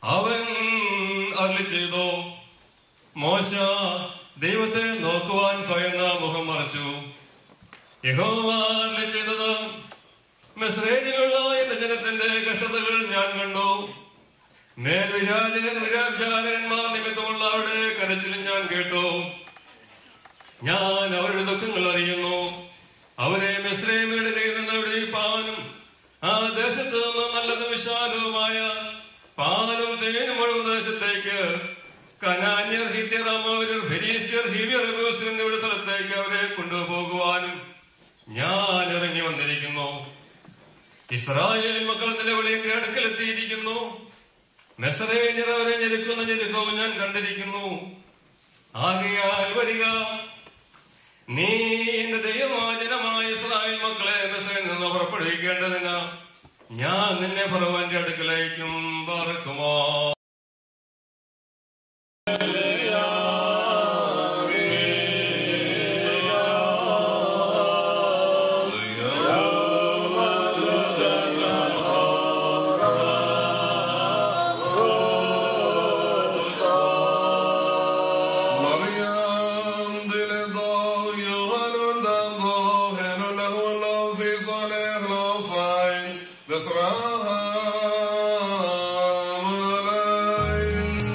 അവൻ അരളി ചെയ്തു മോശ ദൈവത്തെ നോക്കുവാൻ ഭയന്ന മുഖം മറച്ചു യഹോവ അരുളി ചെയ്തത് മിസ്രൈനിലുള്ള എന്റെ ജനത്തിന്റെ കഷ്ടതകൾ ഞാൻ കണ്ടു മേൽവിചാരകൻ വിചാരകന്മാർ നിമിത്തമുള്ള അവരുടെ കരച്ചിലും ഞാൻ കേട്ടു ഞാൻ അവരുടെ ദുഃഖങ്ങൾ അറിയുന്നു അവരെ മിസ്രൈമിയുടെ കയ്യിൽ നിന്ന് വിടുവിപ്പാനും ആ ദേശത്ത് നിന്ന് നല്ലതും വിശാലവുമായ പാലും തേനും ഒഴുകുന്ന ദേശത്തേക്ക് കനാന്യർ ഹിത്യർ അമോര്യർ ഫെരീസ്യർ ഹിവിയർ എബൂസ്യർ എന്നിവരുടെ സ്ഥലത്തേക്ക് അവരെ കൊണ്ടുപോകുവാനും ഞാൻ ഇറങ്ങി വന്നിരിക്കുന്നു ഇസ്രായേൽ മക്കൾ നിലവിളിയുടെ അടുക്കലെത്തിയിരിക്കുന്നു മെസറേനിയർ അവരെ ഞെരുക്കുന്ന ഞെരുക്കവും ഞാൻ കണ്ടിരിക്കുന്നു ആകയാൽ വരിക നീ എന്റെ ദൈവമാചനമായ ഇസ്രായേൽ മക്കളെ മെസ്സയിൽ നിന്ന് പുറപ്പെടുവിക്കേണ്ടതിന് ഞാൻ നിന്നെ ഫറവാന്റെ അടുക്കലേക്കും പറക്കുമോ مريم دل ضو يوهن دم ضو هنو له لو في صالح لو فاين بسراها ملاين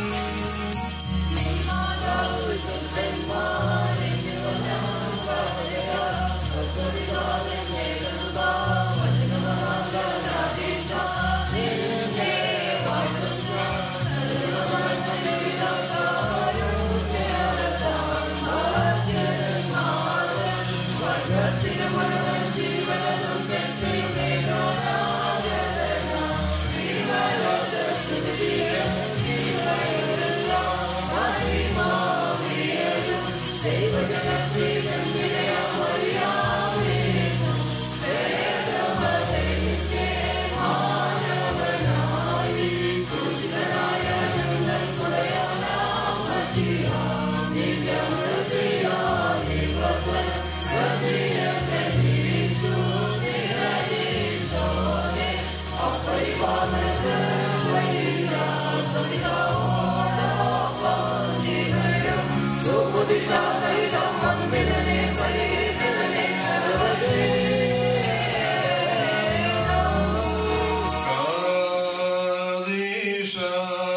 قاديشا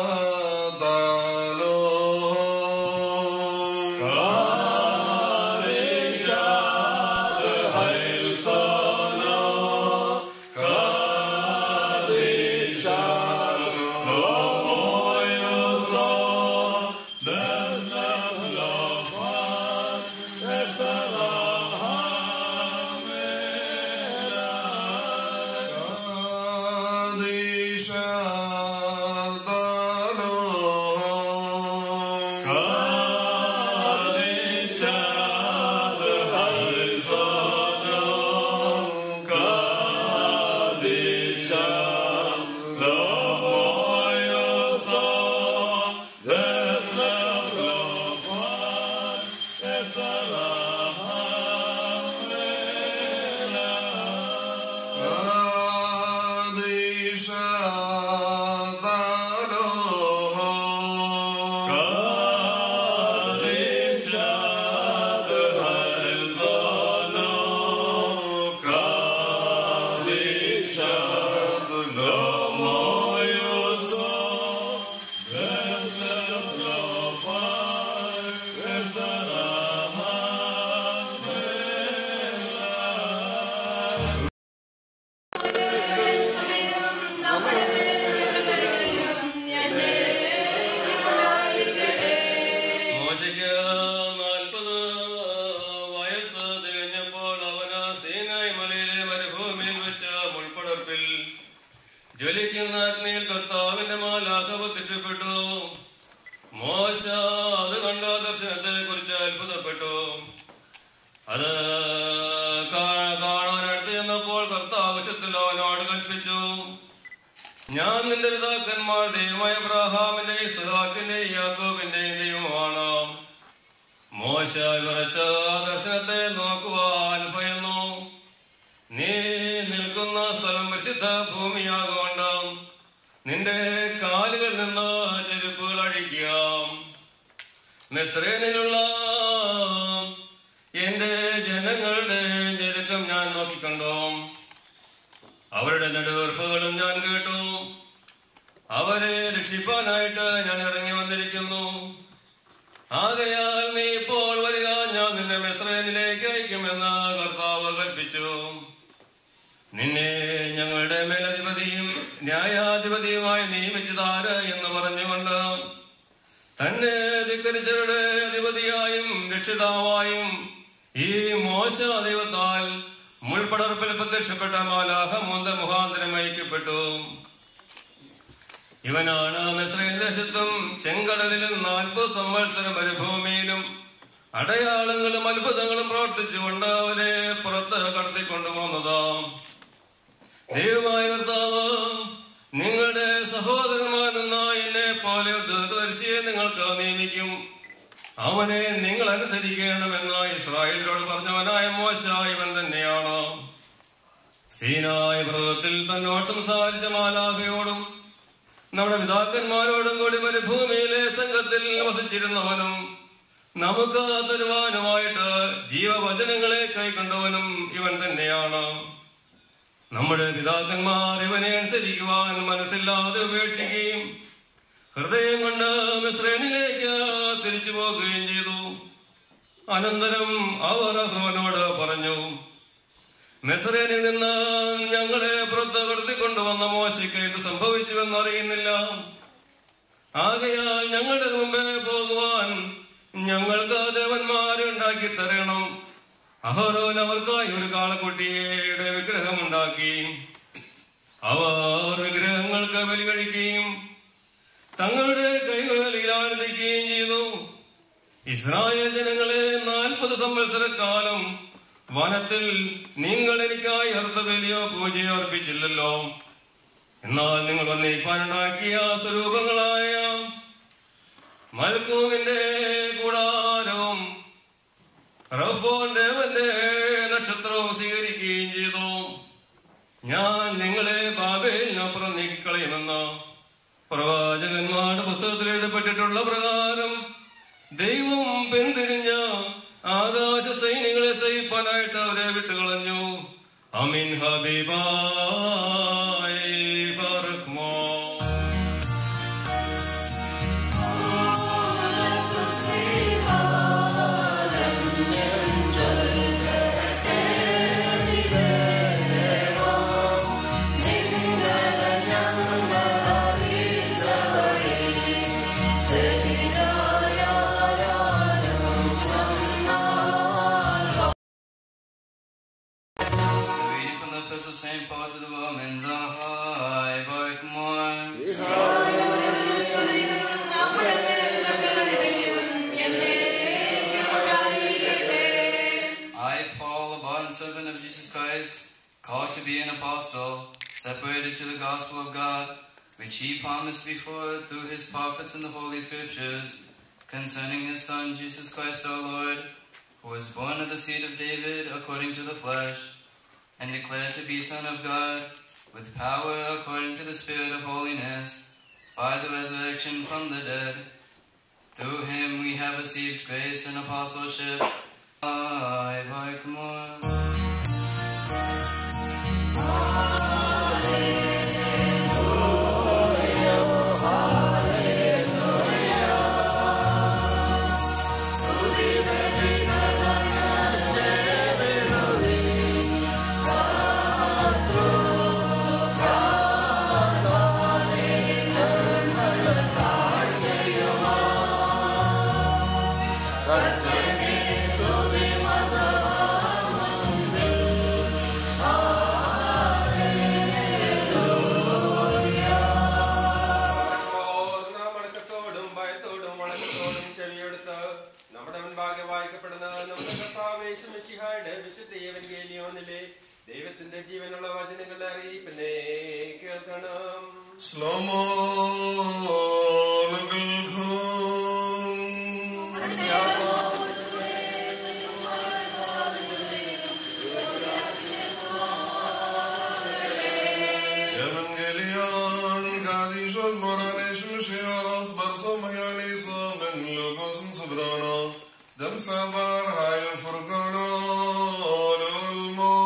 دالو قاديشا دالو قاديشا دالو മോശയ്ക്ക് നാൽപ്പത് വയസ്സ് തികഞ്ഞപ്പോൾ അവന് സീനായ് മലയിലെ മരുഭൂമിയിൽ വെച്ച മുൾപ്പടർപ്പിൽ ജ്വലിക്കുന്ന അഗ്നിയിൽ കർത്താവിന്റെ മാലാഖ പ്രത്യക്ഷപ്പെട്ടു മോശ അത് കണ്ട ദർശനത്തെ കുറിച്ച് അത്ഭുതപ്പെട്ടു അത് കാ- കാണാൻ അടുത്ത് ചെന്നപ്പോൾ കർത്താവ് ഉച്ചത്തിൽ അവനോട് കൽപ്പിച്ചു ഞാൻ നിന്റെ പിതാക്കന്മാർ ദൈവമായ അബ്രാഹാമിന്റെ ഇസ്ഹാക്കിന്റെ യാക്കോബിന്റെയും ദൈവമാണ് മോശ വിറച്ച ആ ദർശനത്തെ നോക്കുവാൻ ഭയന്നു നീ നിൽക്കുന്ന സ്ഥലം പരിശുദ്ധ ഭൂമിയാകൊണ്ട് നിന്റെ കാലുകളിൽ നിന്ന് ചെരുപ്പുകൾ അഴിക്കാം മിസ്രൈനിലുള്ള എന്റെ ജനങ്ങളുടെ ഞെരുക്കം ഞാൻ നോക്കിക്കണ്ടോ അവരുടെ നെടുവീർപ്പുകളും ഞാൻ കേട്ടു അവരെ രക്ഷിപ്പാനായിട്ട് ഞാൻ ഇറങ്ങി വന്നിരിക്കുന്നു ആകയാൽ നീ ഇപ്പോൾ വരിക ഞാൻ നിന്നെ മിസ്രൈനിലേക്ക് അയക്കുമെന്ന് കർത്താവ് കൽപ്പിച്ചു നിന്നെ ഞങ്ങളുടെ മേലധിപതിയും ന്യായാധിപതിയുമായി നിയമിച്ചതാര് എന്ന് പറഞ്ഞുകൊണ്ട് തന്നെ ധിക്കരിച്ചവരുടെ അധിപതിയായും രക്ഷിതാവായും ഈ മോശ ദൈവത്താൽ മുൾപടർപ്പിൽ പ്രത്യക്ഷപ്പെട്ട മാലാഹ മൂന്ന മുഖാന്തരം അയക്കപ്പെട്ടു ഇവനാണ് മിശ്രൈൻ ദേശത്തും ചെങ്കടലിലും നാൽപ്പത് സംവത്സരം മരുഭൂമിയിലും അടയാളങ്ങളും അത്ഭുതങ്ങളും പ്രവർത്തിച്ചുകൊണ്ട് അവരെ പുറത്ത് കടത്തിക്കൊണ്ടുപോകുന്നത് ദൈവമായ കർത്താവ് നിങ്ങളുടെ സഹോദരന്മാരെന്ന എന്നെ പോലെ ഒരു ദീർഘദർശിയെ നിങ്ങൾക്ക് നിയമിക്കും അവനെ നിങ്ങൾ അനുസരിക്കണമെന്ന് ഇസ്രായേലിനോട് പറഞ്ഞവനായ മോശ ഇവൻ തന്നെയാണ് സീനായ പർവ്വതത്തിൽ തന്നോട് സംസാരിച്ച മാലാഖയോടും നമ്മുടെ പിതാക്കന്മാരോടും കൂടി മരുഭൂമിയിലെ സംഘത്തിൽ വസിച്ചിരുന്നവനും നമുക്ക് തരുവാനുമായിട്ട് ജീവവചനങ്ങളെ കൈക്കൊണ്ടവനും ഇവൻ തന്നെയാണ് നമ്മുടെ പിതാക്കന്മാർ ഇവനെ അനുസരിക്കുവാൻ മനസ്സില്ലാതെ ഉപേക്ഷിക്കുകയും ഹൃദയം കൊണ്ട് മിശ്രേനിലേക്ക് തിരിച്ചു പോകുകയും ചെയ്തു അനന്തരം അവർ അഹ്റോനോട് പറഞ്ഞു മെസ്രേനിൽ നിന്ന് ഞങ്ങളെ പുറത്ത് കടത്തിക്കൊണ്ടുവന്ന മോശയ്ക്ക് എന്ത് സംഭവിച്ചുവെന്ന് അറിയുന്നില്ല ആകയാൽ ഞങ്ങളുടെ മുമ്പേ പോകുവാൻ ഞങ്ങൾക്ക് ദേവന്മാരെ ഉണ്ടാക്കി തരണം അഹരോൻ അവർക്കായി ഒരു കാളക്കുട്ടിയുടെ വിഗ്രഹമുണ്ടാക്കി അവർ വിഗ്രഹങ്ങൾക്ക് ബലി കഴിക്കുകയും തങ്ങളുടെ കൈവേലിയിൽ ആനന്ദിക്കുകയും ചെയ്തു ഇസ്രായേൽ ജനങ്ങളെ നാൽപ്പത് സംവത്സരക്കാലം വനത്തിൽ നിങ്ങൾ എനിക്കായി അർത്ഥബലിയോ പൂജയോ അർപ്പിച്ചില്ലല്ലോ എന്നാൽ നിങ്ങൾ വന്നേക്കാനുണ്ടാക്കിയ സ്വരൂപങ്ങളായ മൽക്കൂമിന്റെ കൂടാരവും റഫോൻ ദേവന്റെ നക്ഷത്രവും സ്വീകരിക്കുകയും ചെയ്തു ഞാൻ നിങ്ങളെ ബാബേലിനപ്പുറം നീക്കിക്കളയുമെന്ന് പ്രവാചകന്മാരുടെ പുസ്തകത്തിൽ എഴുതപ്പെട്ടിട്ടുള്ള പ്രകാരം ദൈവം പിന്തിരിഞ്ഞ ആകാശ സൈന്യങ്ങളെ സഹിപ്പാനായിട്ട് അവരെ വിട്ടുകളഞ്ഞു അമീൻ ഹബീബായി ബർഗ്മോ. Reading from the Epistle of St. Paul to the Romans, Ahai, Barkmore. I, Paul, a bondservant of Jesus Christ, called to be an apostle, separated to the gospel of God, which he promised before through his prophets in the Holy Scriptures, concerning his Son, Jesus Christ our Lord, who was born of the seed of David according to the flesh, and declared to be Son of God, with power according to the Spirit of holiness, by the resurrection from the dead. Through him we have received grace and apostleship. I like more. നാം വണക്കത്തോടും ഭയത്തോടും വണക്കത്തോടും ചെവിയെടുത്ത് നമ്മുടെ മുൻപാകെ വായിക്കപ്പെടുന്ന നമ്മുടെ കർത്താവേശു മിശിഹായുടെ വിശുദ്ധ ഏവൻഗേലിയോനിലെ ദൈവത്തിന്റെ ജീവനുള്ള വചനങ്ങളുടെ അറിയിപ്പിനെ കേൾക്കണം Slomo Evangelion Gadi som Mayaliso, men Logosum Sobrano, Dem Sabar, Hayo Furgano, Lulmo.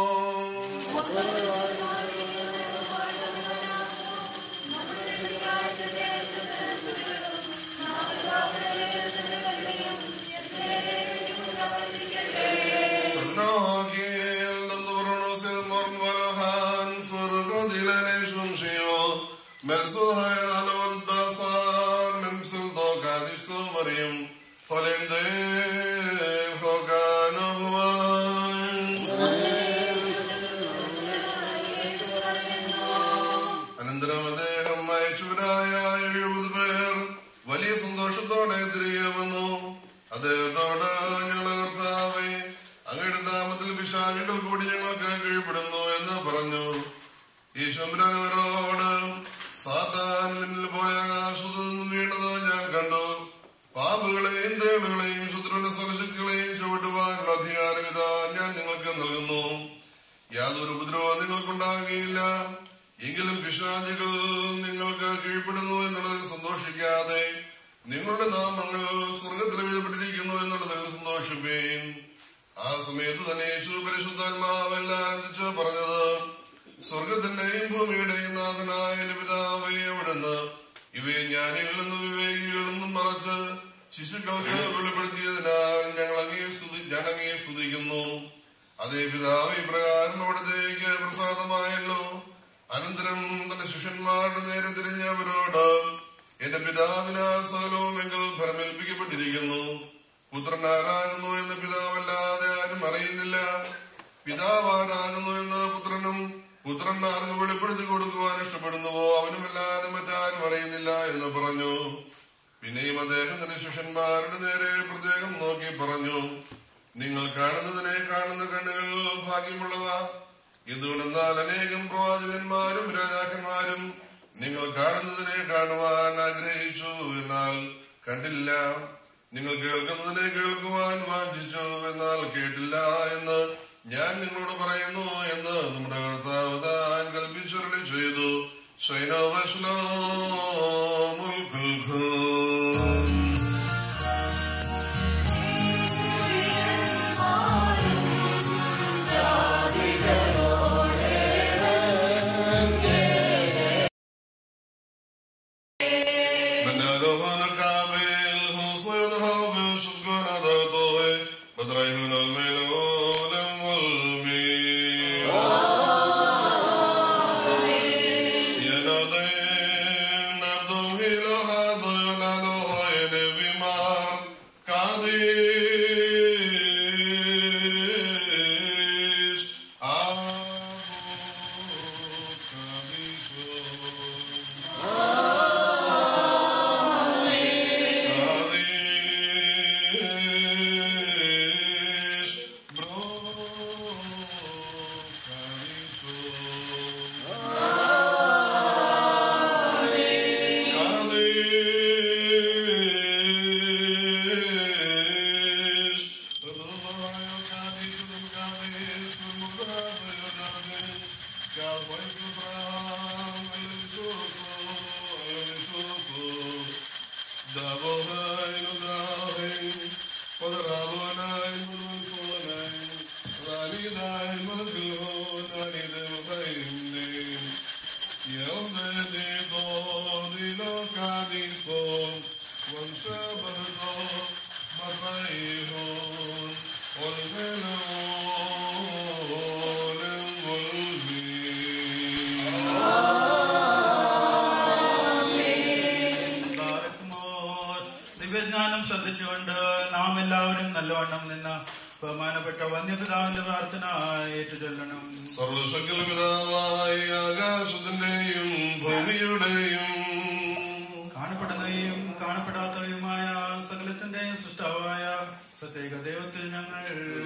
Snagel, dem de Brunos, el Morn Valahan, Furgo Dilane Shumshio, Melso Hayal Wal Basar, Memsul Dokadisko Mariam, Holende, Hogano അനന്തരം അദ്ദേഹം അയച്ചവരായ എഴുപത് പേർ വലിയ സന്തോഷത്തോടെ തിരികെ വന്നു അദ്ദേഹത്തോട് ഞങ്ങളുടെ കർത്താവെ അങ്ങയുടെ നാമത്തിൽ വിശാഖകൾ കൂടി ഞങ്ങൾക്ക് കീഴ്പ്പെടുന്നു എന്ന് പറഞ്ഞു ഈശ്വരനവരോട് സാത്താൻ നിന്നിൽ പോയ ആകാശത്തു നിന്നും വീണത് ഞാൻ കണ്ടു പാമ്പുകളെയും തേളുകളെയും ശത്രുവിന്റെ സർശക്തികളെയും ചുവട്ടുവാനുള്ള അധികാരം ഇതാ ഞാൻ നിങ്ങൾക്ക് നൽകുന്നു യാതൊരു ഉപദ്രവവും നിങ്ങൾക്കുണ്ടാകുകയില്ല എങ്കിലും പിശാചികൾ നിങ്ങൾക്ക് കീഴ്പ്പെടുന്നു എന്നുള്ളതിൽ സന്തോഷിക്കാതെ നിങ്ങളുടെ നാമങ്ങൾ സ്വർഗത്തിൽ എഴുതപ്പെട്ടിരിക്കുന്നു എന്നുള്ളതിൽ സന്തോഷിപ്പീൻ ആ സമയത്ത് തന്നെ യേശു പരിശുദ്ധാത്മാവെല്ലാം ആനന്ദിച്ച് പറഞ്ഞത് സ്വർഗത്തിന്റെയും ഭൂമിയുടെയും നാഥനായ എന്റെ പിതാവേ അവിടുന്ന് ഇവയെ ജ്ഞാനികളിൽ നിന്നും വിവേകികളിൽ നിന്നും മറച്ച് ശിശുക്കൾക്ക് വെളിപ്പെടുത്തിയതിനാൽ ഞങ്ങൾ അങ്ങേ സ്തുതി ഞാൻ അങ്ങേ സ്തുതിക്കുന്നു അതേ പിതാവ് ഇപ്രകാരം അവിടത്തേക്ക് പ്രസാദമായല്ലോ അനന്തരം തന്റെ ശിഷ്യന്മാരുടെ നേരെ തിരിഞ്ഞവരോട് എന്റെ പിതാവിനാൽ സകലവും എങ്കിൽ ഫലമേൽപ്പിക്കപ്പെട്ടിരിക്കുന്നു പുത്രനാരാകുന്നു എന്ന് പിതാവല്ലാതെ ആരും അറിയുന്നില്ല പിതാവാരാകുന്നു എന്ന് പുത്രനും പുത്രൻ ആർക്ക് വെളിപ്പെടുത്തി കൊടുക്കുവാൻ ഇഷ്ടപ്പെടുന്നുവോ അവനുമല്ലാതെ മറ്റാരും അറിയുന്നില്ല എന്ന് പറഞ്ഞു പിന്നെയും അദ്ദേഹം തന്റെ ശിഷ്യന്മാരുടെ നേരെ പ്രത്യേകം നോക്കി പറഞ്ഞു നിങ്ങൾ കാണുന്നതിനെ കാണുന്ന കണ്ണുകൾ ഭാഗ്യമുള്ളവ എന്തുകൊണ്ടെന്നാൽ അനേകം പ്രവാചകന്മാരും രാജാക്കന്മാരും നിങ്ങൾ കാണുന്നതിനെ കാണുവാൻ ആഗ്രഹിച്ചു എന്നാൽ കണ്ടില്ല നിങ്ങൾ കേൾക്കുന്നതിനെ കേൾക്കുവാൻ വാഞ്ചിച്ചു എന്നാൽ കേട്ടില്ല എന്ന് ഞാൻ നിങ്ങളോട് പറയുന്നു എന്ന് നമ്മുടെ കർത്താവ് താൻ കൽപ്പിച്ചൊരളി ചെയ്തു ശൈനവശുലോമുൽഖുൽഖും. منالوهن كامل حصن الهاب شكرا ذاته بدريهن الملول والمين ينادين نبضه لها ضينا لهين بمار قديش عبو كبيشون Kadesh, bro, Kadesh, Romayo Kadesh, Kadesh, Murabayo Kadesh, Kawaii Abraham, Elishoto, Elishoto. Davonain, Udahin, Podarabonain, Mulukonain, Validain, Magulon, Anidevhain, Yeldedi, Dodilo, Kadisto, Wanshabardo, Mapaihon, Olmelon, Olvi. ബാരക്കുമോർ. ദിവ്യജ്ഞാനം ശ്രദ്ധിച്ചുകൊണ്ട് നാം എല്ലാവരും നല്ലവണ്ണം നിന്ന് ബഹുമാനപ്പെട്ട വന്യപിതാവിന്റെ പ്രാർത്ഥന ഏറ്റുചൊല്ലണം സർവശക്തി പിതാവായ ആകാശത്തിന്റെയും ഭൂമിയുടെയും കാണപ്പെടുന്നവയും കാണപ്പെടാത്തവയുമായ സകലത്തിന്റെയും സൃഷ്ടാവായ പ്രത്യേക ദൈവത്തിൽ ഞങ്ങൾ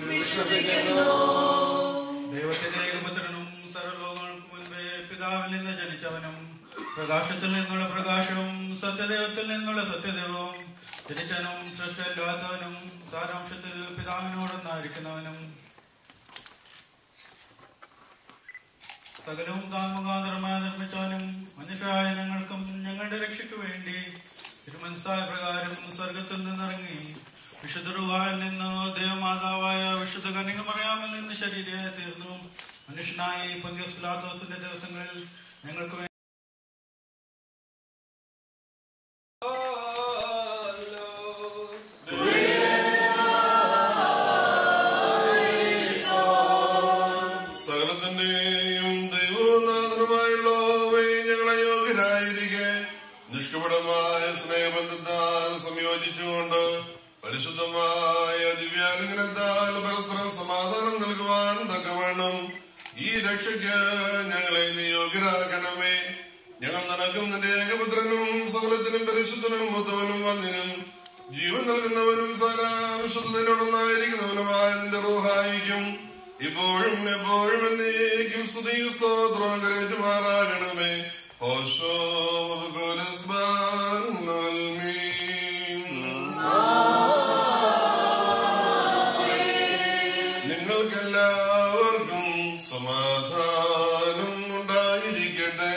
ദൈവത്തിന്റെ ഏകപുത്രനും സർവലോകങ്ങൾക്ക് മുൻപേ പിതാവിൽ നിന്ന് ജനിച്ചവനും പ്രകാശത്തിൽ നിന്നുള്ള പ്രകാശവും സത്യദൈവത്തിൽ നിന്നുള്ള സത്യദൈവവും ജനിച്ചവനും സൃഷ്ടമില്ലാത്തവനും സാരാംശത്തിൽ പിതാവിനോടൊന്നായിരിക്കുന്നവനും സകലവും താൻ മുഖാന്തരമായി നിർമ്മിച്ചവനും മനുഷ്യരായ ഞങ്ങൾക്കും ഞങ്ങളുടെ രക്ഷയ്ക്ക് വേണ്ടി തിരുമനസായ പ്രകാരം സ്വർഗത്തിൽ നിന്നിറങ്ങി വിശുദ്ധ റുഹായിൽ നിന്ന് ദേവമാതാവായ വിശുദ്ധ കന്യകമറിയാമിൽ നിന്ന് ശരീരയെ തീർന്നു മനുഷ്യനായി പന്തിയോസ് പിലാത്തോസിന്റെ ദിവസങ്ങളിൽ ഞങ്ങൾക്ക് വേണ്ടി സകലത്തിന്റെയും ദൈവനാഥനുമായുള്ളവയെ ഞങ്ങളെ യോഗ്യരായിരിക്കെ നിഷ്കപടമായ സ്നേഹബന്ധത്താൽ സംയോജിച്ചുകൊണ്ട് പരിശുദ്ധമായ ദിവ്യാലിംഗനത്താൽ പരസ്പരം സമാധാനം നൽകുവാൻ തക്കവണ്ണം ഈ രക്ഷയ്ക്ക് ഞങ്ങളെ നീ യോഗ്യരാക്കണമേ ഞങ്ങൾ നിനക്കും നിന്റെ ഏകപുത്രനും സകലത്തിനും പരിശുദ്ധനും മുത്തവനും വന്നിനും ജീവൻ നൽകുന്നവനും സാരാംശത്തിനോടൊന്നായിരിക്കുന്നവനുമായ നിന്റെ റൂഹായിക്കും ഇപ്പോഴും എപ്പോഴും എന്നേക്കും സ്തുതിയും സ്തോത്രവും കരേറ്റുമാറാകണമേ ഓശോ നിങ്ങൾക്കെല്ലാവർക്കും സമാധാനം ഉണ്ടായിരിക്കട്ടെ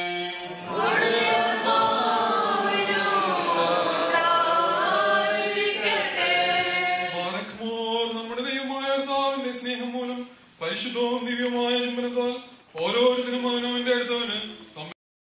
ബാരക്മോർ നമ്മുടെ ദൈവമായ കർത്താവിന്റെ സ്നേഹം മൂലം പരിശുദ്ധവും ദിവ്യമായ ചുംബനത്താൽ ഓരോരുത്തരും അവനവന്റെ അടുത്തവന് തമ്മിൽ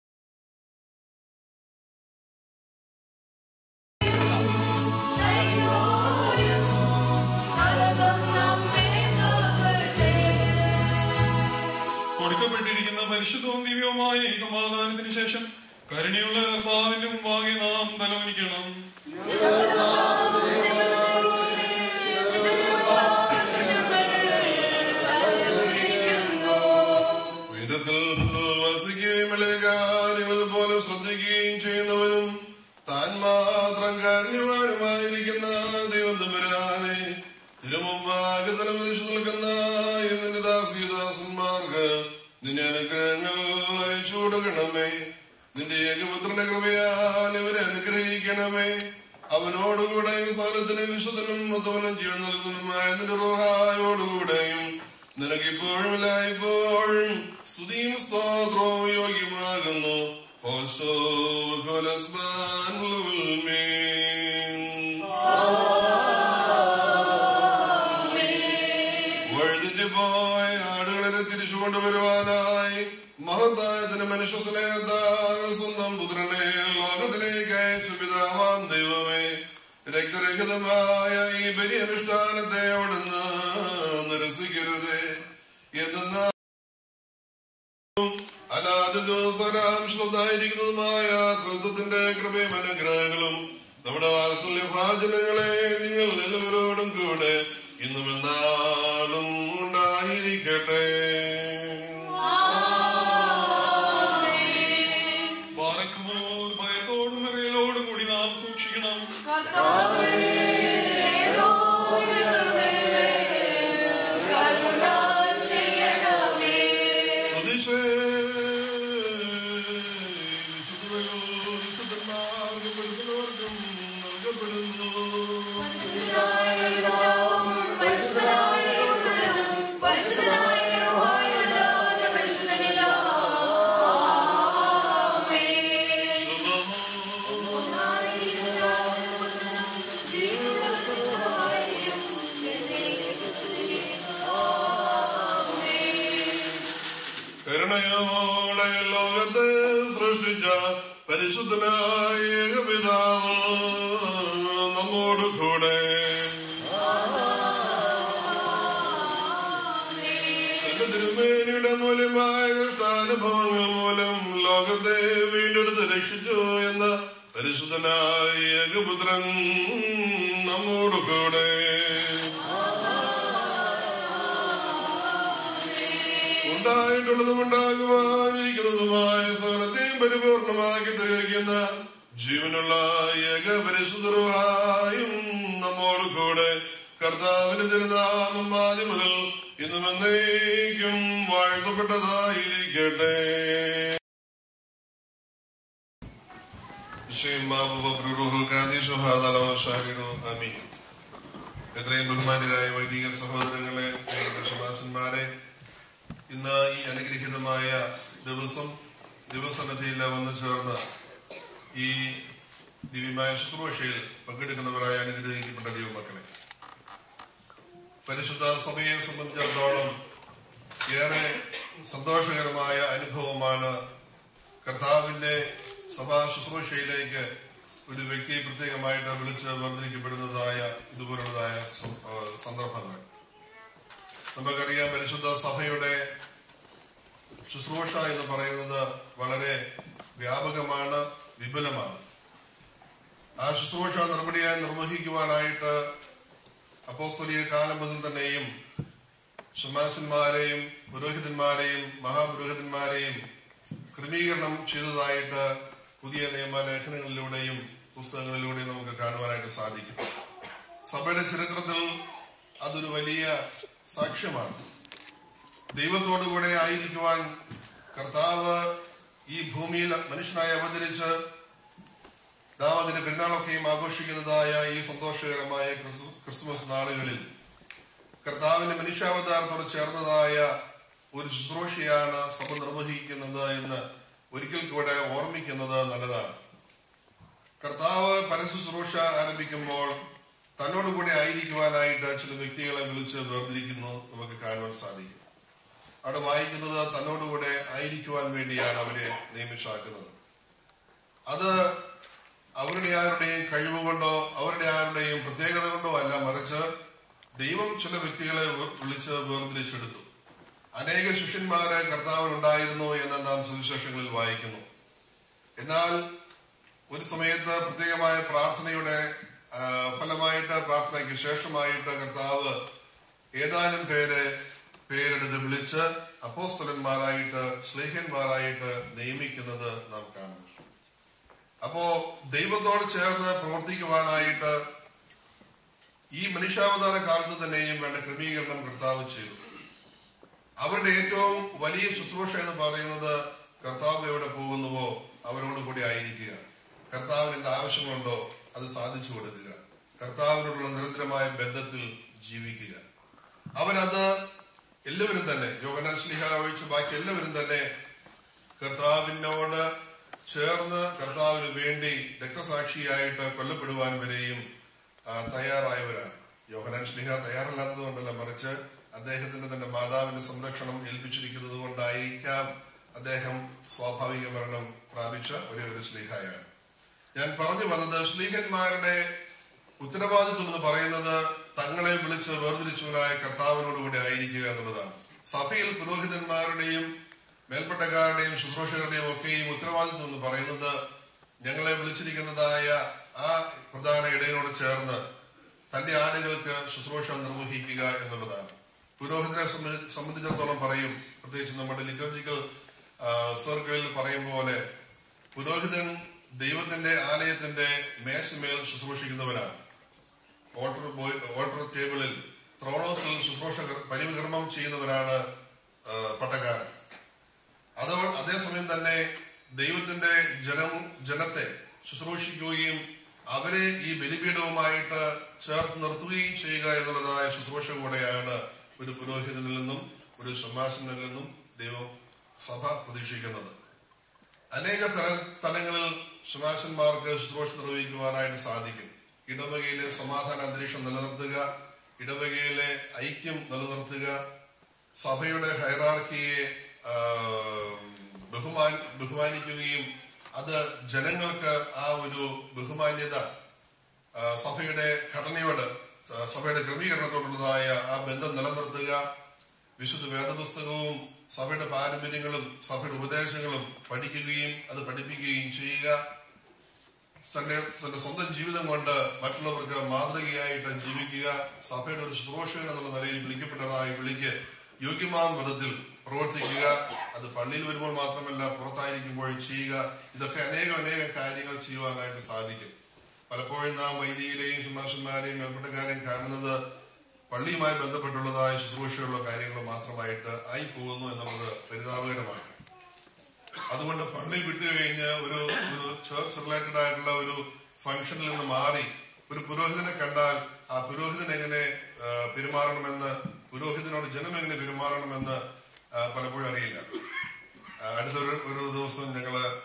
കൊടുക്കപ്പെട്ടിരിക്കുന്ന പരിശുദ്ധവും ദിവ്യവുമായ ഈ സമാധാനത്തിന് ശേഷം കരുണയുള്ള കർത്താവിന്റെ മുമ്പാകെ നാം തലോനിക്കണം ഉയരത്തിൽ വസിക്കുകയും ഇളയ കാര്യങ്ങൾ പോലെ ശ്രദ്ധിക്കുകയും ചെയ്യുന്നവനും താൻ മാത്രം കാരണവാനുമായിരിക്കുന്ന ദൈവം തമ്പുരാനെ തിരുമുമ്പാകെ തലമരിച്ചു നിൽക്കുന്ന നിന്റെ ദാസിദാസന്മാർക്ക് നിന്റെ അനുഗ്രഹങ്ങൾ അയച്ചു കൊടുക്കണമേ നിന്റെ ഏകപുത്രന്റെ കൃപയാൽ ഇവരെ അനുഗ്രഹിക്കണമേ അവനോടുകൂടെ സകലത്തിന് വിശുദ്ധനും മൊത്തവനും ജീവൻ നൽകുന്നതുമായ നിന്റെ റോഹായോടുകൂടെയും നിനക്കിപ്പോഴും എല്ലായ്പ്പോഴും സ്തുതിയും സ്തോത്രവും യോഗ്യമാകുന്നു ഓശോ കൊലസ്ബാൻ വഴുതിപ്പോയ ആടുകളെ തിരിച്ചു കൊണ്ടുവരുവാനായി മഹത്തായത്തിന് മനുഷ്യ സ്നേഹത്താൽ സ്വന്തം പുത്രനെ ലോകത്തിലേക്ക് അയച്ചു പിതാവാം ദൈവമേ രക്തരഹിതമായ ഈ ബലി അനുഷ്ഠാനത്തെ അവിടുന്ന് നിരസിക്കരുതേ എന്തെന്നാ അനാദിദോസരാംശുദ്ധമായിരിക്കുന്നതുമായ തൃത്വത്തിന്റെ കൃപയും അനുഗ്രഹങ്ങളും നമ്മുടെ വാത്സല്യ ഭാചനങ്ങളെ നിങ്ങൾ എല്ലാവരോടും കൂടെ ഇന്നും എന്നാളും ഉണ്ടായിരിക്കട്ടെ ബാരക്കുമോർ ഭയത്തോടും നിറയലോടും കൂടി നാം സൂക്ഷിക്കണം പ്രതീക്ഷേ വിശുദ്ധരും വിശുദ്ധന്മാർക്കും പെടുത്തുന്നവർക്കും നൽകപ്പെടുന്നു കരുണയോടെ ലോകത്തെ സൃഷ്ടിച്ച പരിശുദ്ധനായ ഏകപിതാവ് നമ്മോട് കൂടെ തന്റെ തിരുമേനിയുടെ മൂല്യമായ കഷ്ടാനുഭവങ്ങൾ മൂലം ലോകത്തെ വീണ്ടെടുത്ത് രക്ഷിച്ചു എന്ന പരിശുദ്ധനായ ഏകപുത്രൻ നമ്മോട് കൂടെ ഉണ്ടായിട്ടുള്ളതും ഉണ്ടാകുവാനിരിക്കുന്നതുമായ സകലത്തെയും പരിപൂർണമാക്കി തികയ്ക്കുന്ന ജീവനുള്ള ഏക പരിശുദ്ധരുമായും നമ്മോട് കൂടെ കർത്താവിന്റെ തിരുനാമം ആദ്യം മുതൽ ഇന്നും എന്നേക്കും വാഴ്ത്തപ്പെട്ടതായിരിക്കട്ടെ വിഷയം ബാബു ബബ്രുഹു കാദീഷു ഹാദാലോ ഷാഹിദു അമീൻ എത്രയും ബഹുമാന്യരായ വൈദിക സഹോദരങ്ങളെ ദശമാസന്മാരെ ഇന്ന് ഈ അനുഗ്രഹീതമായ ദിവസം ദിവസനത്തിയിൽ വന്നു ചേർന്ന ഈ ദിവ്യമായ ശുശ്രൂഷയിൽ പങ്കെടുക്കുന്നവരായ അനുഗ്രഹിക്കപ്പെട്ട ദൈവമക്കളെ പരിശുദ്ധ സഭയെ സംബന്ധിച്ചിടത്തോളം ഏറെ സന്തോഷകരമായ അനുഭവമാണ് കർത്താവിന്റെ സഭാ ശുശ്രൂഷയിലേക്ക് ഒരു വ്യക്തി പ്രത്യേകമായിട്ട് വിളിച്ച് വേർതിരിക്കപ്പെടുന്നതായ ഇതുപോലുള്ളതായ സം- ആ, സന്ദർഭങ്ങൾ നമുക്കറിയാം പരിശുദ്ധ സഭയുടെ ശുശ്രൂഷ എന്ന് പറയുന്നത് വളരെ വ്യാപകമാണ് വിപുലമാണ് ആ ശുശ്രൂഷ നിർമ്മടിയായി നിർവഹിക്കുവാനായിട്ട് അപ്പോസ്തോലിക കാലം മുതൽ തന്നെയും ഷമാസന്മാരെയും പുരോഹിതന്മാരെയും മഹാപുരോഹിതന്മാരെയും ക്രമീകരണം ചെയ്തതായിട്ട് പുതിയ നിയമലേഖനങ്ങളിലൂടെയും പുസ്തകങ്ങളിലൂടെയും നമുക്ക് കാണുവാനായിട്ട് സാധിക്കും സഭയുടെ ചരിത്രത്തിൽ അതൊരു വലിയ സാക്ഷ്യമാണ് ദൈവത്തോടുകൂടെ ആയിരിക്കുവാൻ കർത്താവ് ഈ ഭൂമിയിൽ മനുഷ്യനായി അവതരിച്ച് ദാവതിന്റെ പെരുന്നാളൊക്കെയും ആഘോഷിക്കുന്നതായ ഈ സന്തോഷകരമായ ക്രിസ്- ക്രിസ്തുമസ് നാളുകളിൽ കർത്താവിന്റെ മനുഷ്യാവതാരത്തോട് ചേർന്നതായ ഒരു ശുശ്രൂഷയാണ് സഭ നിർവഹിക്കുന്നത് എന്ന് ഒരിക്കൽ കൂടെ ഓർമ്മിക്കുന്നത് നല്ലതാണ് കർത്താവ് പരശുശ്രൂഷ ആരംഭിക്കുമ്പോൾ തന്നോടുകൂടെ ആയിരിക്കുവാനായിട്ട് ചില വ്യക്തികളെ വിളിച്ച് വേർതിരിക്കുന്നു നമുക്ക് കാണുവാൻ സാധിക്കും അവിടെ വായിക്കുന്നത് തന്നോടുകൂടെ ആയിരിക്കുവാൻ വേണ്ടിയാണ് അവരെ നിയമിച്ചാക്കുന്നത് അത് അവരുടെ ആരുടെയും കഴിവ് കൊണ്ടോ അവരുടെ ആരുടെയും പ്രത്യേകത കൊണ്ടോ അല്ല മറിച്ച് ദൈവം ചില വ്യക്തികളെ വെ- വിളിച്ച് വേർതിരിച്ചെടുത്തു അനേക ശിഷ്യന്മാര് കർത്താവിനുണ്ടായിരുന്നു എന്ന് നാം സുവിശേഷങ്ങളിൽ വായിക്കുന്നു എന്നാൽ ഒരു സമയത്ത് പ്രത്യേകമായ പ്രാർത്ഥനയുടെ ആ, ഫലമായിട്ട് പ്രാർത്ഥനയ്ക്ക് ശേഷമായിട്ട് കർത്താവ് ഏതാനും പേരെ പേരെടുത്ത് വിളിച്ച് അപ്പോസ്തലന്മാരായിട്ട് സ്ലേഹന്മാരായിട്ട് നിയമിക്കുന്നത് നാം കാണുന്നു അപ്പോ ദൈവത്തോട് ചേർന്ന് പ്രവർത്തിക്കുവാനായിട്ട് ഈ മനുഷ്യാവതാര കാലത്ത് തന്നെയും വേണ്ട ക്രമീകരണം കർത്താവ് ചെയ്തു അവരുടെ ഏറ്റവും വലിയ ശുശ്രൂഷ എന്ന് പറയുന്നത് കർത്താവ് എവിടെ പോകുന്നുവോ അവരോട് കൂടി ആയിരിക്കുക കർത്താവിന് എന്ത് ആവശ്യമുണ്ടോ അത് സാധിച്ചു കൊടുക്കുക കർത്താവിനോടുള്ള നിരന്തരമായ ബന്ധത്തിൽ ജീവിക്കുക അവനത് എല്ലാവരും തന്നെ യോഗനാൻ ശ്ലീഹ ഒഴിച്ച് ബാക്കി എല്ലാവരും തന്നെ കർത്താവിനോട് ചേർന്ന് കർത്താവിന് വേണ്ടി രക്തസാക്ഷിയായിട്ട് കൊല്ലപ്പെടുവാൻ വരെയും ആ, തയ്യാറായവരാണ് യോഹനാൻ ശ്ലിഹ തയ്യാറല്ലാത്തത് കൊണ്ടല്ല മറിച്ച് അദ്ദേഹത്തിന്റെ തന്നെ മാതാവിന്റെ സംരക്ഷണം ഏൽപ്പിച്ചിരിക്കുന്നത് കൊണ്ടായിരിക്കാം അദ്ദേഹം സ്വാഭാവിക മരണം പ്രാപിച്ച ഒരേ ഒരു ശ്ലീഹയാണ് ഞാൻ പറഞ്ഞു വന്നത് ശ്ലീഹന്മാരുടെ ഉത്തരവാദിത്വം എന്ന് പറയുന്നത് തങ്ങളെ വിളിച്ച് വേർതിരിച്ചവനായ കർത്താവിനോടുകൂടി ആയിരിക്കുക എന്നുള്ളതാണ് സഭയിൽ പുരോഹിതന്മാരുടെയും മേൽപ്പെട്ടക്കാരുടെയും ശുശ്രൂഷകരുടെയും ഒക്കെയും ഉത്തരവാദിത്വം എന്ന് പറയുന്നത് ഞങ്ങളെ വിളിച്ചിരിക്കുന്നതായ ആ പ്രധാന ഇടയനോട് ചേർന്ന് തന്റെ ആടുകൾക്ക് ശുശ്രൂഷ നിർവഹിക്കുക എന്നുള്ളതാണ് പുരോഹിതനെ സംബന്ധി- സംബന്ധിച്ചിടത്തോളം പറയും പ്രത്യേകിച്ച് നമ്മുടെ ലിറ്റോജിക്കൽ സർക്കിളിൽ പറയും പോലെ പുരോഹിതൻ ദൈവത്തിന്റെ ആലയത്തിന്റെ മേശമേൽ ശുശ്രൂഷിക്കുന്നവനാണ് ഓൾട്ടർ ബോയ് ഓൾട്ടർ ടേബിളിൽ ത്രോണോസിൽ ശുശ്രൂഷ പരികർമ്മം ചെയ്യുന്നവനാണ് ആ, പട്ടക്കാരൻ അത് അതേസമയം തന്നെ ദൈവത്തിന്റെ ജനം ജനത്തെ ശുശ്രൂഷിക്കുകയും അവരെ ഈ ബലിപീഠവുമായിട്ട് ചേർത്ത് നിർത്തുകയും ചെയ്യുക എന്നുള്ളതായ ശുശ്രൂഷ കൂടെയാണ് ഒരു പുരോഹിതനിൽ നിന്നും ഒരു സമാസനിൽ നിന്നും ദൈവം സഭ പ്രതീക്ഷിക്കുന്നത് അനേക തല തലങ്ങളിൽ ശുഭാസന്മാർക്ക് ശുശ്രൂഷ നിർവഹിക്കുവാനായിട്ട് സാധിക്കും ഇടവകയിലെ സമാധാന അന്തരീക്ഷം നിലനിർത്തുക ഇടവകയിലെ ഐക്യം നിലനിർത്തുക സഭയുടെ ഹൈറാർക്കിയെ ആ, ബഹുമാൻ ബഹുമാനിക്കുകയും അത് ജനങ്ങൾക്ക് ആ ഒരു ബഹുമാന്യത ആ, സഭയുടെ ഘടനയോട് ആ, സഭയുടെ ക്രമീകരണത്തോടുള്ളതായ ആ ബന്ധം നിലനിർത്തുക വിശുദ്ധ വേദപുസ്തകവും സഭയുടെ പാരമ്പര്യങ്ങളും സഭയുടെ ഉപദേശങ്ങളും പഠിക്കുകയും അത് പഠിപ്പിക്കുകയും ചെയ്യുക തന്റെ തന്റെ സ്വന്തം ജീവിതം കൊണ്ട് മറ്റുള്ളവർക്ക് മാതൃകയായിട്ട് ജീവിക്കുക സഭയുടെ ഒരു ശുശ്രൂഷകൻ എന്നുള്ള നിലയിൽ വിളിക്കപ്പെട്ടതായ വിളിക്ക് യോഗ്യമാം വിധത്തിൽ പ്രവർത്തിക്കുക അത് പള്ളിയിൽ വരുമ്പോൾ മാത്രമല്ല പുറത്തായിരിക്കുമ്പോഴും ചെയ്യുക ഇതൊക്കെ അനേകം അനേകം കാര്യങ്ങൾ ചെയ്യുവാനായിട്ട് സാധിക്കും പലപ്പോഴും നാം വൈദികരെയും സിംഹാസന്മാരെയും മേൽപ്പെട്ടക്കാരെയും കാണുന്നത് പള്ളിയുമായി ബന്ധപ്പെട്ടുള്ളതായ ശുശ്രൂഷയുള്ള കാര്യങ്ങൾ മാത്രമായിട്ട് ആയി പോകുന്നു എന്നുള്ളത് പരിതാപകരമാണ് അതുകൊണ്ട് പള്ളി വിട്ടു കഴിഞ്ഞ് ഒരു ഒരു ചേർച്ച് റിലേറ്റഡ് ആയിട്ടുള്ള ഒരു ഫംഗ്ഷനിൽ നിന്ന് മാറി ഒരു പുരോഹിതനെ കണ്ടാൽ ആ പുരോഹിതൻ എങ്ങനെ ആ, പെരുമാറണമെന്ന് പുരോഹിതനോട് ജനം എങ്ങനെ പെരുമാറണമെന്ന് ആ, പലപ്പോഴും അറിയില്ല ആ, അടുത്തൊരു ഒരു ദിവസം ഞങ്ങള് ആ,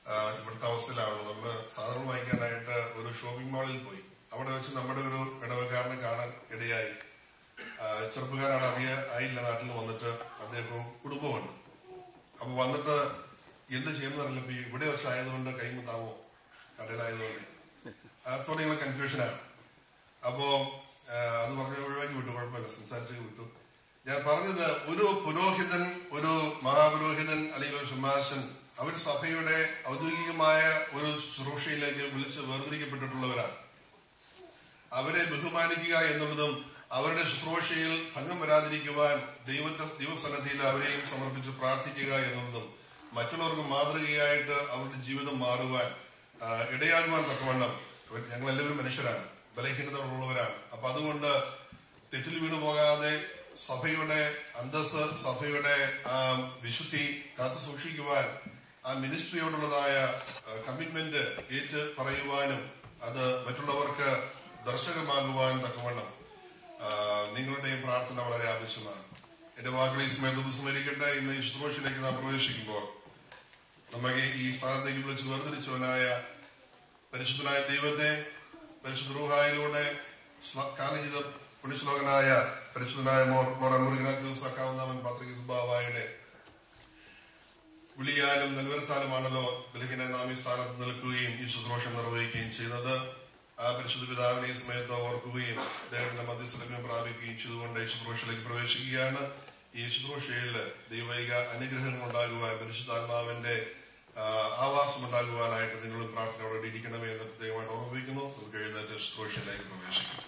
ആ, ഇവിടുത്തെ അവസ്ഥയിലാണ് നമ്മൾ സാധനം വാങ്ങിക്കാനായിട്ട് ഒരു ഷോപ്പിംഗ് മാളിൽ പോയി അവിടെ വെച്ച് നമ്മുടെ ഒരു ഇടവക്കാരനെ കാണാൻ ഇടയായി ആ, ചെറുപ്പക്കാരാണ് അധികം ആയില്ല നാട്ടിൽ നിന്ന് വന്നിട്ട് അദ്ദേഹം കുടുംബമുണ്ട് അപ്പൊ വന്നിട്ട് എന്ത് ചെയ്യുന്ന അറിയില്ല ഇവിടെ വെച്ചായതുകൊണ്ട് കൈമുത്താമോ കടയിലായതുകൊണ്ട് അതോടെ ഞങ്ങൾ കൺഫ്യൂഷനാണ് അപ്പോ ആ, അത് പറഞ്ഞ ഒഴിവാക്കി വിട്ടു കുഴപ്പമില്ല സംസാരിച്ച് വിട്ടു ഞാൻ പറഞ്ഞത് ഒരു പുരോഹിതൻ ഒരു മഹാപുരോഹിതൻ അല്ലെങ്കിൽ ഒരു ശുമാശൻ അവർ സഭയുടെ ഔദ്യോഗികമായ ഒരു ശുശ്രൂഷയിലേക്ക് വിളിച്ച് വേർതിരിക്കപ്പെട്ടിട്ടുള്ളവരാണ് അവരെ ബഹുമാനിക്കുക എന്നുള്ളതും അവരുടെ ശുശ്രൂഷയിൽ ഭംഗം വരാതിരിക്കുവാൻ ദൈവത്തെ ദൈവസന്നദ്ധിയിൽ അവരെയും സമർപ്പിച്ച് പ്രാർത്ഥിക്കുക എന്നുള്ളതും മറ്റുള്ളവർക്ക് മാതൃകയായിട്ട് അവരുടെ ജീവിതം മാറുവാൻ ആ, ഇടയാകുവാൻ തക്കവണ്ണം ഇവർ- ഞങ്ങളെല്ലാവരും മനുഷ്യരാണ് ബലഹീനത ഉള്ളവരാണ് അപ്പൊ അതുകൊണ്ട് തെറ്റിൽ വീണു പോകാതെ സഭയുടെ അന്തസ് സഭയുടെ ആ വിശുദ്ധി കാത്തു സൂക്ഷിക്കുവാൻ ആ മിനിസ്ട്രിയോടുള്ളതായ കമ്മിറ്റ്മെന്റ് ഏറ്റ് പറയുവാനും അത് മറ്റുള്ളവർക്ക് ദർശകമാകുവാൻ തക്കവണ്ണം ആ, നിങ്ങളുടെയും പ്രാർത്ഥന വളരെ ആവശ്യമാണ് എന്റെ വാക്കുകളെ ഈ സമയത്ത് ഉപസ്മരിക്കട്ടെ ഇന്ന് ഈ ശുശ്രൂഷയിലേക്ക് നാം പ്രവേശിക്കുമ്പോൾ നമുക്ക് ഈ സ്ഥാനത്തേക്ക് വിളിച്ച് വേർതിരിച്ചവനായ പരിശുദ്ധനായ ദൈവത്തെ പരിശുദ്ധ റൂഹായിലൂടെ ശ്ല- കാലചിത പുണ്യശ്ലോകനായ പരിശുദ്ധനായ മോർ മുറുകിനാഥ് സഖാവുന്നവൻ പാത്രിക് ബാവായുടെ വിളിയാലും നിലനിർത്താനുമാണല്ലോ ബലഹീന നാം ഈ സ്ഥാനത്ത് നിൽക്കുകയും ഈ ശുശ്രൂഷ നിർവഹിക്കുകയും ചെയ്യുന്നത് ആ പരിശുദ്ധ പിതാവിനെ ഈ സമയത്ത് ഓർക്കുകയും അദ്ദേഹത്തിന്റെ മധ്യസ്ഥലഭ്യം പ്രാപിക്കുകയും ചെയ്തുകൊണ്ട് ഈ ശുശ്രൂഷയിലേക്ക് പ്രവേശിക്കുകയാണ് ഈ ശുശ്രൂഷയിൽ ദൈവിക അനുഗ്രഹങ്ങൾ ഉണ്ടാകുവാൻ പരിശുദ്ധാത്മാവിന്റെ ആ, ആവാസം ഉണ്ടാകുവാനായിട്ട് നിങ്ങളും പ്രാർത്ഥനയോടെ ഇരിക്കണമേ എന്ന് പ്രത്യേകമായിട്ട് ഓർമ്മിപ്പിക്കുന്നു നമുക്ക് എഴുന്നേറ്റ് ശുശ്രൂഷയിലേക്ക് പ്രവേശിക്കും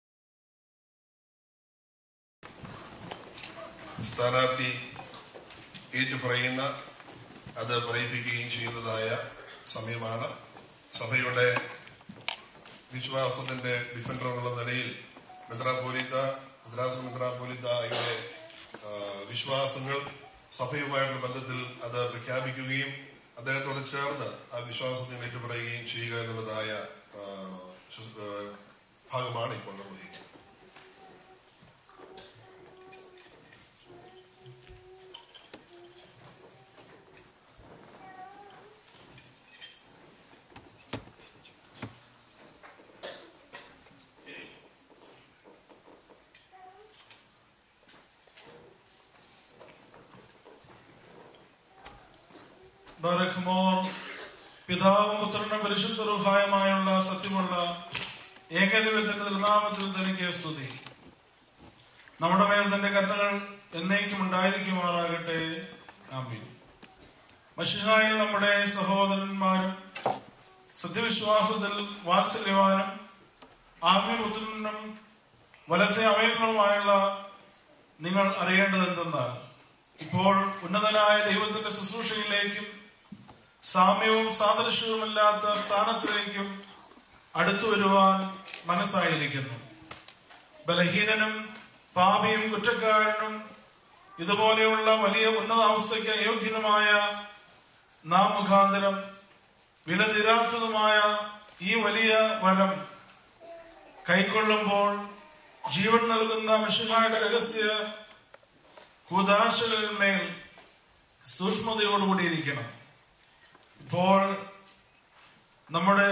സ്ഥാനാർത്ഥി ഏറ്റുപറയുന്ന അത് പറയിപ്പിക്കുകയും ചെയ്യുന്നതായ സമയമാണ് സഭയുടെ വിശ്വാസത്തിന്റെ ഡിഫൻഡർ എന്നുള്ള നിലയിൽ മെത്രാപോലിത്ത മദ്രാസ് മെത്രാപോലിത്തയുടെ ആ, വിശ്വാസങ്ങൾ സഭയുമായിട്ടുള്ള ബന്ധത്തിൽ അത് പ്രഖ്യാപിക്കുകയും അദ്ദേഹത്തോട് ചേർന്ന് ആ വിശ്വാസത്തെ ഏറ്റുപറയുകയും ചെയ്യുക എന്നുള്ളതായ ആ, ശു- ആ, ഭാഗമാണ് ഇപ്പോൾ നിർവഹിക്കുന്നത് ബറഖ്മോർ പിതാവും പുത്രനും പരിശുദ്ധ റുഹായുമായുള്ള സത്യമുള്ള ഏകദൈവത്തിന്റെ നിർനാമത്തിൽ തനിക്ക് സ്തുതി നമ്മുടെ മേൽ തന്റെ കരുണകൾ എന്നേക്കും ഉണ്ടായിരിക്കുമാറാകട്ടെ ആമീൻ മഷിഹായിൽ നമ്മുടെ സഹോദരന്മാരും സത്യവിശ്വാസത്തിൽ വാത്സല്യവാനും ആത്മീയപുത്രനും വലത്തെ അവയവങ്ങളുമായുള്ള നിങ്ങൾ അറിയേണ്ടത് എന്തെന്നാൽ ഇപ്പോൾ ഉന്നതനായ ദൈവത്തിന്റെ ശുശ്രൂഷയിലേക്കും സാമ്യവും സാദൃശ്യവുമില്ലാത്ത സ്ഥാനത്തിലേക്കും അടുത്തു വരുവാൻ മനസ്സായിരിക്കുന്നു ബലഹീനനും പാപിയും കുറ്റക്കാരനും ഇതുപോലെയുള്ള വലിയ ഉന്നതാവസ്ഥയ്ക്ക് അയോഗ്യനുമായ നാം മുഖാന്തരം വിലതിരാത്തതുമായ ഈ വലിയ വരം കൈക്കൊള്ളുമ്പോൾ ജീവൻ നൽകുന്ന മിഷനായുടെ രഹസ്യ കൂതാശകളിന്മേൽ സൂക്ഷ്മതയോടുകൂടിയിരിക്കണം ഇപ്പോൾ നമ്മുടെ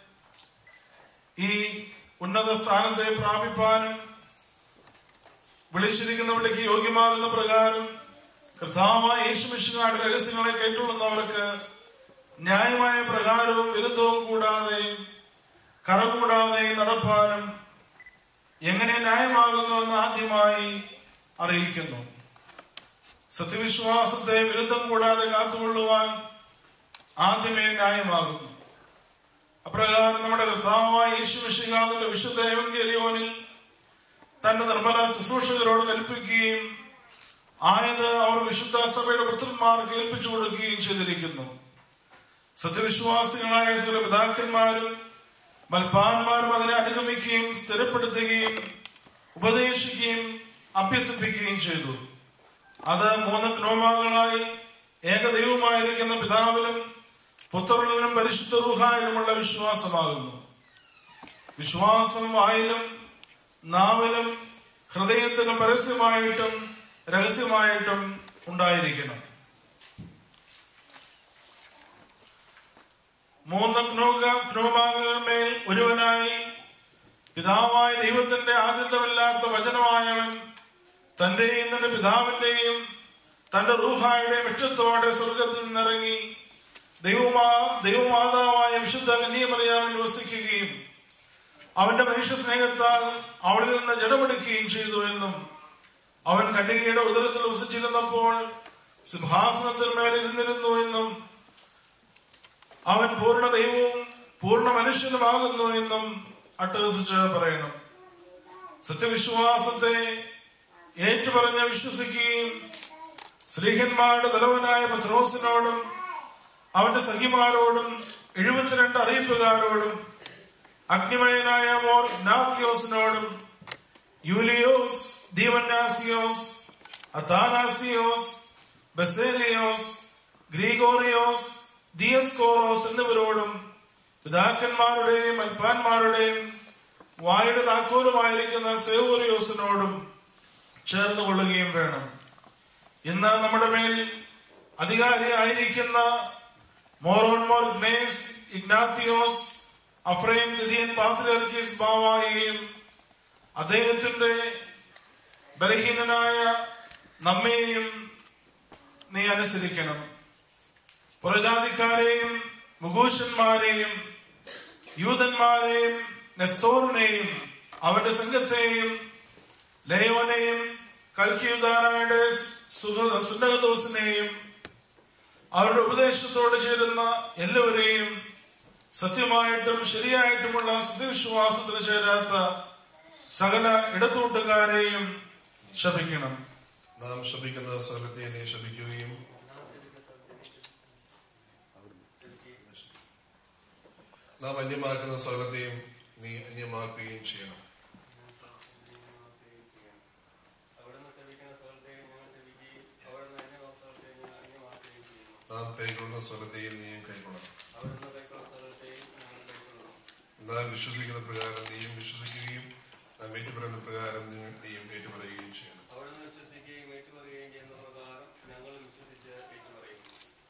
ഈ ഉന്നത സ്ഥാനത്തെ പ്രാപിപ്പാനും വിളിച്ചിരിക്കുന്നവരിലേക്ക് യോഗ്യമാകുന്ന പ്രകാരം കർത്താവായ യേശുമിഷനാട് രഹസ്യങ്ങളെ കൈക്കൊള്ളുന്നവർക്ക് ന്യായമായ പ്രകാരവും വിരുദ്ധവും കൂടാതെ കറകൂടാതെ നടപ്പാനും എങ്ങനെ ന്യായമാകുന്നുവെന്ന് ആദ്യമായി അറിയിക്കുന്നു സത്യവിശ്വാസത്തെ വിരുദ്ധം കൂടാതെ കാത്തുകൊള്ളുവാൻ ആദ്യമേ ന്യായമാകുന്നു അപ്രകാരം നമ്മുടെ കർത്താവായ യേശുമിഷികാവിന്റെ വിശുദ്ധ എവങ്കേലിയോനിൽ തന്റെ നിർമ്മല ശുശ്രൂഷകരോട് കൽപ്പിക്കുകയും ആയത് അവർ വിശുദ്ധ സഭയുടെ പുത്രന്മാർക്ക് ഏൽപ്പിച്ചു കൊടുക്കുകയും ചെയ്തിരിക്കുന്നു സത്യവിശ്വാസികളായ ചില പിതാക്കന്മാരും മൽപ്പാന്മാരും അതിനെ അനുഗമിക്കുകയും സ്ഥിരപ്പെടുത്തുകയും ഉപദേശിക്കുകയും അഭ്യസിപ്പിക്കുകയും ചെയ്തു അത് മൂന്ന് ഗ്നോമാകളായി ഏകദൈവമായിരിക്കുന്ന പിതാവിലും പുത്രനിലും പരിശുദ്ധ റൂഹായിലുമുള്ള വിശ്വാസമാകുന്നു വിശ്വാസം വായിലും നാവിലും ഹൃദയത്തിലും പരസ്യമായിട്ടും രഹസ്യമായിട്ടും ഉണ്ടായിരിക്കണം മൂന്ന് ക്നൂമാകളിന്മേൽ ഒരുവനായി പിതാവായ ദൈവത്തിന്റെ ആദ്യന്തമില്ലാത്ത വചനമായവൻ തന്റെയും തന്റെ പിതാവിന്റെയും തന്റെ റൂഹായുടെയും ഇഷ്ടത്തോടെ സ്വർഗത്തിൽ നിന്നിറങ്ങി ദൈവമാ ദൈവമാതാവായ വിശുദ്ധ കന്യമറിയാമിൽ വസിക്കുകയും അവന്റെ മനുഷ്യ സ്നേഹത്താൽ അവളിൽ നിന്ന് ജഡമെടുക്കുകയും ചെയ്തു എന്നും അവൻ കന്യകയുടെ ഉദരത്തിൽ വസിച്ചിരുന്നപ്പോൾ സിംഹാസനത്തിൽ മേലിരുന്നിരുന്നു എന്നും അവൻ പൂർണ്ണ ദൈവവും പൂർണ്ണ മനുഷ്യനുമാകുന്നു എന്നും അട്ടഹസിച്ച് പറയണം സത്യവിശ്വാസത്തെ ഏറ്റുപറഞ്ഞ് വിശ്വസിക്കുകയും സ്ത്രീഹന്മാരുടെ തലവനായ പത്രോസിനോടും അവന്റെ സഖിമാരോടും എഴുപത്തിരണ്ട് അറിയിപ്പുകാരോടും അഗ്നിമയനായ മോർ ഇഗ്നാത്തിയോസിനോടും യൂലിയോസ് ദീവന്നാസിയോസ് അഥാനാസിയോസ് ബസേലിയോസ് ഗ്രീഗോറിയോസ് ദിയസ്കോറോസ് എന്നിവരോടും പിതാക്കന്മാരുടെയും അൽപ്പാന്മാരുടെയും വായുടെ താക്കോലുമായിരിക്കുന്ന സേവോറിയോസിനോടും ചേർന്ന് കൊള്ളുകയും വേണം ഇന്ന് നമ്മുടെ മേൽ അധികാരിയായിരിക്കുന്ന മോറോൺ മോർ ഗ്നേസ് ഇഗ്നാത്തിയോസ് അഫ്രൈം ദിദിയൻ പാത്രിയർക്കീസ് ബാവായെയും അദ്ദേഹത്തിന്റെ ബലഹീനനായ നമ്മെയും നീ അനുസരിക്കണം പുറജാതിക്കാരെയും മുഗൂഷന്മാരെയും യൂതന്മാരെയും നെസ്തോറിനെയും അവന്റെ സംഘത്തെയും ലയോനെയും കൽക്കിയുദാനയുടെ സുന്നകദോസിനെയും അവരുടെ ഉപദേശത്തോട് ചേരുന്ന എല്ലാവരെയും സത്യമായിട്ടും ശരിയായിട്ടുമുള്ള സത്യവിശ്വാസത്തിന് ചേരാത്ത സകല ഇടത്തൂട്ടുകാരെയും ശപിക്കണം നാം ശപിക്കുന്ന സ്ഥലത്തെ നീ ശപിക്കുകയും നാം അന്യമാക്കുന്ന സ്ഥലത്തെയും നീ അന്യമാക്കുകയും ചെയ്യണം അവിടുന്ന് ശ്രമിക്കുന്ന സ്ഥലത്തെ ഞങ്ങൾ ശ്രമിക്കുകയും അവിടുന്ന് അന്യ സ്ഥലത്തെ ഞങ്ങൾ അന്യമാക്കുകയും ചെയ്യുന്നു നാം കൈക്കൊള്ളുന്ന സ്ഥലത്തെയും നീയും കൈക്കൊള്ളണം അവിടുന്ന് കൈക്കൊള്ള സ്ഥലത്തെയും ഞങ്ങൾ കൈക്കൊള്ളുന്നു നാം വിശ്വസിക്കുന്ന പ്രകാരം നീയും വിശ്വസിക്കുകയും നാം ഏറ്റുപറയുന്ന പ്രകാരം നീ- നീയും ഏറ്റുപറയുകയും ചെയ്യണം അവിടുന്ന് വിശ്വസിക്കുകയും ഏറ്റുപറയുകയും ചെയ്യുന്ന പ്രകാരം ഞങ്ങൾ വിശ്വസിച്ച് ഏറ്റുപറയുന്നു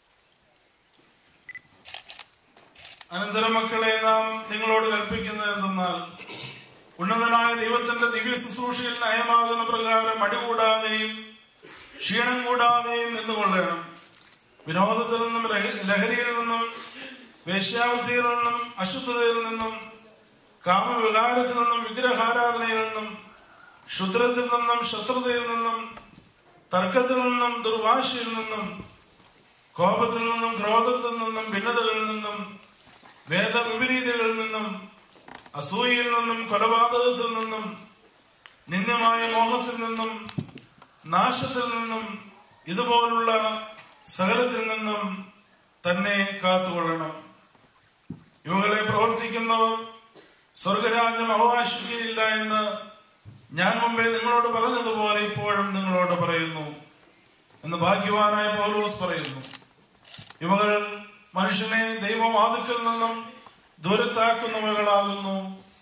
അനന്തര മക്കളെ നാം നിങ്ങളോട് കൽപ്പിക്കുന്നത് എന്തെന്നാൽ ഉന്നതനായ ദൈവത്തിന്റെ ദിവ്യ ശുശ്രൂഷയിൽ നയമാകുന്ന പ്രകാരം അടികൂടാതെയും ക്ഷീണം കൂടാതെയും നിന്നുകൊള്ളണം വിനോദത്തിൽ നിന്നും രഹ- ലഹരിയിൽ നിന്നും വേശ്യാവൃത്തിയിൽ നിന്നും അശുദ്ധതയിൽ നിന്നും കാമവികാരത്തിൽ നിന്നും വിഗ്രഹാരാധനയിൽ നിന്നും ക്ഷുദ്രത്തിൽ നിന്നും ശത്രുതയിൽ നിന്നും തർക്കത്തിൽ നിന്നും ദുർവാശയിൽ നിന്നും കോപത്തിൽ നിന്നും ക്രോധത്തിൽ നിന്നും ഭിന്നതകളിൽ നിന്നും വേദവിപരീതകളിൽ നിന്നും അസൂയയിൽ നിന്നും കൊലപാതകത്തിൽ നിന്നും നിന്ദ്യമായ മോഹത്തിൽ നിന്നും നാശത്തിൽ നിന്നും ഇതുപോലുള്ള സകലത്തിൽ നിന്നും തന്നെ കാത്തുകൊള്ളണം ഇവകളെ പ്രവർത്തിക്കുന്നവർ സ്വർഗരാജ്യം അവകാശിക്കുകയില്ല എന്ന് ഞാൻ മുമ്പേ നിങ്ങളോട് പറഞ്ഞതുപോലെ ഇപ്പോഴും നിങ്ങളോട് പറയുന്നു എന്ന് ഭാഗ്യവാനായ പൗലോസ് പറയുന്നു ഇവകൾ മനുഷ്യനെ ദൈവവാതുക്കളിൽ നിന്നും ദൂരത്താക്കുന്നവകളാകുന്നു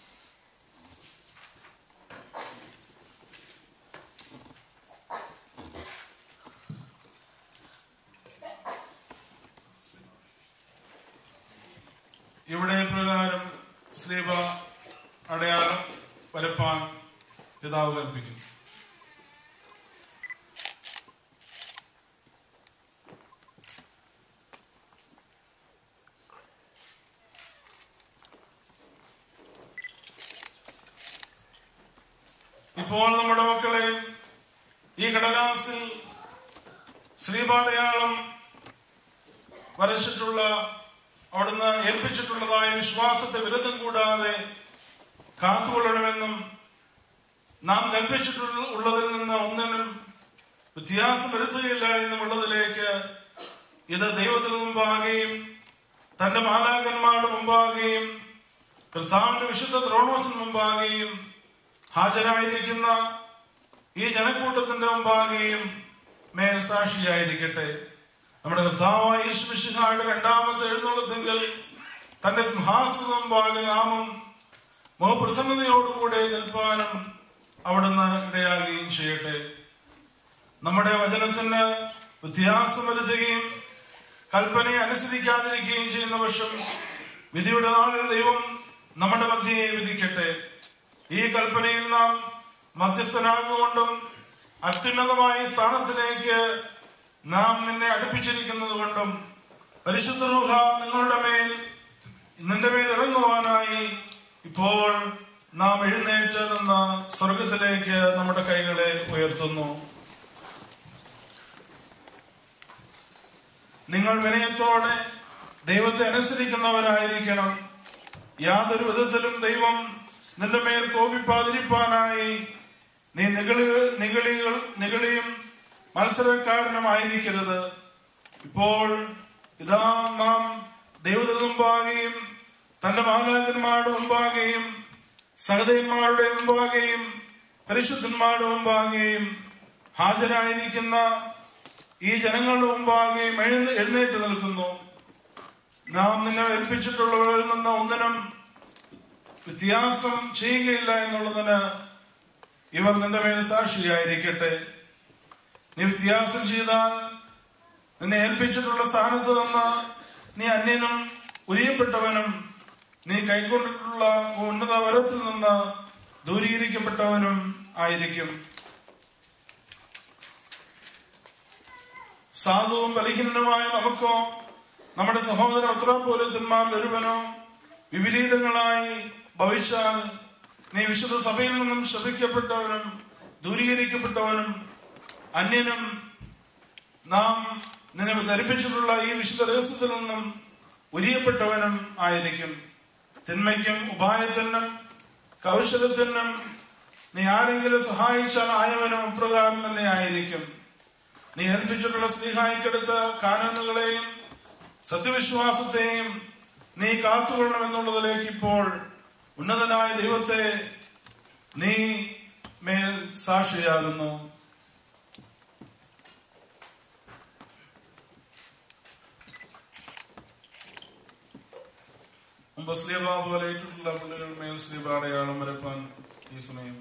ഇവിടെ പ്രകാരം സ്ലീബ അടയാളം വരപ്പാൻ പിതാവ് കൽപ്പിക്കും ഇപ്പോൾ നമ്മുടെ മക്കളെ ഈ കടലാസിൽ ശ്രീപാടയാളം വരച്ചിട്ടുള്ള അവിടുന്ന് ഏൽപ്പിച്ചിട്ടുള്ളതായ വിശ്വാസത്തെ വിരുദ്ധം കൂടാതെ കാത്തുകൊള്ളണമെന്നും നാം കൽപ്പിച്ചിട്ടുള്ള ഉള്ളതിൽ നിന്ന് ഒന്നിനും വ്യത്യാസം വരുത്തുകയില്ല എന്നുമുള്ളതിലേക്ക് ഇത് ദൈവത്തിന് മുമ്പാകുകയും തന്റെ മാതാക്കന്മാരുടെ മുമ്പാകുകയും കർത്താവിന്റെ വിശുദ്ധ ദ്രോണോസിന് മുമ്പാകുകയും ഹാജരായിരിക്കുന്ന ഈ ജനക്കൂട്ടത്തിന്റെ മുമ്പാകുകയും മേൽസാക്ഷിയായിരിക്കട്ടെ നമ്മുടെ കർത്താവായ യേശുമിശിഹായുടെ രണ്ടാമത്തെ എഴുന്നള്ളത്തെങ്കിൽ തന്റെ സിംഹാസനത്തിന് മുമ്പാകെ നാമം മുഖപ്രസന്നതയോടുകൂടെ നിൽപ്പാനും അവിടുന്ന് ഇടയാകുകയും ചെയ്യട്ടെ നമ്മുടെ വചനത്തിന് വ്യത്യാസം വരുത്തുകയും കൽപ്പനയെ അനുസരിക്കാതിരിക്കുകയും ചെയ്യുന്ന പക്ഷം വിധിയുടെ നാളിൽ ദൈവം നമ്മുടെ മധ്യയെ വിധിക്കട്ടെ ഈ കൽപ്പനയിൽ നാം മധ്യസ്ഥനാകുകൊണ്ടും അത്യുന്നതമായ സ്ഥാനത്തിലേക്ക് നാം നിന്നെ അടുപ്പിച്ചിരിക്കുന്നത് കൊണ്ടും പരിശുദ്ധ റൂഹ നിങ്ങളുടെ മേൽ നിന്റെ മേൽ ഇറങ്ങുവാനായി ഇപ്പോൾ നാം എഴുന്നേറ്റ് നിന്ന് സ്വർഗത്തിലേക്ക് നമ്മുടെ കൈകളെ ഉയർത്തുന്നു നിങ്ങൾ വിനയത്തോടെ ദൈവത്തെ അനുസരിക്കുന്നവരായിരിക്കണം യാതൊരു വിധത്തിലും ദൈവം നിന്റെ മേൽ കോപിപ്പാതിരിപ്പാനായി നീ നികളി നികളികൾ നികളിയും മത്സരക്കാരനുമായിരിക്കരുത് ഇപ്പോൾ ഇതാ നാം ദൈവത്തിന് മുമ്പാകെയും തന്റെ മാതാക്കന്മാരുടെ മുമ്പാകെയും സഹതന്മാരുടെ മുമ്പാകെയും പരിശുദ്ധന്മാരുടെ മുമ്പാകെയും ഹാജരായിരിക്കുന്ന ഈ ജനങ്ങളുടെ മുമ്പാകെയും എഴുന്ന എഴുന്നേറ്റ് നിൽക്കുന്നു നാം നിന്നെ ഏൽപ്പിച്ചിട്ടുള്ളവരിൽ നിന്ന് ഒന്നിനും വ്യത്യാസം ചെയ്യുകയില്ല എന്നുള്ളതിന് ഇവർ നിന്റെ മേൽ സാക്ഷിയായിരിക്കട്ടെ നീ വ്യത്യാസം ചെയ്താൽ നിന്നെ ഏൽപ്പിച്ചിട്ടുള്ള സ്ഥാനത്ത് നിന്ന് നീ അന്യനും ഉരിയപ്പെട്ടവനും നീ കൈക്കൊണ്ടിട്ടുള്ള ഉന്നത വരത്തിൽ നിന്ന് ദൂരീകരിക്കപ്പെട്ടവനും ആയിരിക്കും സാധുവും ബലഹീനനുമായ നമുക്കോ നമ്മുടെ സഹോദര പത്രാപോലത്തന്മാരിൽ ഒരുവനോ വിപരീതങ്ങളായി ഭവിച്ചാൽ നീ വിശുദ്ധ സഭയിൽ നിന്നും ശപിക്കപ്പെട്ടവനും ദൂരീകരിക്കപ്പെട്ടവനും അന്യനും നാം നിന്നെ ധരിപ്പിച്ചിട്ടുള്ള ഈ വിശുദ്ധ രഹസ്യത്തിൽ നിന്നും ഉരിയപ്പെട്ടവനും ആയിരിക്കും തിന്മയ്ക്കും ഉപായത്തിനും കൗശലത്തിനും നീ ആരെങ്കിലും സഹായിച്ചാൽ ആയവനും അപ്രകാരം തന്നെ ആയിരിക്കും നീ ഏൽപ്പിച്ചിട്ടുള്ള സ്നേഹായിക്കെടുത്ത കാനൂനുകളെയും സത്യവിശ്വാസത്തെയും നീ കാത്തുകൊള്ളണം എന്നുള്ളതിലേക്ക് ഇപ്പോൾ ഉന്നതനായ ദൈവത്തെ നീ മേൽ സാക്ഷിയാകുന്നു മുമ്പ് സ്ലീബ പോലെ ഏറ്റിട്ടുള്ള പുള്ളികൾ മേൽ സ്ലീബ അടയാളം വരപ്പാൻ ഈ സമയം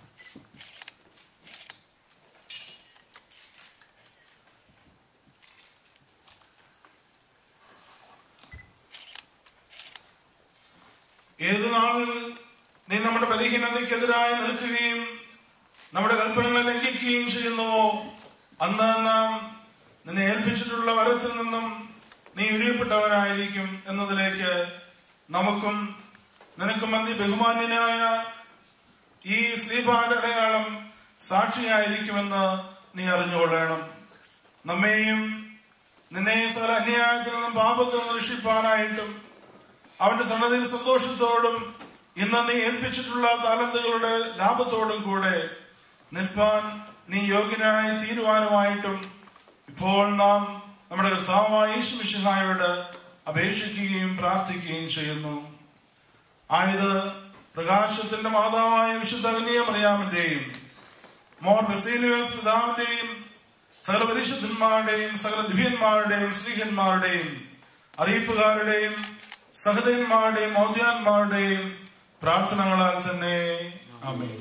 ഏതു നാളിൽ നീ നമ്മുടെ ബലഹീനതയ്ക്കെതിരായി നിൽക്കുകയും നമ്മുടെ കൽപ്പനകളെ ലംഘിക്കുകയും ചെയ്യുന്നുവോ അന്ന് നാം നിന്നെ ഏൽപ്പിച്ചിട്ടുള്ള വരത്തിൽ നിന്നും നീ ഉരുയപ്പെട്ടവനായിരിക്കും എന്നതിലേക്ക് നമുക്കും നിനക്കും അതി ബഹുമാന്യനായ ഈ ശ്രീപാഠ അടയാളം സാക്ഷിയായിരിക്കുമെന്ന് നീ അറിഞ്ഞുകൊള്ളണം നമ്മെയും നിന്നെ സകല അന്യായത്തിൽ നിന്നും പാപത്തിൽ നിന്ന് രക്ഷിപ്പാനായിട്ടും അവന്റെ സന്നദ്ധയിൽ സന്തോഷത്തോടും ഇന്ന് നീ ഏൽപ്പിച്ചിട്ടുള്ള താലന്തുകളുടെ ലാഭത്തോടും കൂടെ നിൽപ്പാൻ നീ യോഗ്യനായി തീരുവാനുമായിട്ടും ഇപ്പോൾ നാം നമ്മുടെ കർത്താവായ യേശുമിശിഹായോട് അപേക്ഷിക്കുകയും പ്രാർത്ഥിക്കുകയും ചെയ്യുന്നു ആയത് പ്രകാശത്തിന്റെ മാതാവായ വിശുദ്ധ കന്യാമറിയാമിന്റെയും മോർ ബസീലിയോസ് പിതാവിന്റെയും സകല പരിശുദ്ധന്മാരുടെയും സകല ദിവ്യന്മാരുടെയും സ്ത്രീഹന്മാരുടെയും അറിയിപ്പുകാരുടെയും സഹതന്മാരുടെയും മൗദ്യാന്മാരുടെയും പ്രാർത്ഥനകളാൽ തന്നെ ആമേൻ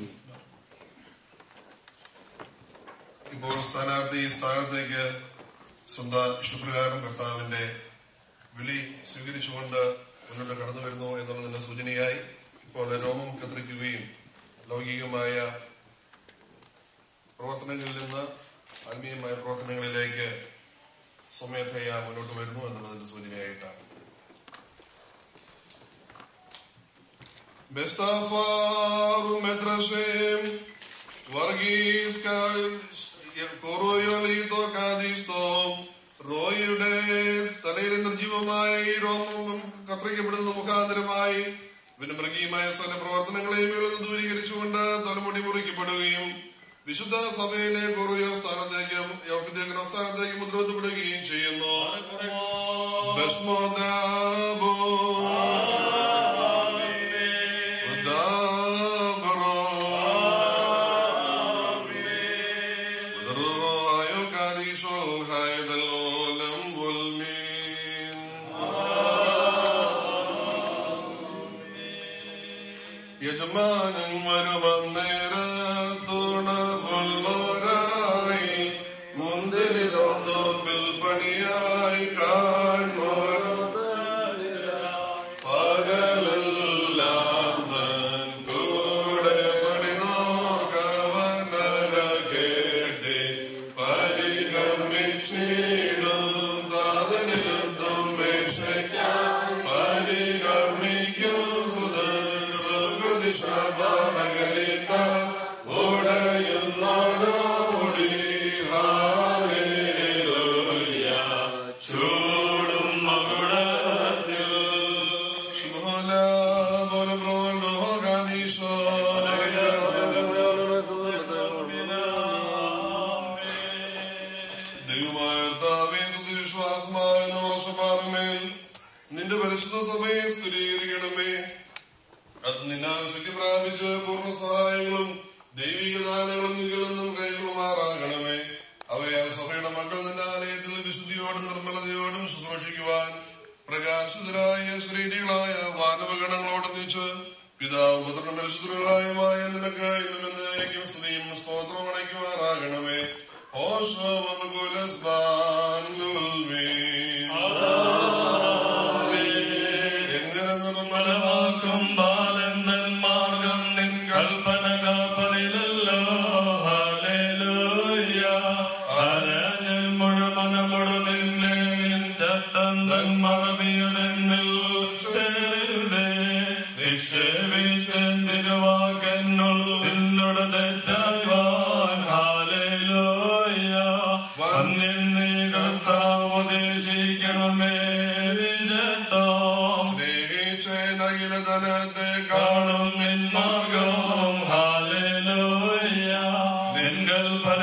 ഇപ്പോൾ സ്ഥാനാർത്ഥി സ്ഥാനത്തേക്ക് സ്വന്തം ഇഷ്ടപ്രകാരം കർത്താവിന്റെ വിളി സ്വീകരിച്ചുകൊണ്ട് മുന്നോട്ട് കടന്നു വരുന്നു എന്നുള്ളതിന്റെ സൂചനയായി ഇപ്പോൾ രോമം കത്തിരിക്കുകയും ലൗകികമായ പ്രവർത്തനങ്ങളിൽ നിന്ന് ആത്മീയമായ പ്രവർത്തനങ്ങളിലേക്ക് സ്വമേധയ മുന്നോട്ട് വരുന്നു എന്നുള്ളതിന്റെ സൂചനയായിട്ടാണ് Bestafarum metrashem, വർഗീസ് കൊറോയോലിതോ കാദിസ്തോം റോയിയുടെ തലയിൽ നിർജീവമായ ഈ രോമം കത്തിരിക്കപ്പെടുന്ന മുഖാന്തരമായി വിനമൃഗീയമായ സകല പ്രവർത്തനങ്ങളെയും ഇവിടെ നിന്ന് ദൂരീകരിച്ചുകൊണ്ട് തലമുടി മുറിക്കപ്പെടുകയും വിശുദ്ധ സഭയിലെ കൊറോയോ സ്ഥാനത്തേക്കും യൗഫിദേക്കുന്ന സ്ഥാനത്തേക്ക് മുദ്രവത്തപ്പെടുകയും ചെയ്യുന്നു ഭസ്മോദാബോ ഉദാബറോ ودروعي قديش الخير العالم والمين യജമാനൻ വരുവന്നേരത്തുണവുള്ളവരായി മുന്തിരി തോപ്പിൽ പണിയായി കാണുവാൻ പകലെല്ലാം തൻ കൂടെ പണിതോർക്കവനര കേട്ടി പരികർമ്മിച്ചിടും താതനിരുദ്ധം മേക്ഷയ്ക്കാൻ പരികർമ്മിക്കും സുതൃതിഷ പാടകലിത ഉടയുന്നോരോടി ഹാലേലൂയ ചൂടും മകുടത്തിൽ ശുഭോല പോലെ പ്രോൽ രോഗാദീശോ ദൈവമായ കർത്താവേ, സ്തുതിവിശ്വാസമായ നോറശപാറമേൽ നിന്റെ പരിശുദ്ധ സഭയെ സ്ഥിരീകരിക്കണമേ അത് നിന്നാൽ ശക്തി പ്രാപിച്ച് പൂർണ്ണ സഹായങ്ങളും ദൈവിക ദാനങ്ങളും നിങ്ങളിൽ നിന്നും കൈകൊള്ളുമാറാകണമേ അവയാൽ സഭയുടെ മക്കൾ നിന്റെ ആലയത്തിൽ വിശുദ്ധിയോടും നിർമ്മലതയോടും ശുശ്രൂഷിക്കുവാൻ പ്രകാശിതരായ ശരീരികളായ വാനവഗണങ്ങളോട് നീച്ച് പിതാവ് പുത്രനും പരിശുദ്ധരായുമായ നിനക്ക് ഇന്നും എന്നേക്കും സ്തുതിയും സ്തോത്രവും അടയ്ക്കുമാറാകണമേ ഓശോ എങ്ങനെ നിർമ്മലമാക്കും ബാലന്തൻ മാർഗം നിൻ കൽപ്പന കാപ്പതിലല്ലോ ഹാലേലൂയ അരഞ്ഞൻ മുഴുവനമുടു നിന്നെ നിൻ ചട്ടം തൻ മറവിയുടെന്നിൽ ചേരരുതേ നിക്ഷേപിച്ചൻ തിരുവാക്കെന്നുൾ നിന്നോട് തെറ്റായ്വാൻ ഹാലേലൂയ വന്നിൽ നീ കർത്താവ് ഉപദേശിക്കണമേ നിൻ ചട്ടം സ്നേഹിച്ചനകിലധനത്തെ കാണും നിൻ മാർഗവും ഹാലേലൂയ നിൻ കൽപ്പന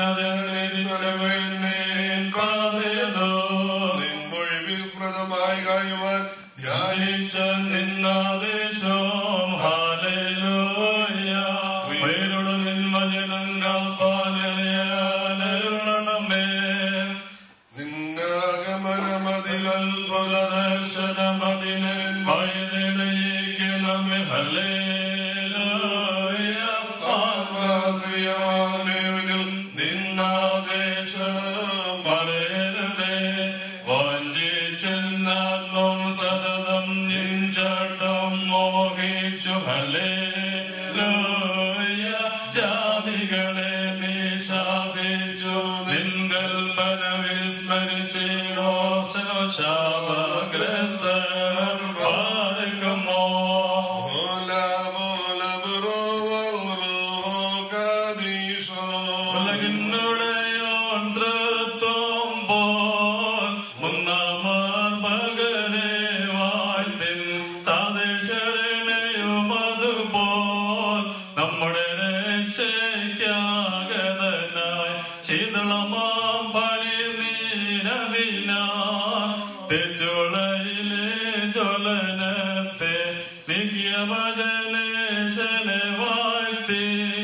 പാതയതോ നിൻമൊഴി വിസ്മൃതമായി കഴിവാൻ ധ്യാനിച്ച നിന്നാദേശം ഹാലേലൂയ ഉയരുടെ നിൻ വചനം കാപ്പാനണമേ നിന്നാഗമനമതിലൽ പുലദർശനമതിന് വഴുതിടയിക്കണമേ ഹല്ലേലൂയ സാർവാസിയാമേവിൽ നിന്നാദേശം പറയരുതേ വഞ്ചിച്ചെന്നാത്മം സതതം നിഞ്ചട്ടം മോഹിച്ചു ഹല്ലേലൂയ ജാതികളെ നീ ശാസിച്ചു നിൻ കൽപ്പന വിസ്മരിച്ചിടോ ശാപഗ്രസ്ത പാർക്കുമോ ഓല പോല ബുറോകദീശോ ഉലകിന്നുടയോൻ തൃത്വം പോൽ മുന്നാമാർ മകനെ വാഴ്ത്തിൻ താദേശരണയും അതുപോൽ നമ്മുടെ രക്ഷയ്ക്കാഗതനായി ശീതളമാം പണി നീരതിനാ തെച്ചുളയിലെ ജ്വലനത്തെ നിത്യ ഭജനേശനെ വാഴ്ത്തി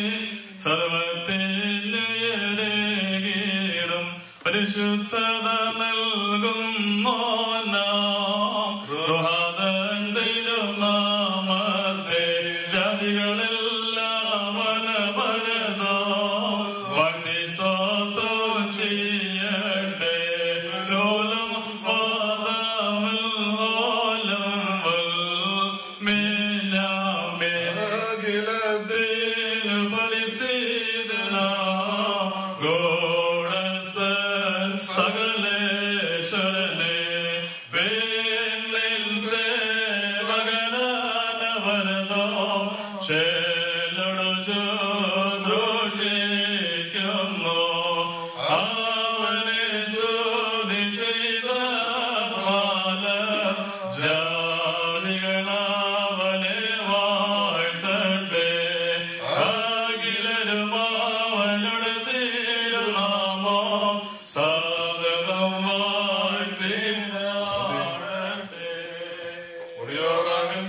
സർവത്തിനും പരിശുദ്ധത നൽകുന്നോ നാം റുഹാദൻ തിരുനാമത്തെ ജാതികളെല്ലാം അനവരതോ വണ്ടി സ്തോത്രം ചെയ്യട്ടെ ലോലം വാദമിൽ ഓലം വൽ മേലാമേ അഖിലത്തിൽ സകലേശ്വരനെ വേണിൽ സേവകനാനവരതോ ചേലടു ശുശ്രൂഷിക്കുന്നു അവനെ സ്തുതി ചെയ്ത ജാതികളവനെ വാഴ്ത്തട്ടെ അഖിലരും അവനുടെ തിരുനാമോ സാധകം വാഴ്ത്തിടട്ടെ ഉറിയോറാകൻ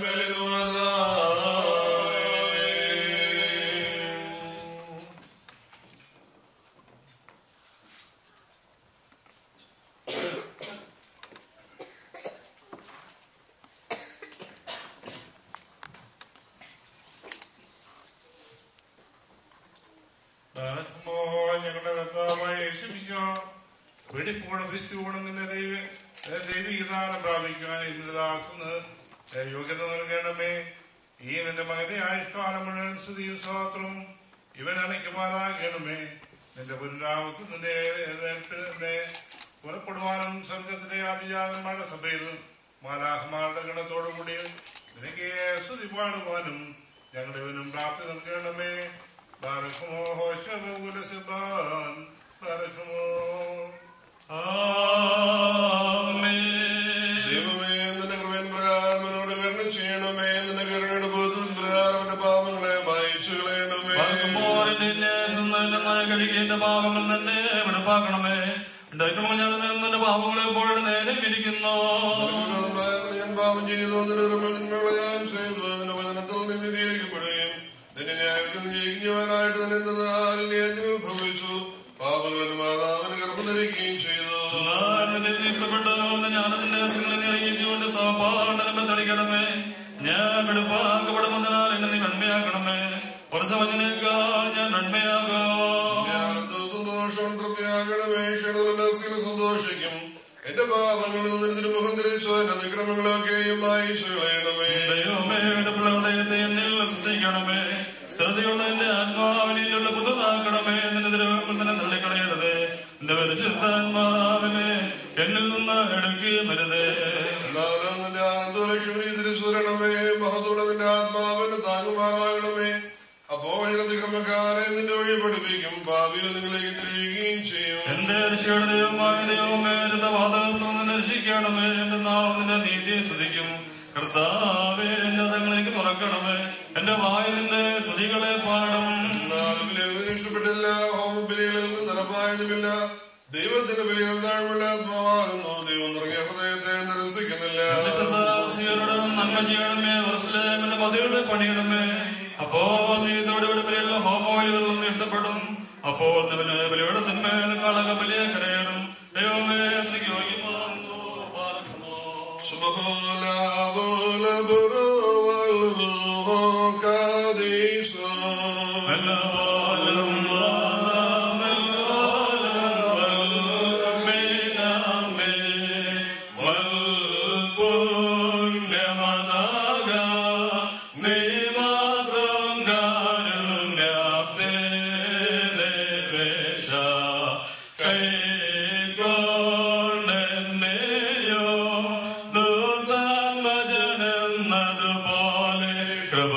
ദാനത്തുമ്പോ ഞങ്ങളുടെ കർത്താവായി ക്ഷമിക്കാം വെടിപ്പോണ വിശുവോണം നിന്റെ ദൈവ ദൈവിക ദാനം പ്രാപിക്കാൻ ഇന്നലെ ദാസന് യോഗ്യത നൽകണമേ ഈ നിന്റെ മകനെ ആയുഷ്കാലം മുഴുവൻ സ്ഥിതിയും സ്വാത്രവും ഇവൻ അണയ്ക്കുമാറാകണമേ നിന്റെ പുനരാമത്തിൽ നിന്റെ എഴുന്നേറ്റ് എന്നെ പുറപ്പെടുവാനും സ്വർഗത്തിലെ ആഭിജാതന്മാരുടെ സഭയിൽ മാലാഹമാരുടെ ഗണത്തോടു കൂടി നിനക്ക് സ്തുതി പാടുവാനും ഞങ്ങളുടെ ഇവനും പ്രാപ്തി നൽകണമേ ബാരക്കുമോ ഹോഷബുലസിബാൻ ബാരക്കുമോ ദൈവമേ നിന്റെ കൃപൻ പ്രകാരം എന്നോട് കരുണ ചെയ്യണമേ നിന്റെ കരുണയുടെ ബോധം പ്രകാരം എന്റെ പാപങ്ങളെ വായിച്ചു കളയണമേ കഴുകിന്റെ പാപങ്ങൾ തന്നെ വെടുപ്പാക്കണമേ എന്റെ നിന്റെ പാപങ്ങൾ എപ്പോഴും നേരെ ഇരിക്കുന്നു വിരോധമായിരുന്നു ഞാൻ പാപം ചെയ്തു നിന്റെ തിന്മകളെ ഞാൻ ചെയ്തു നിന്റെ വചനത്തിൽ നിന്ന് നീതിയിരിക്കപ്പെടുകയും നിന്റെ ന്യായത്തിൽ ജയിക്കുന്നവനായിട്ട് തന്നെ എന്തെന്നാൽ നീ ഭവിച്ചു പാപങ്ങളുടെ മാതാവിന് ഗർഭം ധരിക്കുകയും ചെയ്തു ഇഷ്ടപ്പെട്ടവന് ഞാനതിന്റെ രസങ്ങളെ അറിയിച്ചുകൊണ്ട് സഹപാഠനം തളിക്കണമേ ഞാൻ വെടുപ്പാക്കപ്പെടുമെന്നാൽ എന്നെ നീ നന്മയാക്കണമേ ഒരു സമഞ്ഞിനേക്കാൾ ഞാൻ നന്മയാകാം ജ്ഞാനത്തോ സന്തോഷം തൃപ്തിയാകണമേ ക്ഷണത്തിന്റെ സന്തോഷിക്കും എന്റെ പാപങ്ങളിൽ നിന്ന് മുഖം തിരിച്ചു എന്റെ അതിക്രമങ്ങളൊക്കെയും വായിച്ചു കളയണമേ ദൈവമേ എടുപ്പുള്ള ഹൃദയത്തെ എന്നിൽ സൃഷ്ടിക്കണമേ സ്ഥിരതയുള്ള എന്റെ ആത്മാവിനുള്ള പുതുതാക്കണമേ നിന്റെ ദ്രവങ്ങൾ തന്നെ തള്ളിക്കളയരുത് എന്റെ പരിശുദ്ധാത്മാവിനെ എന്നിൽ നിന്ന് എടുക്കുകയും വരുതേ എന്നാലും നിന്റെ ആനന്ദലക്ഷ്മി തിരിച്ചു തരണമേ മഹത്തോടെ നിന്റെ ആത്മാവിനെ താങ്ങുമാറാകണമേ അപ്പോൾ അതിക്രമക്കാരെ നിന്റെ വഴി പഠിപ്പിക്കും ഭാവിയിൽ നിങ്ങളിലേക്ക് തിരികുകയും ചെയ്യും എന്റെ രക്ഷയുടെ ദൈവമായ ദൈവമേ എന്റെ വാദകത്വം നിന്ന് രക്ഷിക്കണമേ എന്റെ നാവ് നിന്റെ നീതിയെ സ്തുതിക്കും കർത്താവേ എന്റെ അതങ്ങളേക്ക് തുറക്കണമേ എന്റെ വായ നിന്റെ സ്തുതികളെ പാടും എന്നാലും ബലികൾ ഇഷ്ടപ്പെട്ടില്ല ഹോമബലികളിൽ നിന്ന് നിറപ്പായതുമില്ല ദൈവത്തിന്റെ ബലികൾ താഴ്മുള്ള ആത്മാവാകുന്നു ദൈവം നിറങ്ങിയ ഹൃദയത്തെ നിരസിക്കുന്നില്ല സീറോടും നന്മ ചെയ്യണമേ വസ്തുലേഖന്റെ പതിയുടെ പണിയണമേ അപ്പോൾ നീതോടെ ബലിയുള്ള ഹോമോലികളൊന്നും ഇഷ്ടപ്പെടും അപ്പോൾ നിവന് ബലിയുടെ തിന്മേൽ കളക ബലിയെ കരയണം ദൈവമേ സ്ത്രീക്ക് യോഗ്യമാകുന്നു പാർക്കുമോ سبحان والبر والروح قديس എല്ലാവരും പോലെ കൃപ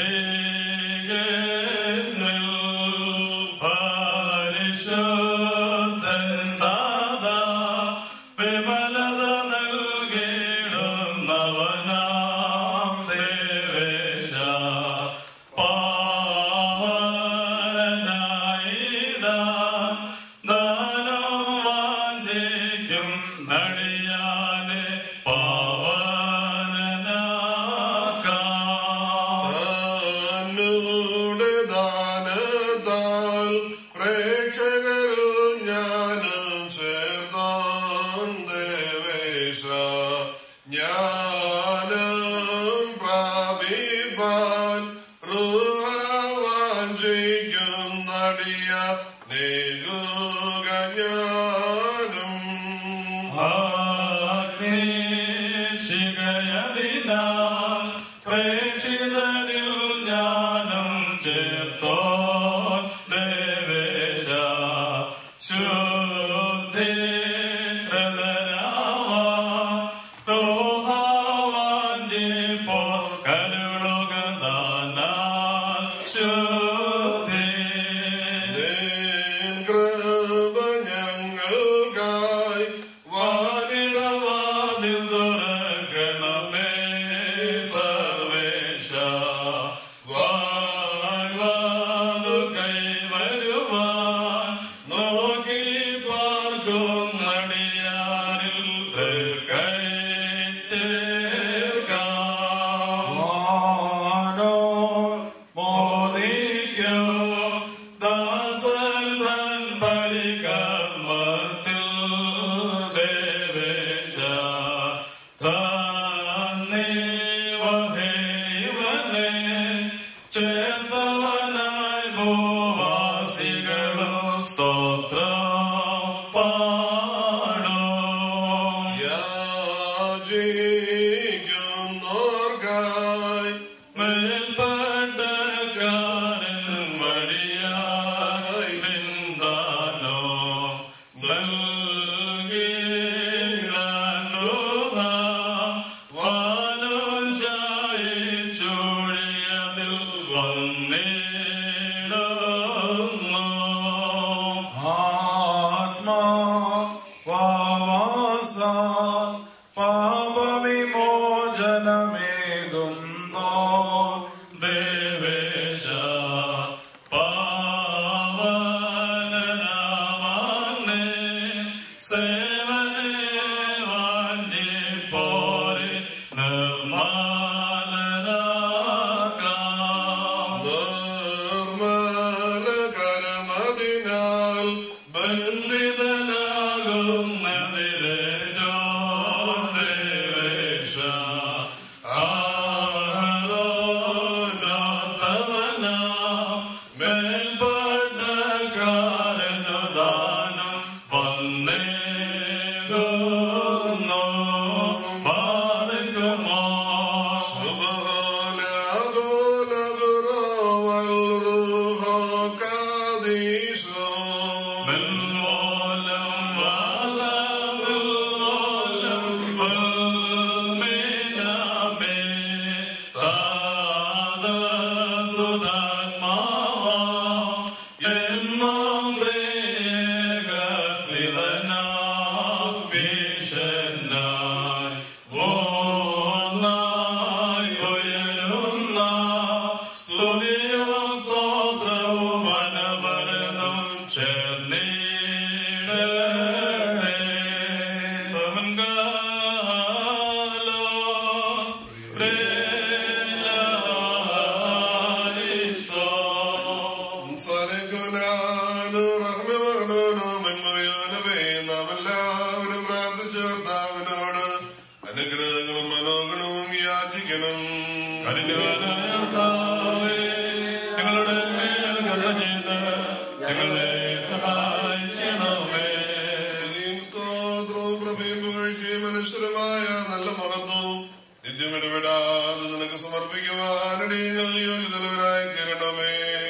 ചെയ്യുന്നിൽ പരിശുദ്ധൻ താതാ വിമലത നൽകിടുന്നവനാം ദേവേശ പാവനായിടാൻ ദാനം വാഞ്ചിക്കും നടിയാനെ പാവനാക്കാം താനുടെ ദാനത്താൽ പ്രേക്ഷകരിൽ ഞാനും ചേർത്തോൻ ദേവേശ ജ്ഞാനം പ്രാപിപ്പാൻ റുവാഞ്ചിക്കും നടിയ നേകുക ഞാനും ആഗ്നേഷികയതിനാൽ പ്രേക്ഷിതരിൽ ജ്ഞാനം ചേർത്തോ ദേവേശ ശുദ്ധി ോ കരുളുക ദാനാൽ ശുദ്ധി നിൻ കൃപ ഞങ്ങൾക്കായി വാനിടവാതിൽ തുറക്കണമേ സർവേശ വാഴ്വാതു കൈവരുവാൻ നോക്കി പാർക്കും നടിയാരിൽ തൃക്കൈ ചേർക്കാനോ മോദിക്കോ ദാസൻ തൻ പരികർമ്മത്തിൽ ദേവേശ തന്നെ വഹേവനെ പ്രാർത്ഥിക്കണം കരുണയായ കർത്താവേ, ഞങ്ങളുടെ മേൽ കരുണ ചെയ്ത് ഞങ്ങളെ സഹായിക്കണമേ സ്തുതിയും സ്തോത്രവും പ്രഭയും പുകഴ്ചയും മനുഷ്യരുമായ നല്ല മഹത്വവും നിത്യം ഇടപെടാതെ നിനക്ക് സമർപ്പിക്കുവാനിടയങ്ങൾ യോഗ്യതലവരായി തീരണമേ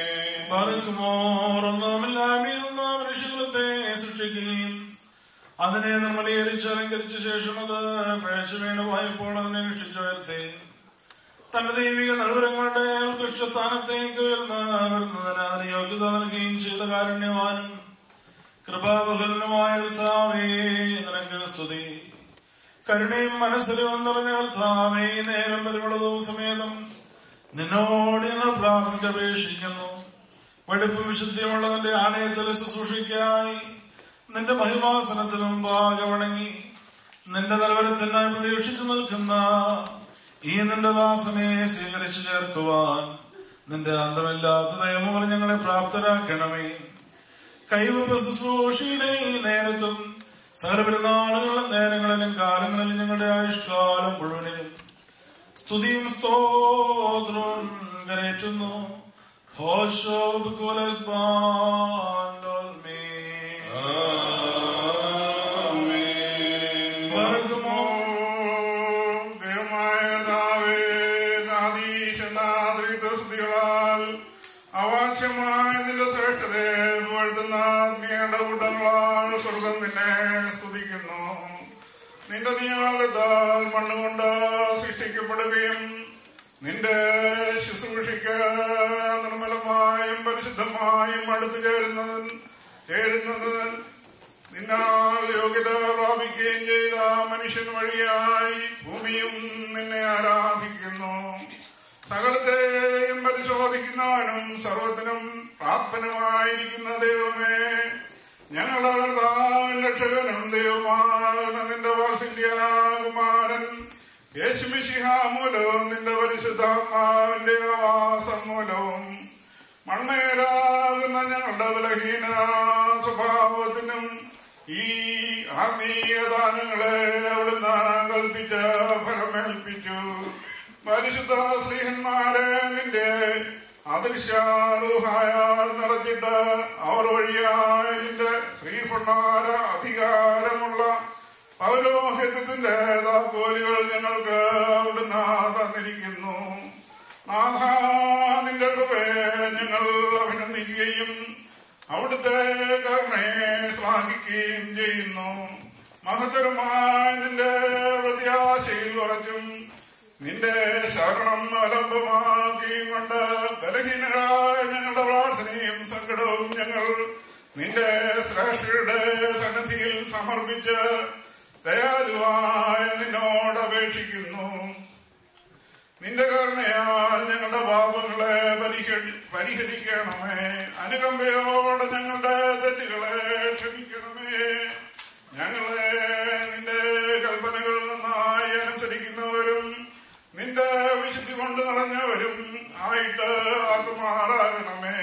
ഒന്നാമില്ലായ്മയുള്ള മനുഷ്യകുലത്തെ സൃഷ്ടിക്കുകയും അതിനെ നിർമ്മലീകരിച്ച് അലങ്കരിച്ച ശേഷം അത് പിഴച്ചു വീണ് പോയപ്പോൾ അതിനെ രക്ഷിച്ചുയർത്തി തന്റെ ദൈവിക നിർവരങ്ങളുടെ ഉത്കൃഷ്ട സ്ഥാനത്തേക്ക് ഉയർന്ന് വരുന്നതിന് അതിന് യോഗ്യത നൽകുകയും ചെയ്ത കാരുണ്യവാനും കൃപാബഹുലനുമായ കർത്താവേ നിനക്ക് സ്തുതി കരുണയും മനസ്സിലും നിറഞ്ഞ കർത്താവേ ഈ നേരം പരിമളവും സമേതം നിന്നോട് ഞങ്ങൾ പ്രാർത്ഥിച്ചപേക്ഷിക്കുന്നു വെടുപ്പ് വിശുദ്ധിയുമുള്ള നിന്റെ ആലയത്തിൽ ശുശ്രൂഷയ്ക്കായി നിന്റെ മഹിമാസനത്തിന് മുമ്പാകെ വണങ്ങി നിന്റെ നിലവരത്തിനായി പ്രതീക്ഷിച്ചു നിൽക്കുന്ന ഈ നിന്റെ ദാസനെ സ്വീകരിച്ചു ചേർക്കുവാൻ നിന്റെ അന്തമില്ലാത്ത ദയമൂലം ഞങ്ങളെ പ്രാപ്തരാക്കണമേ കൈവപ്പ് ശുശ്രൂഷയുടെ ഈ നേരത്തും സകല പെരുന്നാളുകളിലും നേരങ്ങളിലും കാലങ്ങളിലും ഞങ്ങളുടെ ആയുഷ്കാലം മുഴുവനിലും സ്തുതിയും സ്തോത്രവും കരയറ്റുന്നു ഹോഷോ ദൈവമായ കർത്താവേ, നാദീശനാദൃതസ്തുതികളാൽ അവാച്യമായ നിന്റെ ശ്രേഷ്ഠതയെ പുകഴ്ത്തുന്ന ആത്മീയയുടെ കൂട്ടങ്ങളാൽ സ്വർഗം നിന്നെ സ്തുതിക്കുന്നു നിന്റെ നിയോഗത്താൽ മണ്ണുകൊണ്ട് സൃഷ്ടിക്കപ്പെടുകയും നിന്റെ ശുശ്രൂഷയ്ക്ക് നിർമ്മലമായും പരിശുദ്ധമായും അടുത്തു ചേരുന്നത് ചേരുന്നത് നിന്നാൽ യോഗ്യത പ്രാപിക്കുകയും ചെയ്ത മനുഷ്യൻ വഴിയായി ഭൂമിയും നിന്നെ ആരാധിക്കുന്നു സകലത്തെയും പരിശോധിക്കുന്നവനും സർവത്തിനും പ്രാപ്തനുമായിരിക്കുന്ന ദൈവമേ ഞങ്ങളുടെ കർത്താവിൻ രക്ഷകനും ദൈവമാകുന്ന നിന്റെ വാത്സല്യകുമാരൻ യേശുമിശിഹ മൂലവും നിന്റെ പരിശുദ്ധാത്മാവിന്റെ ആവാസം മൂലവും മൺമേരാകുന്ന ഞങ്ങളുടെ ബലഹീന സ്വഭാവത്തിനും ഈ ആത്മീയദാനങ്ങളെ അവിടുന്ന് കൽപ്പിച്ച ഫലമേൽപ്പിച്ചു പരിശുദ്ധ സ്ത്രീഹന്മാരെ നിന്റെ അദൃശ്യാലുഹായാൽ നിറച്ചിട്ട് അവർ വഴിയായ നിന്റെ ശ്രീഫണ്ണാര അധികാരമുള്ള പൗരോഹിത്യത്തിന്റെ താക്കോലുകൾ ഞങ്ങൾക്ക് അവിടുന്ന് തന്നിരിക്കുന്നു നാഥ നിന്റെ കൃപയെ ഞങ്ങൾ അഭിനന്ദിക്കുകയും അവിടുത്തെ കരുണയെ ശ്ലാഘിക്കുകയും ചെയ്യുന്നു മഹത്തരമായ നിന്റെ പ്രത്യാശയിൽ ഉറച്ചും നിന്റെ ശരണം അവലംബമാക്കിയും കൊണ്ട് ബലഹീനരായ ഞങ്ങളുടെ പ്രാർത്ഥനയും സങ്കടവും ഞങ്ങൾ നിന്റെ ശ്രേഷ്ഠയുടെ സന്നിധിയിൽ സമർപ്പിച്ച് ദയാലുവായ നിന്നോട് അപേക്ഷിക്കുന്നു നിന്റെ കരുണയാൽ ഞങ്ങളുടെ പാപങ്ങളെ പരിഹരി- പരിഹരിക്കണമേ അനുകമ്പയോടെ ഞങ്ങളുടെ തെറ്റുകളെ ക്ഷമിക്കണമേ ഞങ്ങളെ നിന്റെ കൽപ്പനകൾ നന്നായി അനുസരിക്കുന്നവരും നിന്റെ വിശുദ്ധി കൊണ്ട് നിറഞ്ഞവരും ആയിട്ട് ആക്കുമാറാകണമേ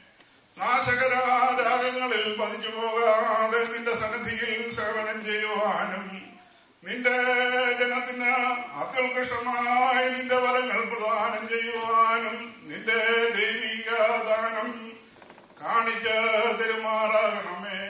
നാശകരാജാകങ്ങളിൽ പതിച്ചു പോകാതെ നിന്റെ സന്നിധിയിൽ സേവനം ചെയ്യുവാനും നിന്റെ ജനത്തിന് അത്യുത്കൃഷ്ടമായ നിന്റെ വരങ്ങൾ പ്രദാനം ചെയ്യുവാനും നിന്റെ ദൈവിക ദാനം കാണിച്ച് തെരുമാറാകണമേ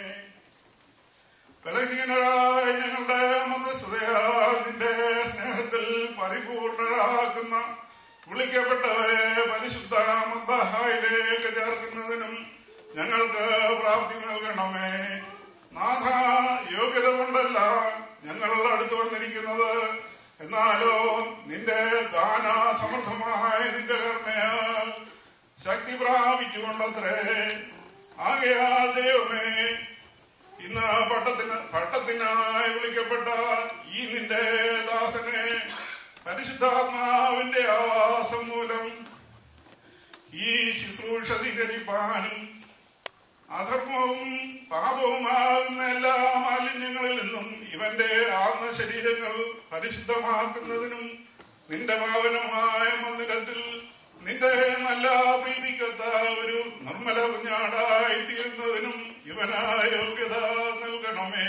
ബലഹീനരായ ഞങ്ങളുടെ മതസ്ഥതയാൽ നിന്റെ സ്നേഹത്തിൽ പരിപൂർണരാക്കുന്ന വിളിക്കപ്പെട്ടവരെ പരിശുദ്ധ മദ്ബഹായിലേക്ക് ചേർക്കുന്നതിനും ഞങ്ങൾക്ക് പ്രാപ്തി നൽകണമേ നാഥ യോഗ്യത കൊണ്ടല്ല ഞങ്ങൾ അടുത്തു വന്നിരിക്കുന്നത് എന്നാലോ നിന്റെ ദാന സമർത്ഥമായ നിന്റെ കരുണയാൽ ശക്തി പ്രാപിച്ചുകൊണ്ടത്രേ ആകയാൽ ദൈവമേ ഇന്ന് പട്ടത്തിന് പട്ടത്തിനായി വിളിക്കപ്പെട്ട ഈ നിന്റെ ദാസനെ പരിശുദ്ധാത്മാവിന്റെ ആവാസം മൂലം ഈ ശുശ്രൂഷ സ്വീകരിപ്പാനും അധർമ്മവും പാപവുമാകുന്ന എല്ലാ മാലിന്യങ്ങളിൽ നിന്നും ഇവന്റെ ആത്മശരീരങ്ങൾ പരിശുദ്ധമാക്കുന്നതിനും നിന്റെ പാവനമായ മന്ദിരത്തിൽ നിന്റെ നല്ല പ്രീതിക്കൊത്ത ഒരു നിർമ്മല കുഞ്ഞാടായി തീരുന്നതിനും ഇവനായ യോഗ്യത നൽകണമേ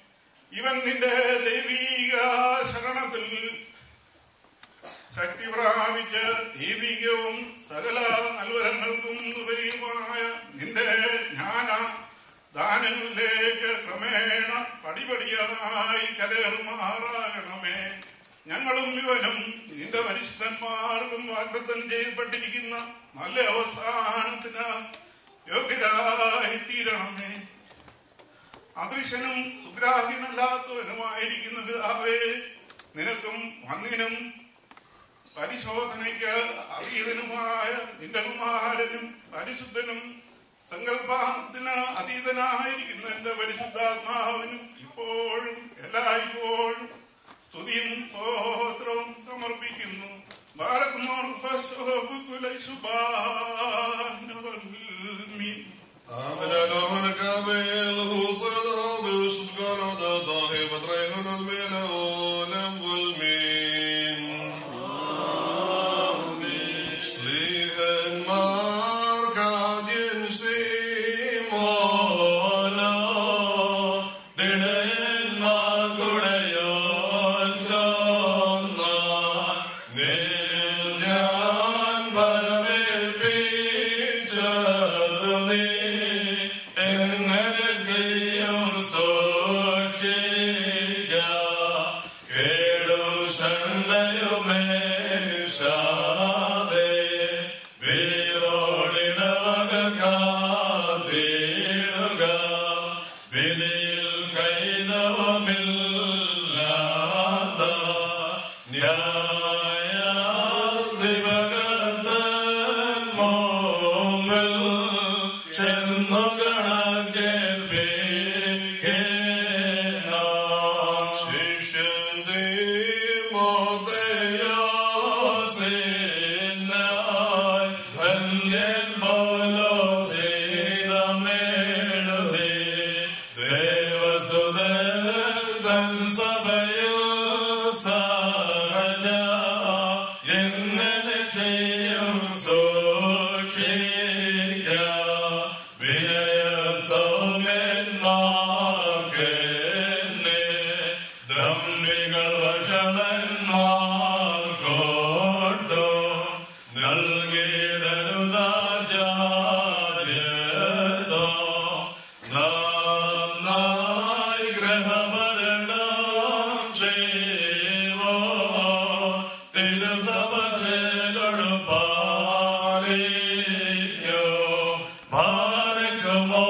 ഇവൻ നിന്റെ ദൈവീക ശരണത്തിൽ ശക്തി പ്രാ പ്രാപിച്ച് ദീപികവും സകല നൽവരങ്ങൾക്കും ഉപരിയുമായ നിന്റെ ജ്ഞാന ദാനങ്ങളിലേക്ക് ക്രമേണ പടിപടിയായി കരകയറുമാറാകണമേ ഞങ്ങളും ഇവനും നിന്റെ പരിശുദ്ധന്മാർക്കും വാഗ്ദത്തം ചെയ്യപ്പെട്ടിരിക്കുന്ന നല്ല അവസാനത്തിന് യോഗ്യരായി തീരണമേ അദൃശ്യനും സുഗ്രാഹ്യനല്ലാത്തവനുമായിരിക്കുന്ന പിതാവേ നിനക്കും മണ്ണിനും പരിശോധനയ്ക്ക് അതീതനുമായ നിന്റെ കുമാരനും പരിശുദ്ധനും സങ്കല്പത്തിന് അതീതനായിരിക്കുന്ന എന്റെ പരിശുദ്ധാത്മാവിനും ഇപ്പോഴും എല്ലായ്പ്പോഴും സ്തുതിയും സ്തോത്രവും സമർപ്പിക്കുന്നു ബാലകുമാർ വിധിയിൽ കൈതവമില്ലാത്ത ന്യായാധിപകർത്തൻ മോങ്ങൽ ചെന്നു കണക്കേൽപ്പിക്കണം ശിഷ്യന്റെ മോദയാസിനായി ധന്യൻ പോലോ സീതമേഴുതി ദേവസുതൻ സഭയിൽ സഹജ എങ്ങനെ ചെയ്യും സൂക്ഷിക്ക വിനയ സൗമ്യന്മാർക്ക് ദമ്മികൾ വഷളന്മാർക്കോട്ടോ നൽകിയിടരുതാചാര്യതോ നന്നായി ഗ്രഹഭരണം ചെയ്വോ തിരുസഭ ചേലൊടു പാലിക്കോ ഭാരക്കുമോ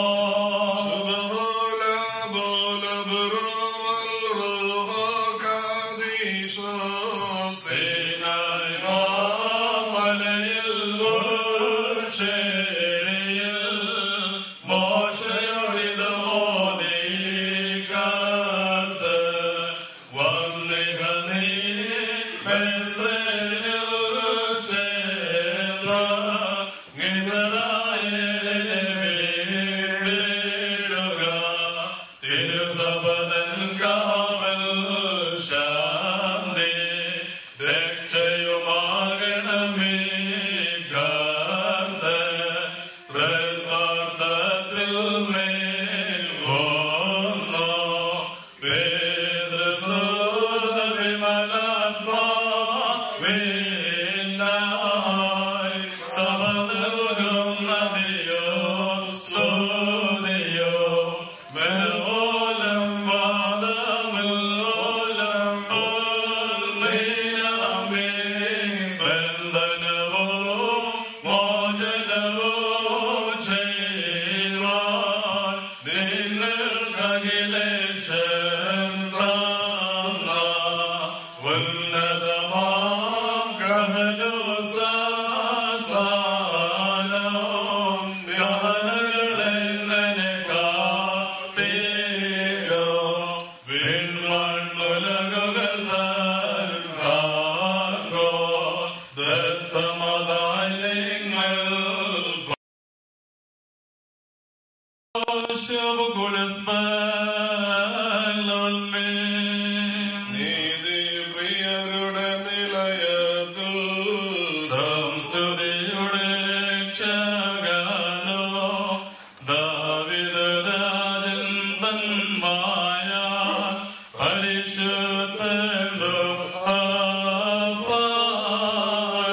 സേനായി മാമലയിൽ ചെടിയിൽ മോശയൊടിത് മോദികാത്ത് വന്നിക നീ മെസ്സേജിൽ ചേർന്ന ഗിതരായ വീടിടുക തിരുസപതൻ കാവൽ ശാന്തി രക്ഷയുമാകണമേ ഗാത പ്രതാർത്ഥത്തിൽ മേൽവന്നോ വേദസൂത വിമലാത്മാ വേലായി സഭ നൽകുന്നതിയോ സ്തുതിയോ മേലോലം വാദമില്ലോലം ഓൽമേയാമേ ബന്ധനവോ മോചനവോ ചെയ്യുവാൻ നിങ്ങൾക്കഖിലേശൻ തന്ന ഉന്നതമാം ഗഹനോസാസാനം ഗഹനകളെങ്ങനെ കാത്തേരോ വിൺമൺമുലകുകൾ താക്കോ ദത്തമതായി നിങ്ങൾ പ്രിയരുടെ നിലയത്തിൽ സംസ്തുതിയുടെ ക്ഷഗാനോ ദാവിദരാജൻ തന്മായ പരിശുദ്ധ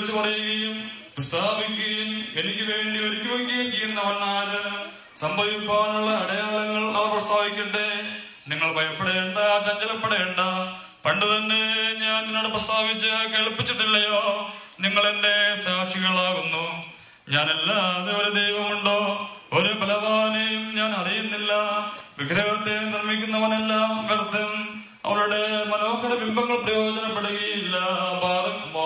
വിളിച്ചു പറയുകയും പ്രസ്താവിക്കുകയും എനിക്ക് വേണ്ടി ഒരുക്കി വയ്ക്കുകയും ചെയ്യുന്നവൻ ആര് സംഭവിപ്പാനുള്ള അടയാളങ്ങൾ അവർ പ്രസ്താവിക്കട്ടെ നിങ്ങൾ ഭയപ്പെടേണ്ട ചഞ്ചലപ്പെടേണ്ട പണ്ട് തന്നെ ഞാൻ നിന്നോട് പ്രസ്താവിച്ച് കേൾപ്പിച്ചിട്ടില്ലയോ നിങ്ങൾ എന്റെ സാക്ഷികളാകുന്നു ഞാനല്ലാതെ ഒരു ദൈവമുണ്ടോ ഒരു ബലവാനെയും ഞാൻ അറിയുന്നില്ല വിഗ്രഹത്തെ നിർമ്മിക്കുന്നവനെല്ലാം വ്യർത്ഥം അവരുടെ മനോഹര ബിംബങ്ങൾ പ്രയോജനപ്പെടുകയില്ല പാർക്കുമോ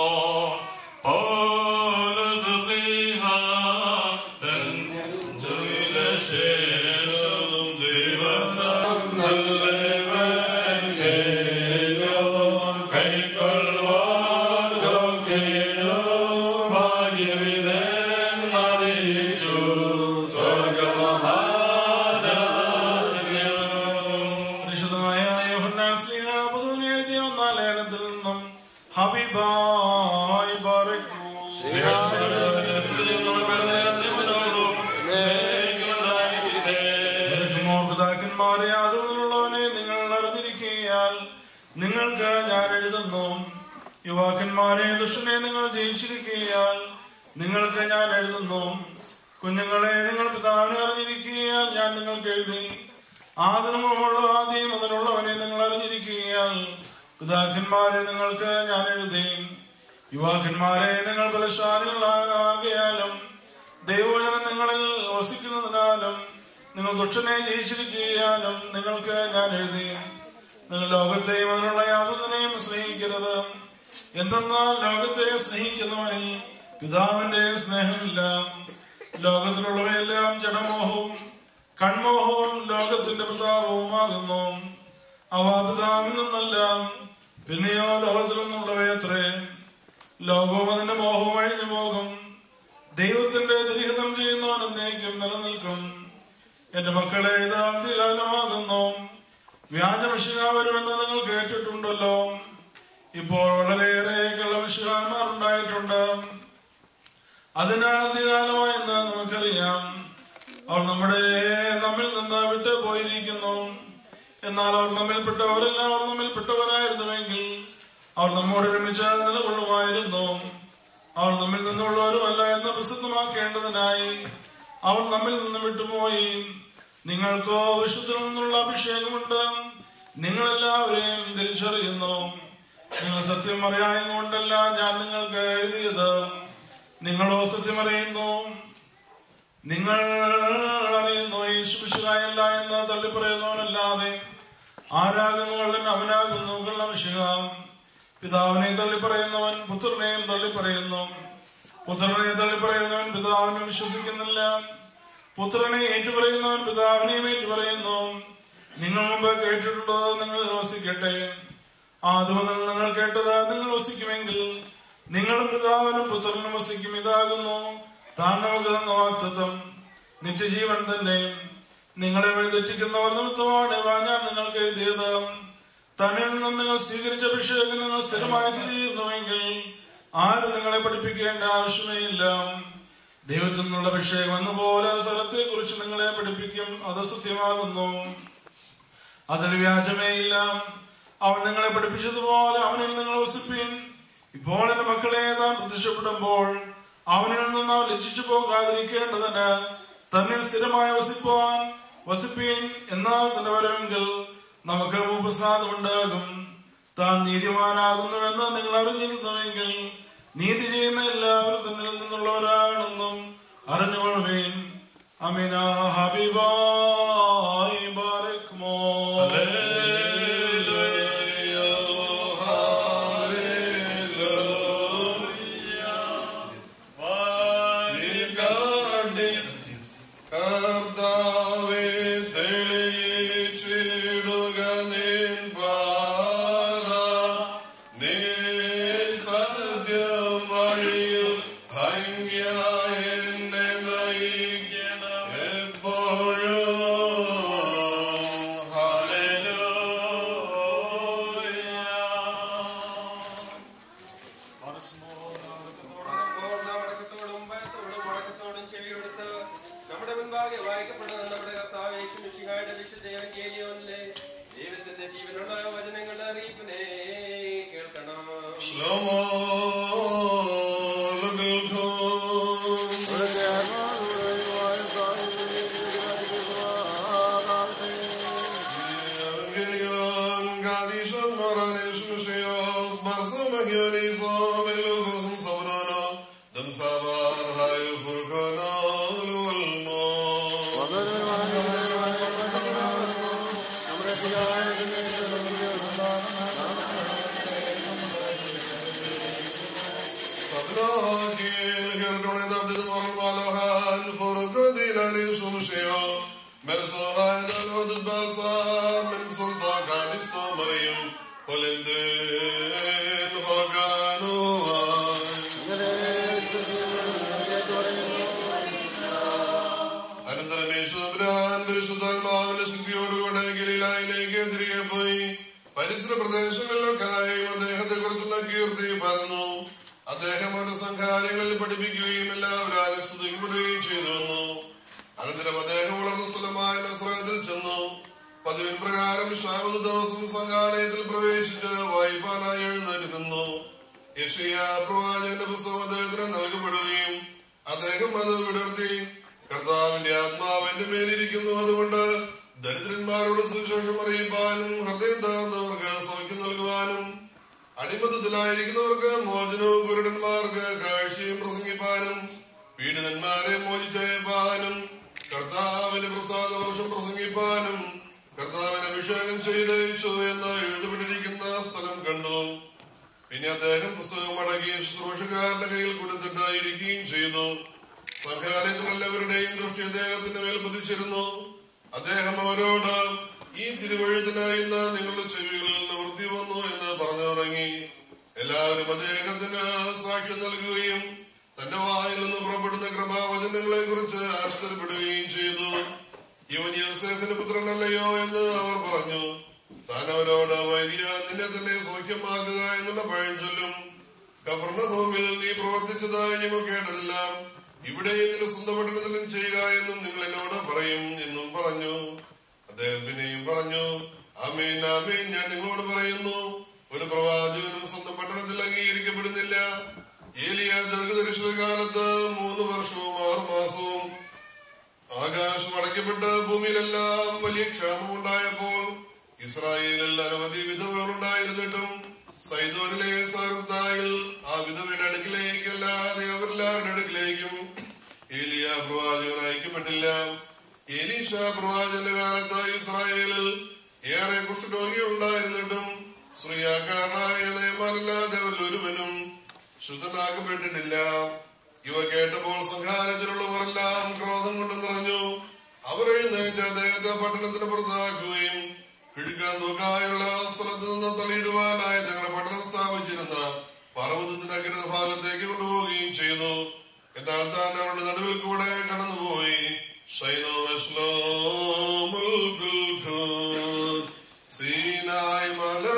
പൗലോസ് ശ്ലീഹ തൻ ജോലിയിലെ ശേഷം ദൈവത്താൽ നല്ലവൻ കേൾക്കോ, കൈക്കൊള്ളുവാർക്കൊക്കെയോ ഭാഗ്യവിധേന്നറിയിച്ചു സ്വർഗമഹാരാജ്ഞം പരിശുദ്ധമായ യോഹന്നാൻ സ്ലീഹ പൊതുവിൽ എഴുതിയ ഒന്നാം ലേഖനത്തിൽ നിന്നും ഹബീബായി ബാറക്കൂ. ബാറക്കുമോ പിതാക്കന്മാരെ അതുമുള്ളവനെ നിങ്ങൾ അറിഞ്ഞിരിക്കുകയാൽ നിങ്ങൾക്ക് ഞാൻ എഴുതുന്നു യുവാക്കന്മാരെ ദുഷ്ടനെ നിങ്ങൾ ജയിച്ചിരിക്കുകയാൽ നിങ്ങൾക്ക് ഞാൻ എഴുതുന്നു കുഞ്ഞുങ്ങളെ നിങ്ങൾ പിതാവിനെ അറിഞ്ഞിരിക്കുകയാൽ ഞാൻ നിങ്ങൾക്ക് എഴുതി ആദിനമുള്ള ആദ്യം മുതലുള്ളവനെ നിങ്ങൾ അറിഞ്ഞിരിക്കുകയാൽ പിതാക്കന്മാരെ നിങ്ങൾക്ക് ഞാൻ എഴുതി യുവാക്കന്മാരെ നിങ്ങൾ ബലശാലികളാകായാലും ദൈവവചനം നിങ്ങളിൽ വസിക്കുന്നതിനാലും നിങ്ങൾ ദുഷ്ടനെ ജയിച്ചിരിക്കുകയാലും നിങ്ങൾക്ക് ഞാൻ എഴുതി നിങ്ങൾ ലോകത്തെയും അതിനുള്ള യാതൊന്നിനെയും സ്നേഹിക്കരുത് എന്തെന്നാൽ ലോകത്തെ സ്നേഹിക്കുന്നവനിൽ പിതാവിന്റെ സ്നേഹമില്ല ലോകത്തിലുള്ളവയെല്ലാം ജഡമോഹവും കൺമോഹവും ലോകത്തിന്റെ പ്രതാപവുമാകുന്നു അവ പിതാവിൽ നിന്നല്ല പിന്നെയോ ലോകത്തിൽ നിന്നുള്ളവയത്രേ ലോകവും അതിന്റെ മോഹവും അഴിഞ്ഞു പോകും ദൈവത്തിന്റെ ദുരിതം ചെയ്യുന്നവൻ എന്നേക്കും നിലനിൽക്കും എന്റെ മക്കളെ ഇത് അന്ത്യകാലമാകുന്നു വ്യാജമിഷിക വരുമെന്ന് നിങ്ങൾ കേട്ടിട്ടുണ്ടല്ലോ ഇപ്പോൾ വളരെയേറെ കള്ളമിഷികാന്മാർ ഉണ്ടായിട്ടുണ്ട് അതിനാൽ അന്ത്യകാലമായെന്ന് നമുക്കറിയാം അവർ നമ്മുടെ നമ്മിൽ നിന്ന് വിട്ടു പോയിരിക്കുന്നു എന്നാൽ അവർ നമ്മിൽപ്പെട്ടവരെല്ലാം അവർ നമ്മിൽപ്പെട്ടവരായിരുന്നുവെങ്കിൽ അവർ നമ്മോട് ഒരുമിച്ച് നിലകൊള്ളുമായിരുന്നു അവർ നമ്മിൽ നിന്നുള്ളവരുമല്ല എന്ന് പ്രസിദ്ധമാക്കേണ്ടതിനായി അവർ നമ്മിൽ നിന്ന് വിട്ടുപോയി നിങ്ങൾക്കോ വിശുദ്ധിൽ നിന്നുള്ള അഭിഷേകമുണ്ട് നിങ്ങളെല്ലാവരെയും തിരിച്ചറിയുന്നു നിങ്ങൾ സത്യം അറിയാൻ കൊണ്ടല്ല ഞാൻ നിങ്ങൾക്ക് എഴുതിയത് നിങ്ങളോ സത്യം അറിയുന്നു നിങ്ങൾ അറിയുന്നു യേശുമിശുകായല്ല എന്ന് തള്ളിപ്പറയുന്നവനല്ലാതെ ആരാകുന്നു കള്ളൻ അവനാകുന്നു കള്ളമിശുക പിതാവിനെ തള്ളിപ്പറയുന്നവൻ പുത്രനെയും തള്ളിപ്പറയുന്നു പുത്രനെ തള്ളിപ്പറയുന്നവൻ പിതാവിനെ വിശ്വസിക്കുന്നില്ല പുത്രനെ ഏറ്റുപറയുന്നവൻ പിതാവിനെയും ഏറ്റുപറയുന്നു നിങ്ങൾ മുമ്പ് കേട്ടിട്ടുള്ളത് നിങ്ങൾ വസിക്കട്ടെ ആദ്യം നിങ്ങൾ കേട്ടത് നിങ്ങൾ വസിക്കുമെങ്കിൽ നിങ്ങളും പിതാവിനും പുത്രനും വസിക്കും ഇതാകുന്നു താൻ നമുക്ക് തന്ന വാക്തത്വം നിത്യജീവൻ തന്നെ നിങ്ങളെ വഴിതെറ്റിക്കുന്നവർ നിമിത്തമാണ് ഇവ ഞാൻ നിങ്ങൾക്ക് എഴുതിയത് തന്നിൽ നിന്നും നിങ്ങൾ സ്വീകരിച്ച അഭിഷേകം നിങ്ങൾ സ്ഥിരമായി സ്ഥിതി ചെയ്യുന്നുവെങ്കിൽ ആരും നിങ്ങളെ പഠിപ്പിക്കേണ്ട ആവശ്യമേ ഇല്ല ദൈവത്തിൽ നിന്നുള്ള അഭിഷേകം എന്നപോലെ സ്ഥലത്തെ കുറിച്ച് നിങ്ങളെ പഠിപ്പിക്കും അത് സത്യമാകുന്നു അതിൽ വ്യാജമേ ഇല്ല അവൻ നിങ്ങളെ പഠിപ്പിച്ചതുപോലെ അവനിൽ നിങ്ങൾ വസിപ്പീൻ ഇപ്പോൾ എന്റെ മക്കളെ താൻ പ്രത്യക്ഷപ്പെടുമ്പോൾ അവനിൽ നിന്ന് അവൻ ലജ്ജിച്ചു പോകാതിരിക്കേണ്ടതിന് തന്നെ സ്ഥിരമായി വസിപ്പാൻ വസിപ്പീൻ എന്നാൽ തന്റെ വരവെങ്കിൽ നമുക്ക് പ്രസാദം ഉണ്ടാകും താൻ നീതിമാനാകുന്നുവെന്ന് നിങ്ങൾ അറിഞ്ഞിരുന്നുവെങ്കിൽ നീതി ചെയ്യുന്ന എല്ലാവരും തന്നിൽ നിന്നുള്ളവരാണെന്നും അറിഞ്ഞുകൊള്ളുവേൻ അമീന ഹബീബായി ബാരക്മോ കർത്താവേ തെളിയിച്ചിടുക നിൻ പാത നീൻ സത്യം വഴിയിൽ ഭംഗിയായി എന്നെ നയിക്കണം എപ്പോഴും അപ്പോൾ നാം അടക്കത്തോടും ഭയത്തോടും വടക്കത്തോടും ചെവിയെടുത്ത് നമ്മുടെ മുൻപാകെ വായിക്കപ്പെടുന്ന നമ്മുടെ കർത്താവ് യേശുമിശിഹായുടെ വിശുദ്ധ എവങ്കേലിയോനിലെ ദൈവത്തിന്റെ ജീവനുള്ള വചനങ്ങളുടെ അറിയിപ്പിനെ കേൾക്കണം ശ്ലോമോ Israel, Herdone David Morvalohan, Forgodilani Sumsheo, Mersorai Dalod Basar, Men Sultan Kadisto Mariam, Polendin അനന്തരം യേശുദമ്പുരാൻ പരിശുദ്ധാത്മാവിന്റെ ശക്തിയോടുകൂടെ ഗലീലായിലേക്ക് തിരികെ പോയി പരിസര പ്രദേശങ്ങളിലൊക്കെയായി അദ്ദേഹത്തെ കുറിച്ചുള്ള കീർത്തി പരന്നു അദ്ദേഹം അവരുടെ സംഘാലയങ്ങളിൽ പഠിപ്പിക്കുകയും എല്ലാവരും സ്തുതിക്കപ്പെടുകയും ചെയ്തു വന്നു അനന്തരം അദ്ദേഹം വളർന്ന സ്ഥലമായ നസ്രത്തിൽ ചെന്നു പതിവിൻ പ്രകാരം ശാബത് ദിവസം സംഘാലയത്തിൽ പ്രവേശിച്ച് വായിപ്പാനായി എഴുന്നേറ്റ് നിന്നു യശയ പ്രവാചകന്റെ പുസ്തകം അദ്ദേഹത്തിന് നൽകപ്പെടുകയും അദ്ദേഹം അത് വിടർത്തി കർത്താവിന്റെ ആത്മാവ് എന്റെ മേലിരിക്കുന്നു അതുകൊണ്ട് ദരിദ്രന്മാരോട് സുവിശേഷം അറിയിപ്പാനും ഹൃദയം തകർന്നവർക്ക് സൗഖ്യം നൽകുവാനും അടിമത്തത്തിലായിരിക്കുന്നവർക്ക് മോചനവും കുരുടന്മാർക്ക് കാഴ്ചയും പ്രസംഗിപ്പാനും പീഡിതന്മാരെ മോചിച്ചയപ്പാനും കർത്താവിന്റെ പ്രസാദ വർഷം പ്രസംഗിപ്പാനും കർത്താവിന് അഭിഷേകം ചെയ്തയച്ചു എന്ന് എഴുതപ്പെട്ടിരിക്കുന്ന സ്ഥലം കണ്ടു പിന്നെ അദ്ദേഹം പുസ്തകം മടക്കി ശുശ്രൂഷക്കാരന്റെ കയ്യിൽ കൊടുത്തിട്ട് ഇരിക്കുകയും ചെയ്തു സംഘാലയത്തിലുള്ളവരുടെയും ദൃഷ്ടി അദ്ദേഹത്തിന്റെ മേൽ പതിച്ചിരുന്നു അദ്ദേഹം അവരോട് ഈ തിരുവഴുത്തിന് ഇന്ന് നിങ്ങളുടെ ചെവികളിൽ നിവൃത്തി വന്നു എന്ന് പറഞ്ഞു തുടങ്ങി എല്ലാവരും അദ്ദേഹത്തിന് സാക്ഷ്യം നൽകുകയും തന്റെ വായിൽ നിന്ന് പുറപ്പെടുന്ന കൃപാവചനങ്ങളെ കുറിച്ച് ആശ്ചര്യപ്പെടുകയും ചെയ്തു ഇവൻ യോസേഫിന്റെ പുത്രനല്ലയോ എന്ന് അവർ പറഞ്ഞു താൻ അവരോട് വൈദ്യ നിന്നെ തന്നെ സൗഖ്യമാക്കുക എന്നുള്ള പഴഞ്ചൊല്ലും കഫർണഹോമിൽ നീ പ്രവർത്തിച്ചതായി ഞങ്ങൾ കേട്ടതില്ല ഇവിടെ നിന്റെ സ്വന്തം പട്ടണത്തിലും ചെയ്യുക എന്നും നിങ്ങൾ എന്നോട് പറയും എന്നും പറഞ്ഞു അദ്ദേഹം പിന്നെയും പറഞ്ഞു ആമേൻ ആമേൻ ഞാൻ നിങ്ങളോട് പറയുന്നു ഒരു പ്രവാചകനും സ്വന്തം പട്ടണത്തിൽ അംഗീകരിക്കപ്പെടുന്നില്ല ഏലിയ ദീർഘദർശന കാലത്ത് മൂന്ന് വർഷവും ആറു മാസവും ആകാശം അടയ്ക്കപ്പെട്ട് ഭൂമിയിലെല്ലാം വലിയ ക്ഷാമം ഉണ്ടായപ്പോൾ ഇസ്രായേലിൽ അനവധി വിധവകൾ ഉണ്ടായിരുന്നിട്ടും സൈദോനിലെ സർദായിൽ ആ വിധവയുടെ അടുക്കിലേക്ക് അല്ലാതെ അവരെല്ലാവരുടെ അടുക്കിലേക്കും ഏലിയ പ്രവാചകൻ അയക്കപ്പെട്ടില്ല എലീഷ പ്രവാചകന്റെ കാലത്ത് ഇസ്രായേലിൽ ഏറെ കുഷ്ഠരോഗികൾ ഉണ്ടായിരുന്നിട്ടും ശ്രീയാക്കാരനായ നിയമല്ലാതെ അവരിൽ ഒരുവനും ശുദ്ധനാക്കപ്പെട്ടിട്ടില്ല ഇവ കേട്ടപ്പോൾ സംഘാനത്തിലുള്ളവരെല്ലാം ക്രോധം കൊണ്ട് നിറഞ്ഞു അവർ എഴുന്നേറ്റ് അദ്ദേഹത്തെ പട്ടണത്തിന് പുറത്താക്കുകയും കിഴുക്കാൻ തൂക്കായുള്ള സ്ഥലത്ത് നിന്ന് തള്ളിയിടുവാനായി തങ്ങളുടെ പട്ടണം സ്ഥാപിച്ചിരുന്ന പർവ്വതത്തിന്റെ അഗ്രത ഭാഗത്തേക്ക് കൊണ്ടുപോവുകയും ചെയ്തു എന്നാൽ താൻ അവരുടെ നടുവിൽ കൂടെ കടന്നുപോയി ഷൈനോ വസ്ലോമുൽ ഗുൽഖുദ് സീനായ്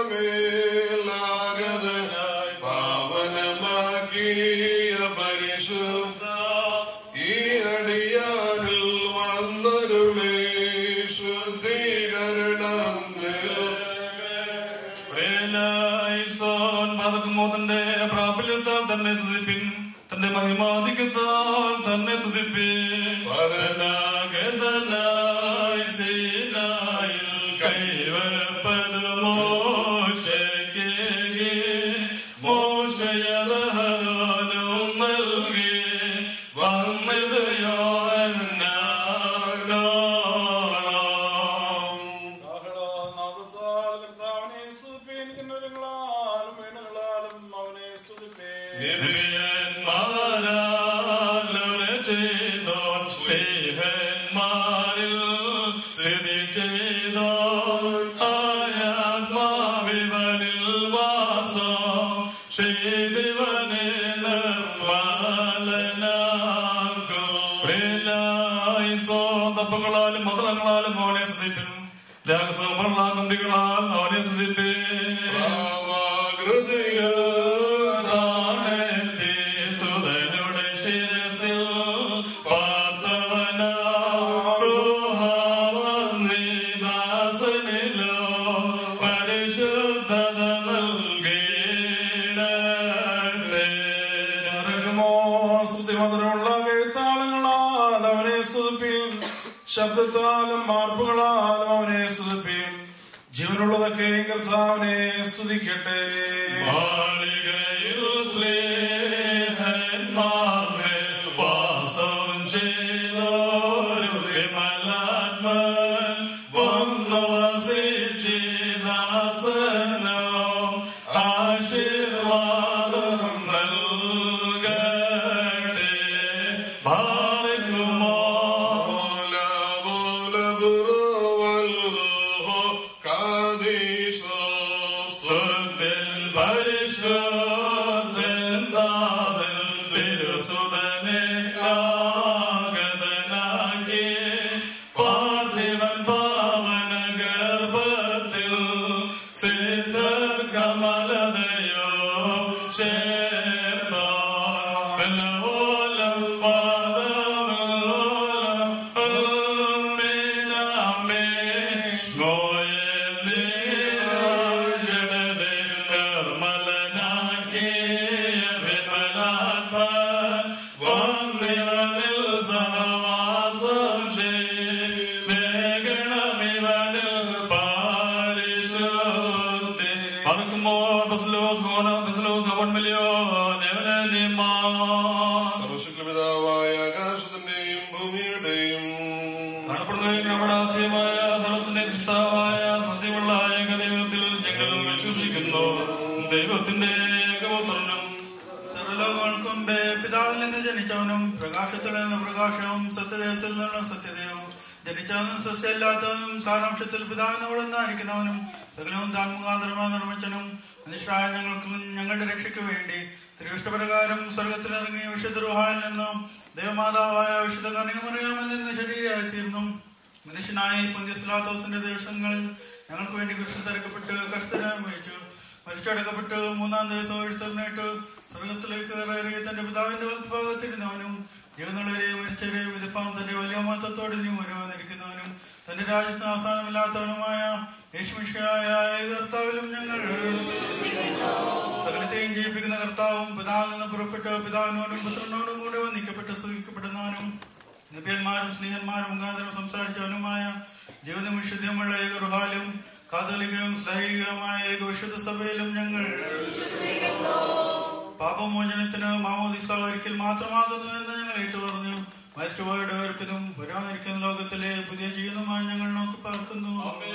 മലമേലാഗതനായി പാവനമാക്കിയ പരിശുദ്ധ ഈ അടിയാനിൽ വന്നരുളേ തന്റെ പ്രാബല്യത്താൽ തന്നെ സ്തുതിപ്പിൻ തന്റെ മഹിമാധികത്താൽ തന്നെ സ്തുതിപ്പിൻ പരനാഗതനായി സീനായിൽ കൈവപ്പത് മോശയ്ക്ക് മോശയലഹനോനും നൽകി വന്നത് നാദത്താൽ കർത്താവിനെ സ്തുതിപ്പീൻ കിന്നരങ്ങളാലും വീണകളാലും അവനെ സ്തുതിപ്പീൻ ചെയ്തോൻ സ്നേഹന്മാരിൽ സ്ഥിതി ചെയ്തോൻ ആയാത്മാവിവനിൽ വാസം ചെയ്തിവനെ തപ്പങ്ങളാലും മതങ്ങളാലും അവനെ സ്തുതിപ്പിൻ രാഗസമങ്ങളാൽ കമ്പികളാൽ അവനെ സ്തുതിപ്പിൻ താഴത്തെ സുതനുടെ ശിരസിൽ പാർത്തവനാ ദാസനിലോ പരിശുദ്ധത നൽകിയിടട്ടെ മറക്കുമോ സ്തുതിമധുരമുള്ള വേത്താളങ്ങളാൽ അവനെ സ്തുതിപ്പീൻ ശബ്ദത്താലും മാർപ്പുകളാലും അവനെ സ്തുതിപ്പീൻ ജീവനുള്ളതൊക്കെ കർത്താവിനെ സ്തുതിക്കട്ടെ മാളികയിൽ സ്നേഹന്മാരെ വാസം ചെയ്തോരു വിമലാത്മൻ വന്നു വസിച്ചിദാസനോ ആശീർവാദം നൽകട്ടെ സർവശുക്ലപിതാവായ ആകാശത്തിന്റെയും ഭൂമിയുടെയും നമ്മുടെ ആദ്യമായ സർവത്തിന്റെ സൃഷ്ടാവായ സത്യമുള്ള ഏകദൈവത്തിൽ ഞങ്ങൾ വിശ്വസിക്കുന്നു ദൈവത്തിന്റെ ഏകപുത്രനും സർവലോകങ്ങൾക്കും ബേ- പിതാവിൽ നിന്ന് ജനിച്ചവനും പ്രകാശത്തിൽ നിന്ന് പ്രകാശവും സത്യദൈവത്തിൽ നിന്ന് സത്യദൈവവും ജനിച്ചവനും സൃഷ്ടിയല്ലാത്തവനും സാരാംശത്തിൽ പിതാവിനോട് നിന്നായിരിക്കുന്നവനും സകലവും താൻ മുഖാന്തരമായി നിർമ്മിച്ചനും മനുഷ്യരായ ഞങ്ങൾക്കും ഞങ്ങളുടെ രക്ഷയ്ക്ക് വേണ്ടി തിരുവിഷ്ടപ്രകാരം സ്വർഗത്തിലിറങ്ങിയ വിശുദ്ധ റുഹായിൽ നിന്നും ദേവമാതാവായ വിശുദ്ധ കർണികമറിയാമിൽ നിന്ന് ശരീരമായി തീർന്നു മനുഷ്യനായി പൊന്തിയസ് പിലാത്തോസിന്റെ ദിവസങ്ങളിൽ ഞങ്ങൾക്ക് വേണ്ടി കൃഷ്ണ തിരക്കപ്പെട്ട് കഷ്ടനുഭവിച്ചു മരിച്ചടക്കപ്പെട്ട് മൂന്നാം ദിവസം എഴുത്തറിഞ്ഞിട്ട് സ്വർഗത്തിലേക്ക് കയറി തന്റെ പിതാവിന്റെ വലത്തുഭാഗത്തിരുന്നവനും ജീവനുള്ളവരെയും മരിച്ചവരെയും വിധിപ്പാൻ തന്റെ വലിയ മഹത്വത്തോടെ ഇനി വരുവാനിരിക്കുന്നവനും തന്റെ രാജ്യത്തിന് അവസാനമില്ലാത്തവനുമായ യേശുമിഷയായ കർത്താവിലും ഞങ്ങൾ സകലത്തെയും ജയിപ്പിക്കുന്ന കർത്താവും പിതാവിൽ നിന്ന് പുറപ്പെട്ട് പിതാവിനോടും പുത്രനോടും കൂടെ വന്ദിക്കപ്പെട്ട് സൂഹിക്കപ്പെടുന്നവനും നിപ്യന്മാരും സ്നേഹന്മാരും മുഖാന്തരം സംസാരിച്ചവനുമായ ജീവനും വിശുദ്ധിയുമുള്ള ഏക റുഹാലും കാതോലികവും സ്ലൈഹികവുമായ ഏക വിശുദ്ധ സഭയിലും ഞങ്ങൾ പാപമോചനത്തിന് മാമോദിസ ഒരിക്കൽ മാത്രമാകുന്നു എന്ന് ഞങ്ങൾ ഏറ്റു പറഞ്ഞു മരിച്ചുപോയുടെ ഉയരത്തിലും വരാനിരിക്കുന്ന ലോകത്തിലെ പുതിയ ജീവിതമായി ഞങ്ങൾ നോക്കി പാർക്കുന്നു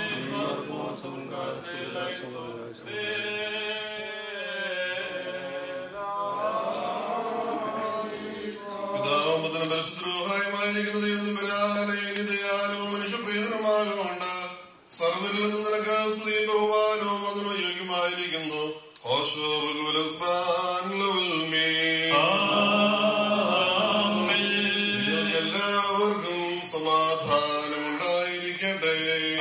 പിതാവും പുത്രനും പരിശുദ്ധരൂഹായുമായിരിക്കുന്ന ദൈവം വരാനെ നിതയാലും മനുഷ്യപ്രിയനുമാകൊണ്ട് സർവരിൽ നിന്ന് നിനക്ക് സ്തുതിയും ബഹുമാനവും അതിന് യോഗ്യമായിരിക്കുന്നു ഓശോ ഭഗവലസ്താൻ ലവൽമേ. നിങ്ങൾക്ക് എല്ലാവർക്കും സമാധാനം ഉണ്ടായിരിക്കട്ടെ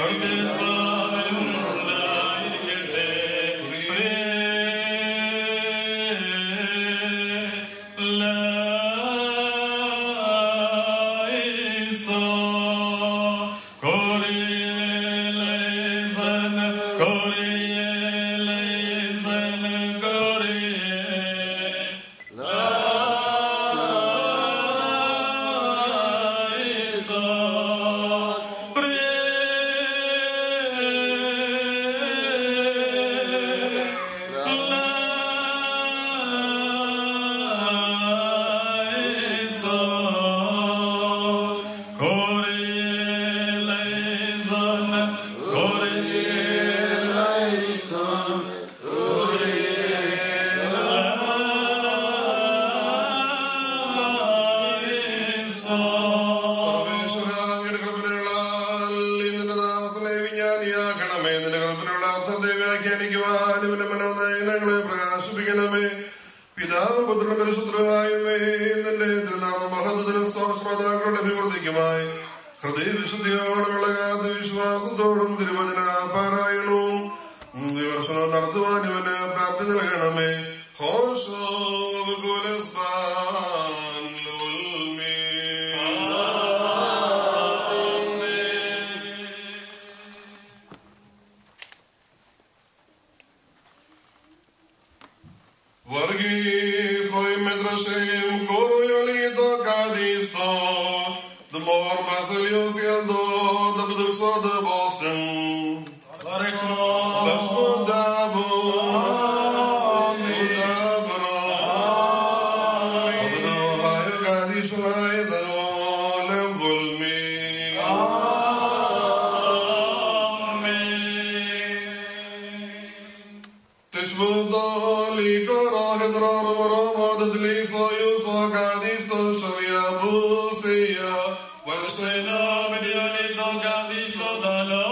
സർവേശ്വരായുടെ കൽപ്പനകളാൽ നിന്റെ ദാസനെ വിജ്ഞാനിയാക്കണമേ നിന്റെ കൽപ്പനയുടെ അർത്ഥത്തെ വ്യാഖ്യാനിക്കുവാൻ ഇവന്റെ മനോനയനങ്ങളെ പ്രകാശിപ്പിക്കണമേ പിതാവും പുത്രനും പരിശുദ്ധമായവേ നിന്റെ തിരുനാമ മഹത്വത്തിനും ശ്രോതാക്കളുടെ അഭിവൃദ്ധിക്കുമായി ഹൃദയവിശുദ്ധിയോടുള്ള കാത്ത വിശ്വാസത്തോടും തിരുവചന പാരായണവും വിമർശനവും നടത്തുവാൻ ഇവന് പ്രാപ്തി നൽകണമേ ഹോഷോ കുലസ്ബാൻ ലുൽമീ. Vargi froi medrashem koro yolito kadisto The more basilios yeldo the bedukso de bosen Bashmo dabu Udabro Adno hayo kadisho haydo lem volmi تشبضالي كراه درار مرامات دلي صايو صاقاديس تو شويا بوسيا ورشينا مدياني تو قاديس تو دالو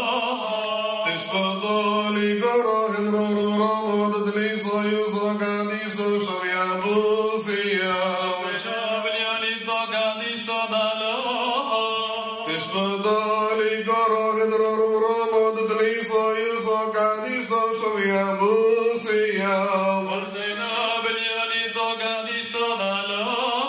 تشبضالي كراه درار مرامات دلي صايو صاقاديس تو شويا بوسيا تشبضالي كراه درار مرامات دلي صايو صاقاديس تو شويا بوسيا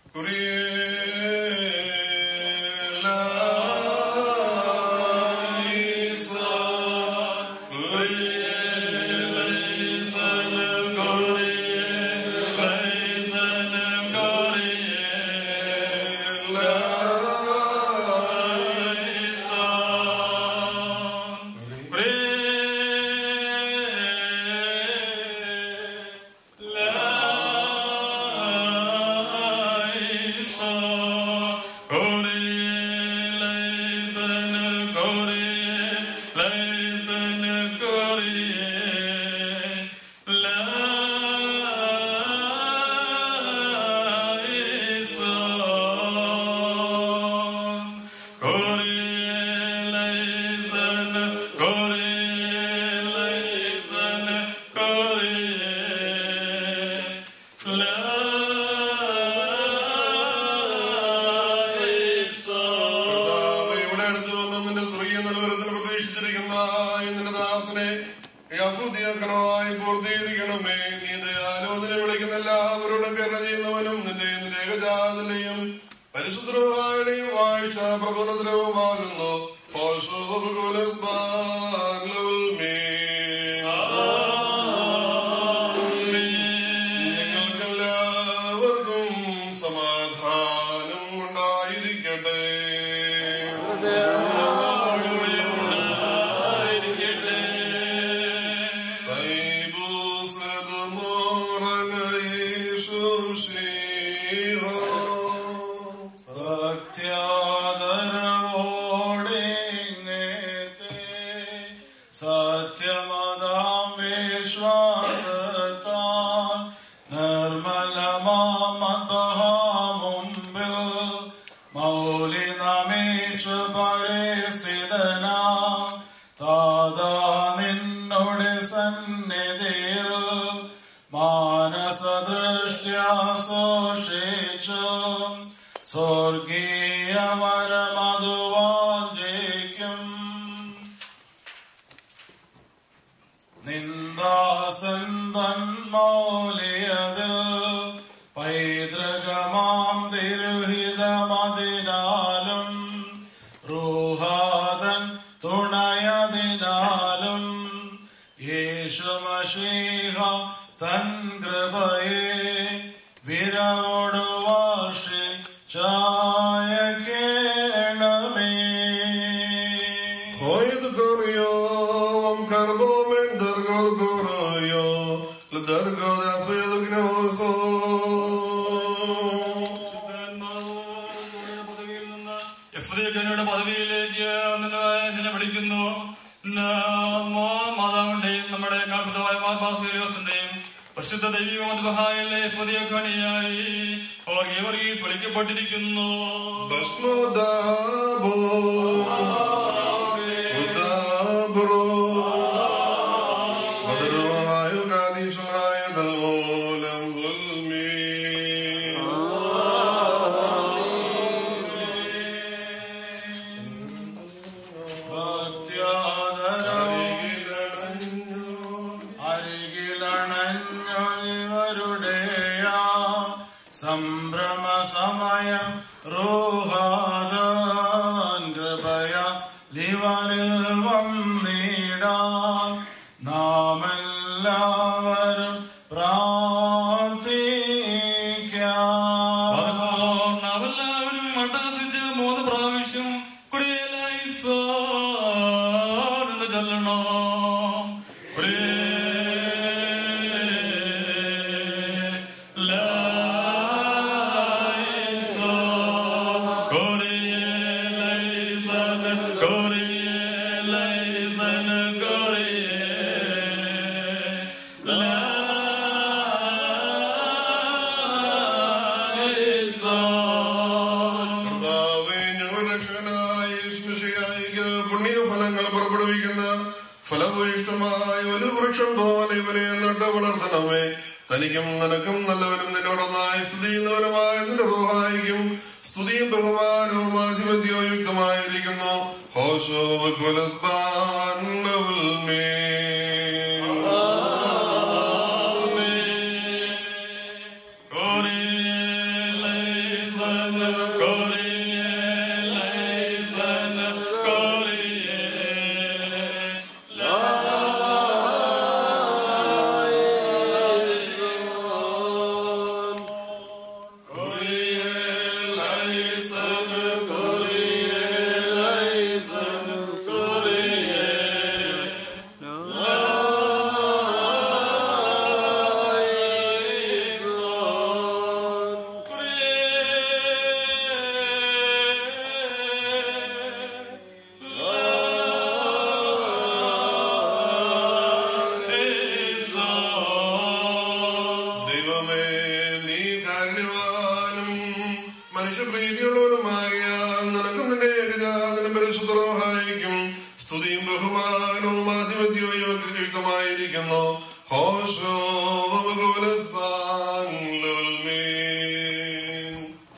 കർത്താവേ, ഇവിടെ അടുത്ത് വന്ന് നിന്റെ സ്വർഗീയ നിലവരത്തിന് പ്രതീക്ഷിച്ചിരിക്കുന്ന ഈ നിന്റെ ദാസനെ യഹൂദിയാക്കണമായി പൂർത്തീകരിക്കണമേ നീ ദയാലോചന വിളിക്കുന്ന എല്ലാവരോടും കരുണ ചെയ്യുന്നവനും നിന്റെ നിന്റെ ഏകജാതന്റെയും പരിശുദ്ധവുമായുടെയും വാഴ്ച പ്രബോധനവുമാകുന്നു നിങ്ങൾക്കെല്ലാവർക്കും സമാധാനം ഉണ്ടായിരിക്കട്ടെ സത്യമതാം വിശ്വാസത്താൽ നിർമ്മലമാമുമ്പിൽ മൗലി നമീച്ചു പരിസ്ഥിതന താതാ നിന്നോട് സന്നിധിയിൽ മാനസദൃഷ്ട്യാസോഷിച്ചു സ്വർഗീയ മരമതുവാഞ്ചിക്കും നിന്ദാസൻ തന്മൗലിയതിൽ പൈതൃകമാം തിരുഹിതമതിനാലും റൂഹാതൻ തുണയതിനാലും യേശുമശീഹ തൻ കൃപയെ വിരവോട് വർഷി ചായക്കേണമേ Hoyt goryo, om karbo men dargo goryo, le dargo da fil gnoso. എഫ്രിക്കനയുടെ പദവിയിലേക്ക് നിന്നെ നിന്നെ വിളിക്കുന്നു മാതാവിന്റെയും നമ്മുടെ കാൽപിതാവായ മാർബാസ്വേലിയോസിന്റെയും പരിശുദ്ധ ദൈവം മധുബഹായിലെ എഫ്രിയഖനിയായി അവർ ഏവറീസ് വിളിക്കപ്പെട്ടിരിക്കുന്നു Basmodabo, udabro, madruayo kadishaya dalvolam vulmi. അരികിലണഞ്ഞവരുടെ സംഭ്രമ സമയം റൂഹാദാൻ കൃപയ ലിവനിൽ വന്നിടാൻ നാം എല്ലാവരും പ്രാർത്ഥിക്കാം നാമെല്ലാവരും അട്ടഹസിച്ച് മൂന്ന് പ്രാവശ്യം കുറിയലായിസോൻ എന്ന് ചൊല്ലണം കർത്താവേ, ഞങ്ങളുടെ രക്ഷകനായ യേശുമിശിഹായിക്ക് പുണ്യഫലങ്ങൾ പുറപ്പെടുവിക്കുന്ന ഫലഭൂയിഷ്ടമായ ഒരു വൃക്ഷം പോലെ ഇവരെ നട്ട് വളർത്തണമേ തനിക്കും നിനക്കും നല്ലവനും നിന്നോടൊന്നായി സ്തുതി ചെയ്യുന്നവനുമായ നിന്റെ സഹായിക്കും സ്തുതിയും ബഹുമാനവും ആധിപത്യവും യുക്തമായിരിക്കുന്നു ഹോശോ കുലസ്ബാൻ ദൈവമേ നീ കാരുണ്യവാനും മനുഷ്യപ്രീതിയുള്ളവനുമാകിയാൽ നിനക്കും നിന്റെ ഏകജാതനും പരിശുദ്ധരോഹായിക്കും സ്തുതിയും ബഹുമാനവും ആധിപത്യവും യോഗ്യതയുക്തമായിരിക്കുന്നു ഹോഷോ വമകുലസ്താൻ ലുൽമീൻ.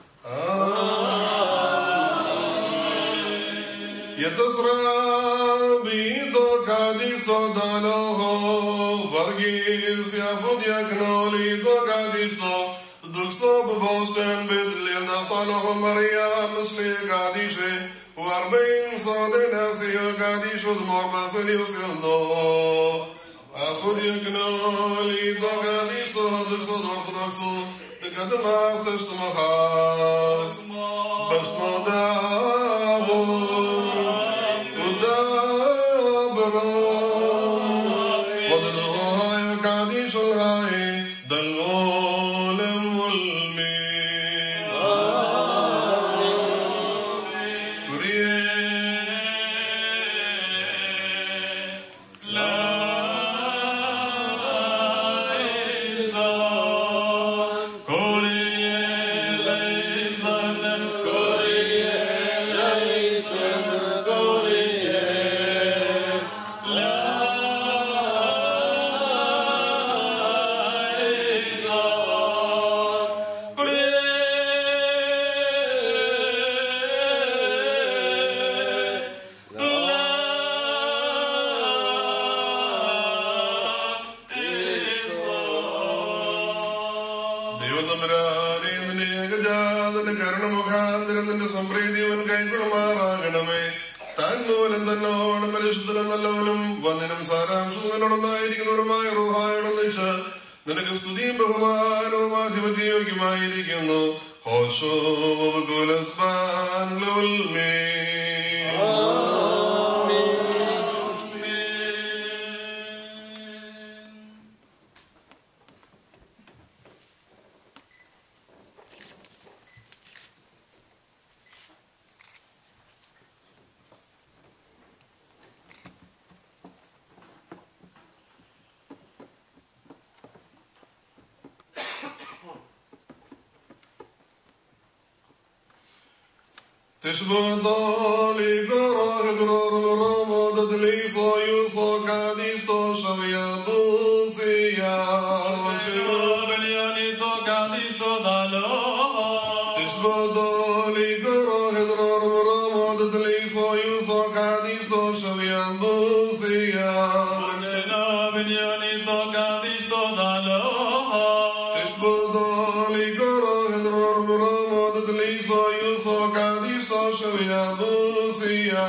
Yetosrabido kadisto daloho Vargis jafudjaknolido kadisto Duksto bebosten bedlen nasaloho Maria misli kadishe Warbein sodenasio kadisho dmorbasilius ildo Afudjaknolido kadisto Duksto ortodoxo Dekademach testomachas Basmodavo ദൈവം തമ്പുരാനെ നിന്റെ ഏകജാതന്റെ കരുണമുഖാന്തരം നിന്റെ സംപ്രീതിയവൻ കൈക്കൊള്ളുമാറാകണമേ താൻ മൂലം തന്നോടും പരിശുദ്ധനും നല്ലവനും വന്ദനം സാരാംശത്തിനോടൊന്നായിരിക്കുന്നവരുമായ റൂഹായോടൊന്നിച്ച് നിനക്ക് സ്തുതിയും ബഹുമാനവും ആധിപത്യയോഗ്യമായിരിക്കുന്നു ഹോഷോ കുലസ്ബാൻ ലുൽമേ Tishbodali gorah dror romod dli soyu so kadis to shavya busiya Tishbodali gorah dror romod dli soyu so kadis to shavya busiya Tishbodali gorah dror romod dli soyu so kadis to shavya busiya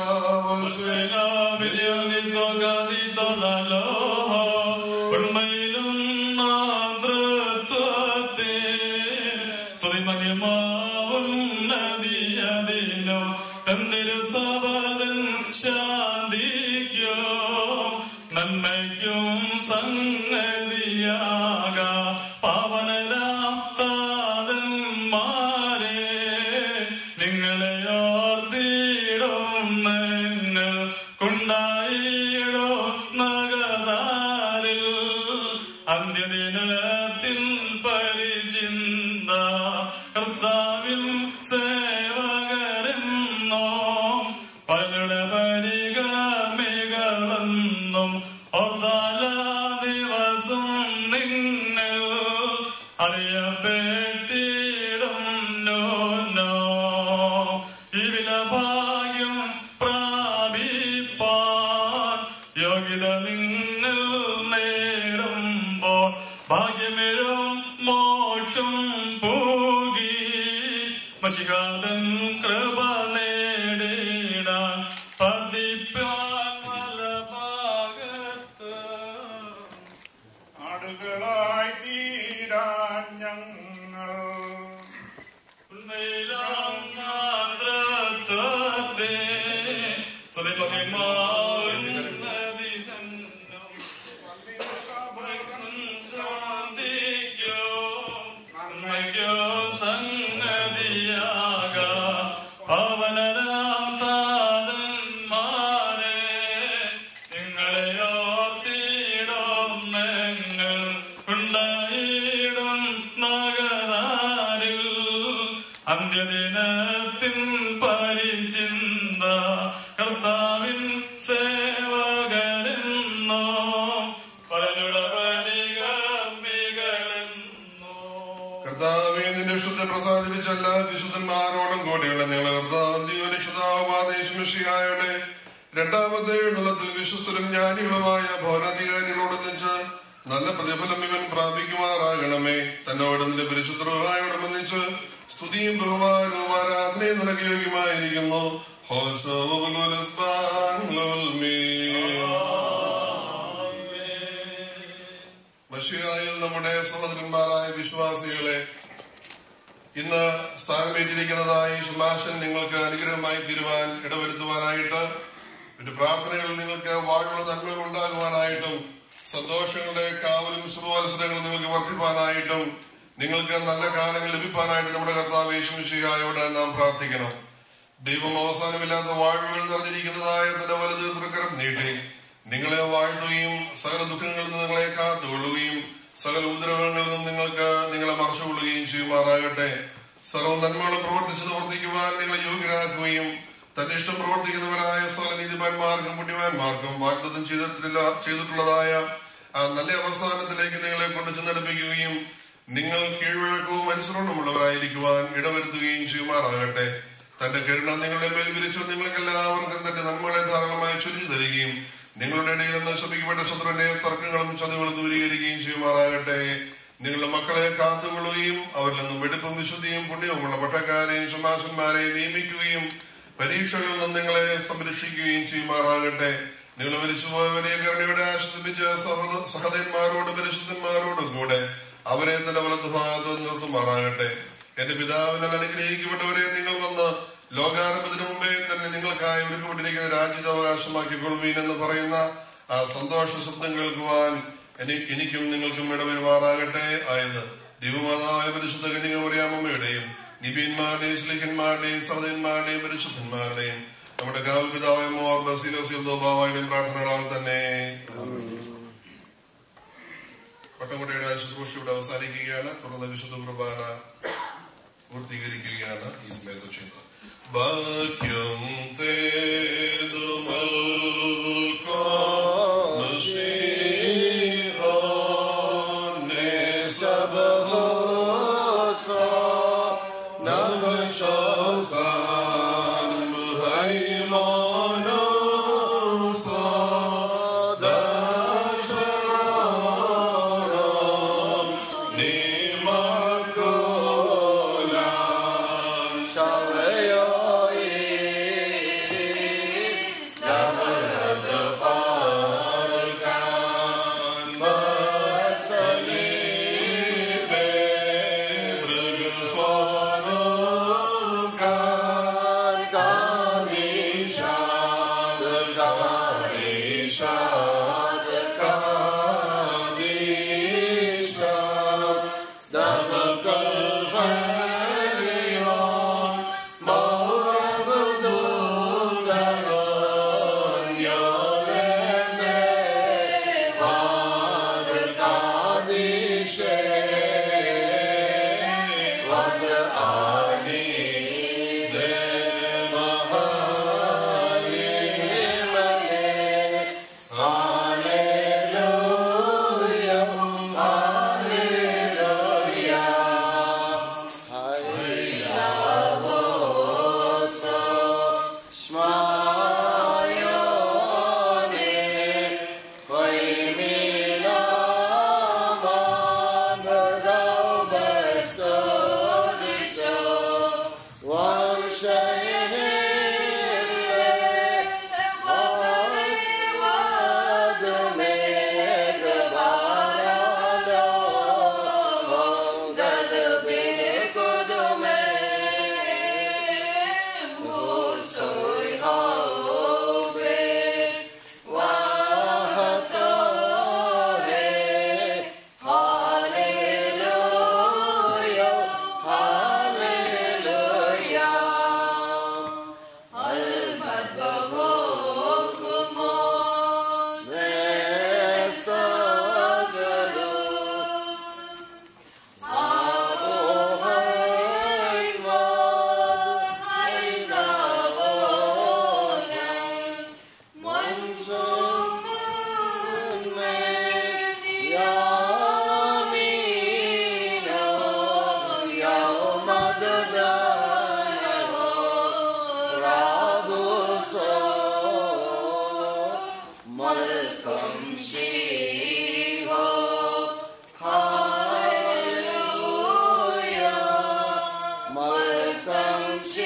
ശാന്തിക്കോ നന്മയ്ക്കും സംഗതിയാക പാവനരാം താതന്മാരെ നിങ്ങളെ ഓർത്തിടും നിങ്ങൾ കൊണ്ടായിടോ നഗതാരിൽ അന്ത്യദിനത്തിൻ പരിചിന്ത കർത്താവിൽ സേവകരെന്നോ പലരുടെ പരിഗമികളെന്നും ഓർത്താല ദിവസം നിങ്ങൾ അറിയപ്പെട്ടിടും no no ഇവില ഭാഗ്യം പ്രാപിപ്പാൻ യോഗ്യത നിങ്ങൾ നേടുമ്പോൾ ഭാഗ്യമേഴും മോക്ഷം പോകി മഷിക സുഖതൻ കൃപ നേടിടാൻ പതിപ്പാൻ വലഭാഗത്ത് ആടുകളായി തീരാൻ ഞങ്ങൾ ഉന്മയിലാന്ത്രത്വത്തെ സ്തുതിപഹിമാവുന്നതി സന്നം ശാന്തിക്കോ നന്മയ്ക്കോ സംഗതിയാക പവനരാം താതന്മാരെ നിങ്ങളെ ഓർത്തിടും നിങ്ങൾ ഉണ്ടായിടും നഗതാരിൽ അന്ത്യദിനത്തിൻ പരിചിന്ത കർത്താവിൻ സേവകരെന്നോ പലനുടവരികമ്മികളെന്നോ കർത്താവെ നിന്റെ ഇഷ്ടത്തെ പ്രസാദിപ്പിച്ച എല്ലാ വിശുദ്ധന്മാരോടും കൂടിയുള്ള നിങ്ങൾ കർത്താവിയുടെ രണ്ടാമത്തെ എഴുന്നള്ളത്തിൽ വിശ്വസ്തരും ജ്ഞാനികളുമായ ഭവനാധികാരികളോടൊന്നിച്ച് നല്ല പ്രതിഫലം ഇവൻ പ്രാപിക്കുമാറാകണമേ തന്നോട് നിന്റെ പരിശുദ്ധരോടായോടൊന്നിച്ച് സ്തുതിയും ബഹുമാനവും ആരാധനയും നിനക്ക് യോഗ്യമായിരിക്കുന്നു ഹോശോ മഷിയായിൽ നമ്മുടെ സഹോദരന്മാരായ വിശ്വാസികളെ ഇന്ന് സ്ഥാനമേറ്റിരിക്കുന്നതായി സുഭാഷൻ നിങ്ങൾക്ക് അനുഗ്രഹമായി തീരുവാൻ ഇടവരുത്തുവാനായിട്ട് പിന്നെ പ്രാർത്ഥനകളിൽ നിങ്ങൾക്ക് വാഴുള്ള നന്മകൾ ഉണ്ടാകുവാനായിട്ടും സന്തോഷങ്ങളുടെ കാവലും ശുഭവത്സരങ്ങളും നിങ്ങൾക്ക് വർദ്ധിപ്പാനായിട്ടും നിങ്ങൾക്ക് നല്ല കാലങ്ങൾ ലഭിക്കാനായിട്ട് നമ്മുടെ കർത്താവ് യേശുമിശിഹായോട് നാം പ്രാർത്ഥിക്കണം ദൈവം അവസാനമില്ലാത്ത വാഴ്വുകൾ നിറഞ്ഞിരിക്കുന്നതായ തന്റെ വലത് തൃക്കരം നീട്ടി നിങ്ങളെ വാഴ്ത്തുകയും സകല ദുഃഖങ്ങളിൽ നിന്ന് നിങ്ങളെ കാത്തുകൊള്ളുകയും സകല ഉപദ്രവങ്ങളിൽ നിന്നും നിങ്ങൾക്ക് നിങ്ങളെ മറച്ചുകൊള്ളുകയും ചെയ്യുമാറാകട്ടെ സർവ്വ നന്മകളും പ്രവർത്തിച്ച് നിവർത്തിക്കുവാൻ നിങ്ങളെ യോഗ്യരാക്കുകയും തന്റെ ഇഷ്ടം പ്രവർത്തിക്കുന്നവരായ സകല നീതിമാന്മാർക്കും പുണ്യവാന്മാർക്കും വാഗ്ദത്തം ചെയ്തിട്ടില്ല ചെയ്തിട്ടുള്ളതായ ആ നല്ല അവസാനത്തിലേക്ക് നിങ്ങളെ കൊണ്ട് ചെന്നടുപ്പിക്കുകയും നിങ്ങൾ കീഴ്വഴക്കവും അനുസരണമുള്ളവരായിരിക്കുവാൻ ഇടവരുത്തുകയും ചെയ്യുമാറാകട്ടെ തന്റെ കരുണ നിങ്ങളുടെ മേൽ വിരിച്ചു നിങ്ങൾക്ക് എല്ലാവർക്കും തന്റെ നന്മകളെ ധാരാളമായി ചൊരിഞ്ഞു തരികയും നിങ്ങളുടെ ഇടയിൽ നിന്ന് ശപിക്കപ്പെട്ട ശത്രുവിന്റെ തർക്കങ്ങളും ചതികളും ദൂരീകരിക്കുകയും ചെയ്യുമാറാകട്ടെ നിങ്ങളുടെ മക്കളെ കാത്തുകൊള്ളുകയും അവരിൽ നിന്നും വെടുപ്പും വിശുദ്ധിയും പുണ്യവുമുള്ള പട്ടക്കാരെയും ശമാശന്മാരെയും നിയമിക്കുകയും പരീക്ഷകളിൽ നിന്നും നിങ്ങളെ സംരക്ഷിക്കുകയും ചെയ്യുമാറാകട്ടെ നിങ്ങൾ മരിച്ചുപോയവരെ കരുണയോടെ ആശ്വസിപ്പിച്ച് സഹോദ- സഹോദരന്മാരോടും പരിശുദ്ധന്മാരോടും കൂടെ അവരെ തന്റെ വലത്ത് ഭാഗത്ത് നിർത്തുമാറാകട്ടെ എന്റെ പിതാവിനാൽ അനുഗ്രഹിക്കപ്പെട്ടവരെ നിങ്ങൾ വന്ന് ലോകാരംഭത്തിന് മുമ്പേ തന്നെ നിങ്ങൾക്കായി ഒരുക്കപ്പെട്ടിരിക്കുന്ന രാജ്യത്തെ അവകാശമാക്കിക്കൊള്ളുവീൻ എന്ന് പറയുന്ന ആ സന്തോഷ ശബ്ദം കേൾക്കുവാൻ എനി- എനിക്കും നിങ്ങൾക്കും ഇടവരുമാറാകട്ടെ ആയത് ദൈവമാതാവായ പരിശുദ്ധ കന്യകമറിയാമ്മയുടെയും നിബീന്മാരുടെയും സ്ലിഖന്മാരുടെയും സഹോദരന്മാരുടെയും പരിശുദ്ധന്മാരുടെയും നമ്മുടെ കാവൽ പിതാവായ മോർ ബസീലോസിൽ ദോബാവായുടെയും പ്രാർത്ഥനകളാൽ തന്നെ പട്ടംകുട്ടിയുടെ ശുശ്രൂഷ ഇവിടെ അവസാനിക്കുകയാണ് തുടർന്ന് വിശുദ്ധ കുർബാന പൂർത്തീകരിക്കുകയാണ് ഈ സമയത്ത് ചെയ്യുന്നത് ഭാഗ്യം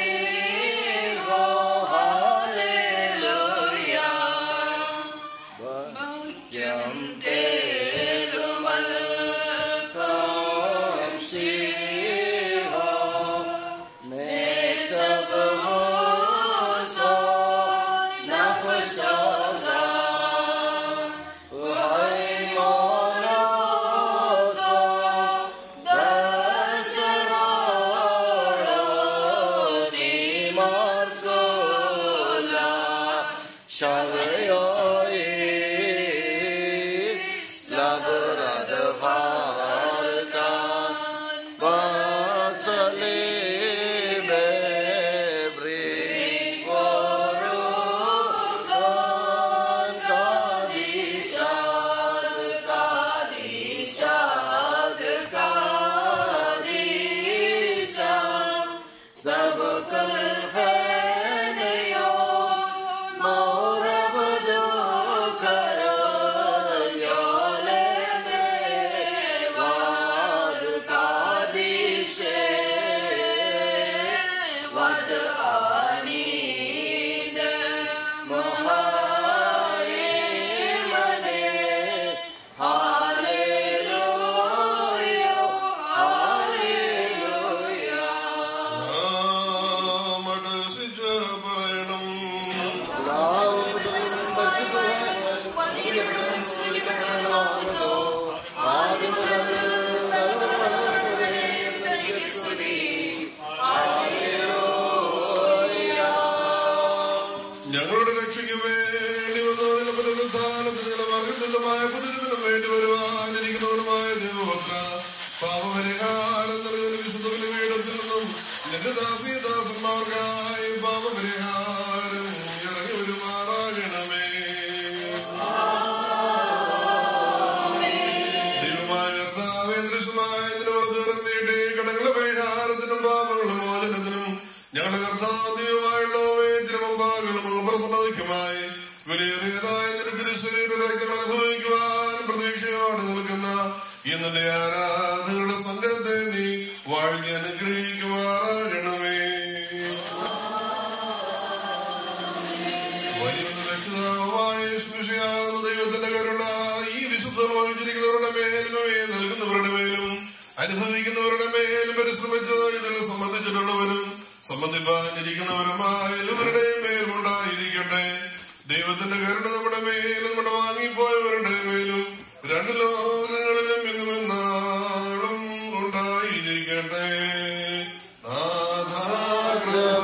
ഞങ്ങളുടെ രക്ഷയ്ക്ക് വേണ്ടി വന്നവരുടെ പുനരുദ്ധാനത്തിന് മകൃതമായ പുതിയതിനും വേണ്ടി വരുവാനിരിക്കുന്നവരുമായ ദൈവപത്ര പാപപരിഹാരം നൽകുന്ന വിശുദ്ധ ബലിപീഠത്തിൽ നിന്നും നിന്റെ ദാസീദാസന്മാർക്കായി പാപപരിഹാരം ഇറങ്ങി വരുമാറാകണമേ ദൈവമായ കർത്താവേ, ദൃശ്യമായ നിന്റെ വലതുകരം നീട്ടി കടങ്ങളുടെ പരിഹാരത്തിനും പാപങ്ങളുടെ മോചനത്തിനും ഞങ്ങളുടെ കർത്താവ് ദൈവമായുള്ളവേ തിരുമുമ്പാകളും പ്രസന്നതയ്ക്കുമായി വിലയേറിയതായ നിന്റെ തിരുശരീര രക്തങ്ങൾ അനുഭവിക്കുവാൻ പ്രതീക്ഷയോടെ നിൽക്കുന്ന ഇന്നെ ആരാധകരുടെ സംഘത്തെ നീ വാഴ്ത്തി അനുഗ്രഹിക്കുമാറാകണമേ വലിയ രക്ഷിതാവായ യേശുമിശിഹാകുന്ന ദൈവത്തിന്റെ കരുണ ഈ വിശുദ്ധം വഹിച്ചിരിക്കുന്നവരുടെ മേലും ഇവയെ നൽകുന്നവരുടെ മേലും അനുഭവിക്കുന്നവരുടെ മേലും പരിശ്രമിച്ച് ഇതിൽ സംബന്ധിച്ചിട്ടുള്ളവരും സംബന്ധിപ്പാനിരിക്കുന്നവരുമായ എല്ലാവരുടെയും മേലും ഉണ്ടായിരിക്കട്ടെ ദൈവത്തിന്റെ കരുണ നമ്മുടെ മേലും നമ്മുടെ വാങ്ങിപ്പോയവരുടെ മേലും രണ്ട് ലോകങ്ങളിലും ഇന്നും എന്നാളും ഉണ്ടായിരിക്കട്ടെ നാഥാ കൃപ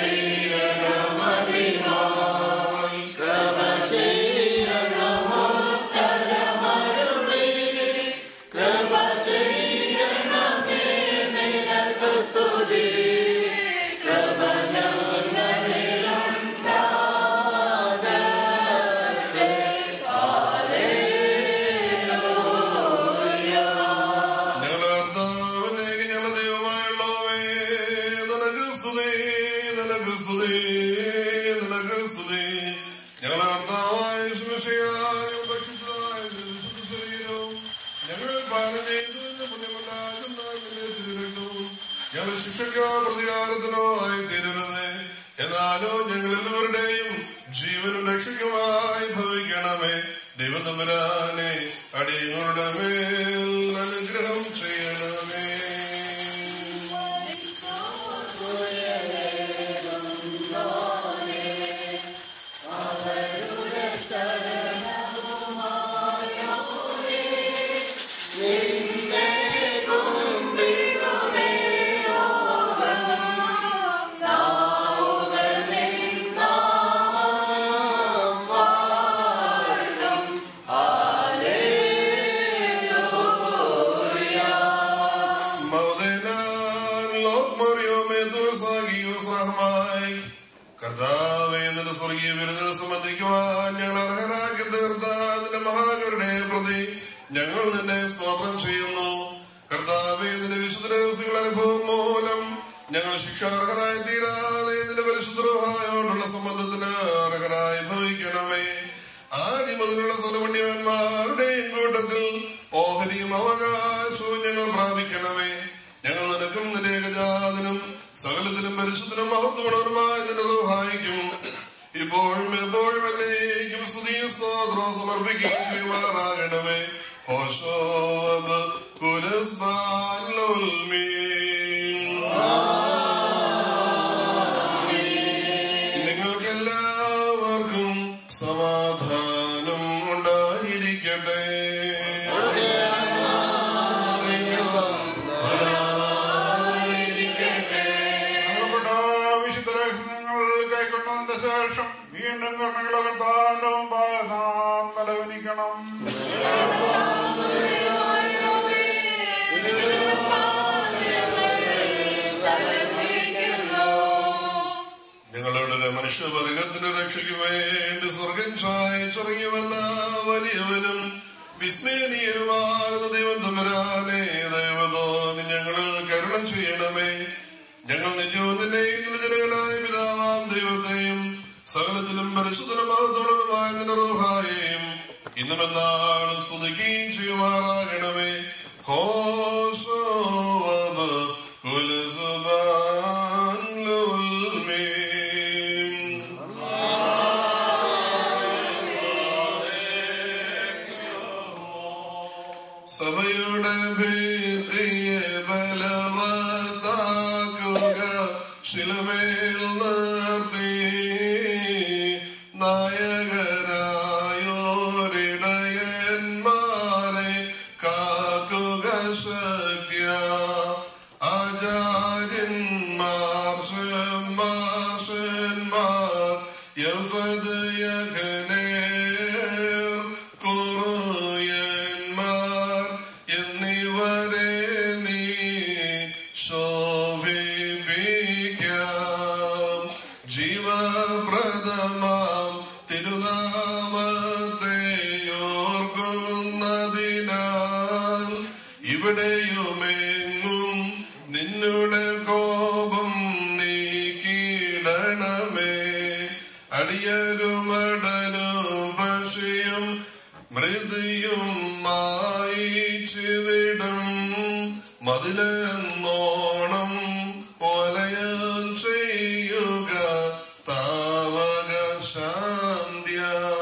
ഞങ്ങളുടെ കർത്താവിനേക്ക് ഞങ്ങളുടെ ദൈവമായുള്ളവേ, നിനക്ക് സ്തുതി, നിനക്ക് സ്തുതി, നിനക്ക് സ്തുതി. ഞങ്ങളുടെ കർത്താവായ യേശുമിശിഹായ ഭക്ഷിച്ചതായ വിശുദ്ധ ശരീരവും ഞങ്ങൾ പാനം ചെയ്തു എന്ന് പുണ്യമുണ്ടാകുന്ന നിന്റെ തിരുരക്തവും ഞങ്ങളുടെ ശിക്ഷയ്ക്കോ പ്രതികാരത്തിനോ ആയി തീരരുത് എന്നാലോ ഞങ്ങൾ എല്ലാവരുടെയും ജീവനും രക്ഷയ്ക്കുമായി ഭവിക്കണമേ ദൈവം തമ്പുരാനെ അടിയങ്ങളുടെ മേൽ അനുഗ്രഹം ചെയ്യണമേ മൗദേനാൻ ലോക് മറിയോമേ ദുർസാഗിയോസ് റഹ്മായി. കർത്താവേ നിന്റെ സ്വർഗീയ വിരുദ്ധനെ സംബന്ധിക്കുവാൻ ഞങ്ങൾ അർഹരാക്കി തീർത്ത നിന്റെ മഹാകരുണയെ പ്രതി ഞങ്ങൾ നിന്നെ സ്തോത്രം ചെയ്യുന്നു കർത്താവേ നിന്റെ വിശുദ്ധ രഹസ്യങ്ങൾ അനുഭവം മൂലം ഞങ്ങൾ ശിക്ഷാർഹരായി തീരാതെ നിന്റെ പരിശുദ്ധരോഹായോടുള്ള സംബന്ധത്തിന് അർഹരായി ഭവിക്കണമേ ആദ്യം മുതലുള്ള സർവണ്യവന്മാരുടെയും കൂട്ടത്തിൽ ഓഹരിയും അവകാശവും ഞങ്ങൾ പ്രാപിക്കണമേ ഞങ്ങൾ നിനക്കും നിന്റെ ഏകജാതനും സകലത്തിലും പരിശുദ്ധനും മഹത്വമുള്ളവരുമായ നിന്റെ സഹായിക്കും ഇപ്പോഴും എപ്പോഴും എന്നേക്കും സ്തുതിയും സ്തോത്രവും സമർപ്പിക്കുകയും ചെയ്യുമാറാകണമേ ഹോശോബ് കുലസ്ബാൻ നിങ്ങൾക്കെല്ലാവർക്കും സമാധാനം ഉണ്ടായിരിക്കട്ടെ ബന്ധപ്പെട്ട വിശുദ്ധ രഹസ്യങ്ങൾ കൈക്കൊണ്ടതിന്റെ ശേഷം വീണ്ടും കർമ്മങ്ങളെ കർത്താവിന്റെ മുമ്പാകെ നാം തലവനിക്കണം നിങ്ങളുടെ മനുഷ്യവർഗത്തിന്റെ രക്ഷയ്ക്ക് വേണ്ടി സ്വർഗം ചായച്ചിറങ്ങിവന്ന വലിയവനും വിസ്മയനീയനുമാകുന്ന ദൈവം തമ്പുരാനെ ദൈവതോ നീ ഞങ്ങളിൽ കരുണ ചെയ്യണമേ ഞങ്ങൾ നിത്യവും നിന്നെയും നിന്റെ ജനകനായ പിതാവാം ദൈവത്തെയും സകലത്തിലും പരിശുദ്ധനുമാകത്തോളനുമായ നിന്റെ റൂഹായെയും ഇന്നും എന്നാളും സ്തുതിക്കുകയും ചെയ്യുമാറാകണമേ ഹോശോവബ് കുലസുബാൻ ലുൽമീൻ സഭയുടെ ഭീതിയെ ബലവത്താക്കുക ശിലമേൽ നിർത്തി നായകരായോരിടയന്മാരെ കാക്കുക ശക്യ ആചാര്യന്മാർ ഷമാഷന്മാർ യവദയകനേർ കുറുയന്മാർ എന്നിവരെ നീ ശോഭിപ്പിക്കാം ജീവപ്രദമാം തിരുനാമത്തെ ഓർക്കുന്നതിനാൽ ഇവിടെയുമെങ്ങും നിന്നുടെ കോപം നീക്കിടണമേ അടിയരുമടനും പക്ഷിയും മൃതിയും മായിച്ചിവിടും മതിലെന്നോണം വലയം ചെയ്യുക താവക ശാന്ത്യ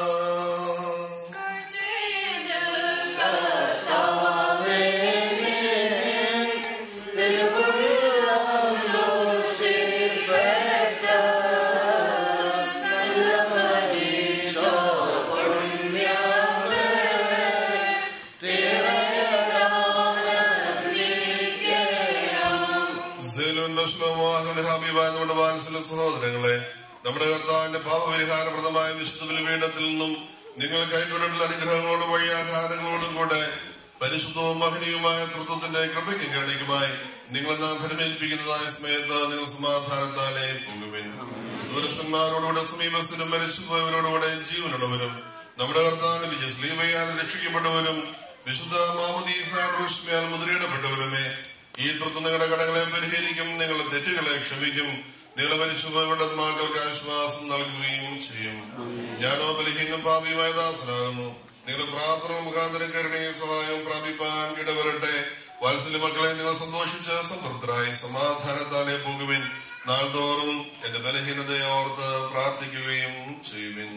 സെലൂൻ ബസ്ലോമോഹൻ ഹബീബായ നമ്മുടെ വാത്സല സഹോദരങ്ങളെ നമ്മുടെ കർത്താവിന്റെ പാപപരിഹാരപ്രദമായ വിശുദ്ധ ബലിപീഠത്തിൽ നിന്നും നിങ്ങൾ കൈക്കൊണ്ടിട്ടുള്ള അനുഗ്രഹങ്ങളോട് വഴിയാധാരങ്ങളോടും കൂടെ പരിശുദ്ധവും മഹനീയവുമായ തൃത്വത്തിന്റെ കൃപയ്ക്കും കരുണയ്ക്കുമായി നിങ്ങളെ നാം ഫലമേൽപ്പിക്കുന്നതായ സമയത്ത് നിങ്ങൾ സമാധാനത്താലേ പോകുവിൻ ദൂരസ്ഥന്മാരോടുകൂടെ സമീപസ്ഥനും മരിച്ചുപോയവരോടുകൂടെ ജീവനുള്ളവരും നമ്മുടെ കർത്താവിന്റെ വിജയ സ്ലീവയാൽ രക്ഷിക്കപ്പെട്ടവരും വിശുദ്ധ മാമദീസാൽ മുദ്രയിടപ്പെട്ടവരുമേ ഈ തൃത്വം നിങ്ങളുടെ കടങ്ങളെ പരിഹരിക്കും നിങ്ങളുടെ തെറ്റുകളെ ക്ഷമിക്കും നിങ്ങളെ മരിച്ചുപോയവരുടെ ആത്മാക്കൾക്ക് ആശ്വാസം നൽകുകയും ചെയ്യും ഞാനോ ബലഹീനം പാപിയുമായ ദാസനാകുന്നു നിങ്ങളുടെ പ്രാർത്ഥന മുഖാന്തരം കരുണയും സഹായവും പ്രാപിപ്പാൻ ഇടവരട്ടെ വാത്സല്യ മക്കളെ നിങ്ങൾ സന്തോഷിച്ച് സംതൃപ്തരായി സമാധാനത്താലെ പോകുവിൻ നാൾതോറും എന്റെ ബലഹീനതയെ ഓർത്ത് പ്രാർത്ഥിക്കുകയും ചെയ്യുവിൻ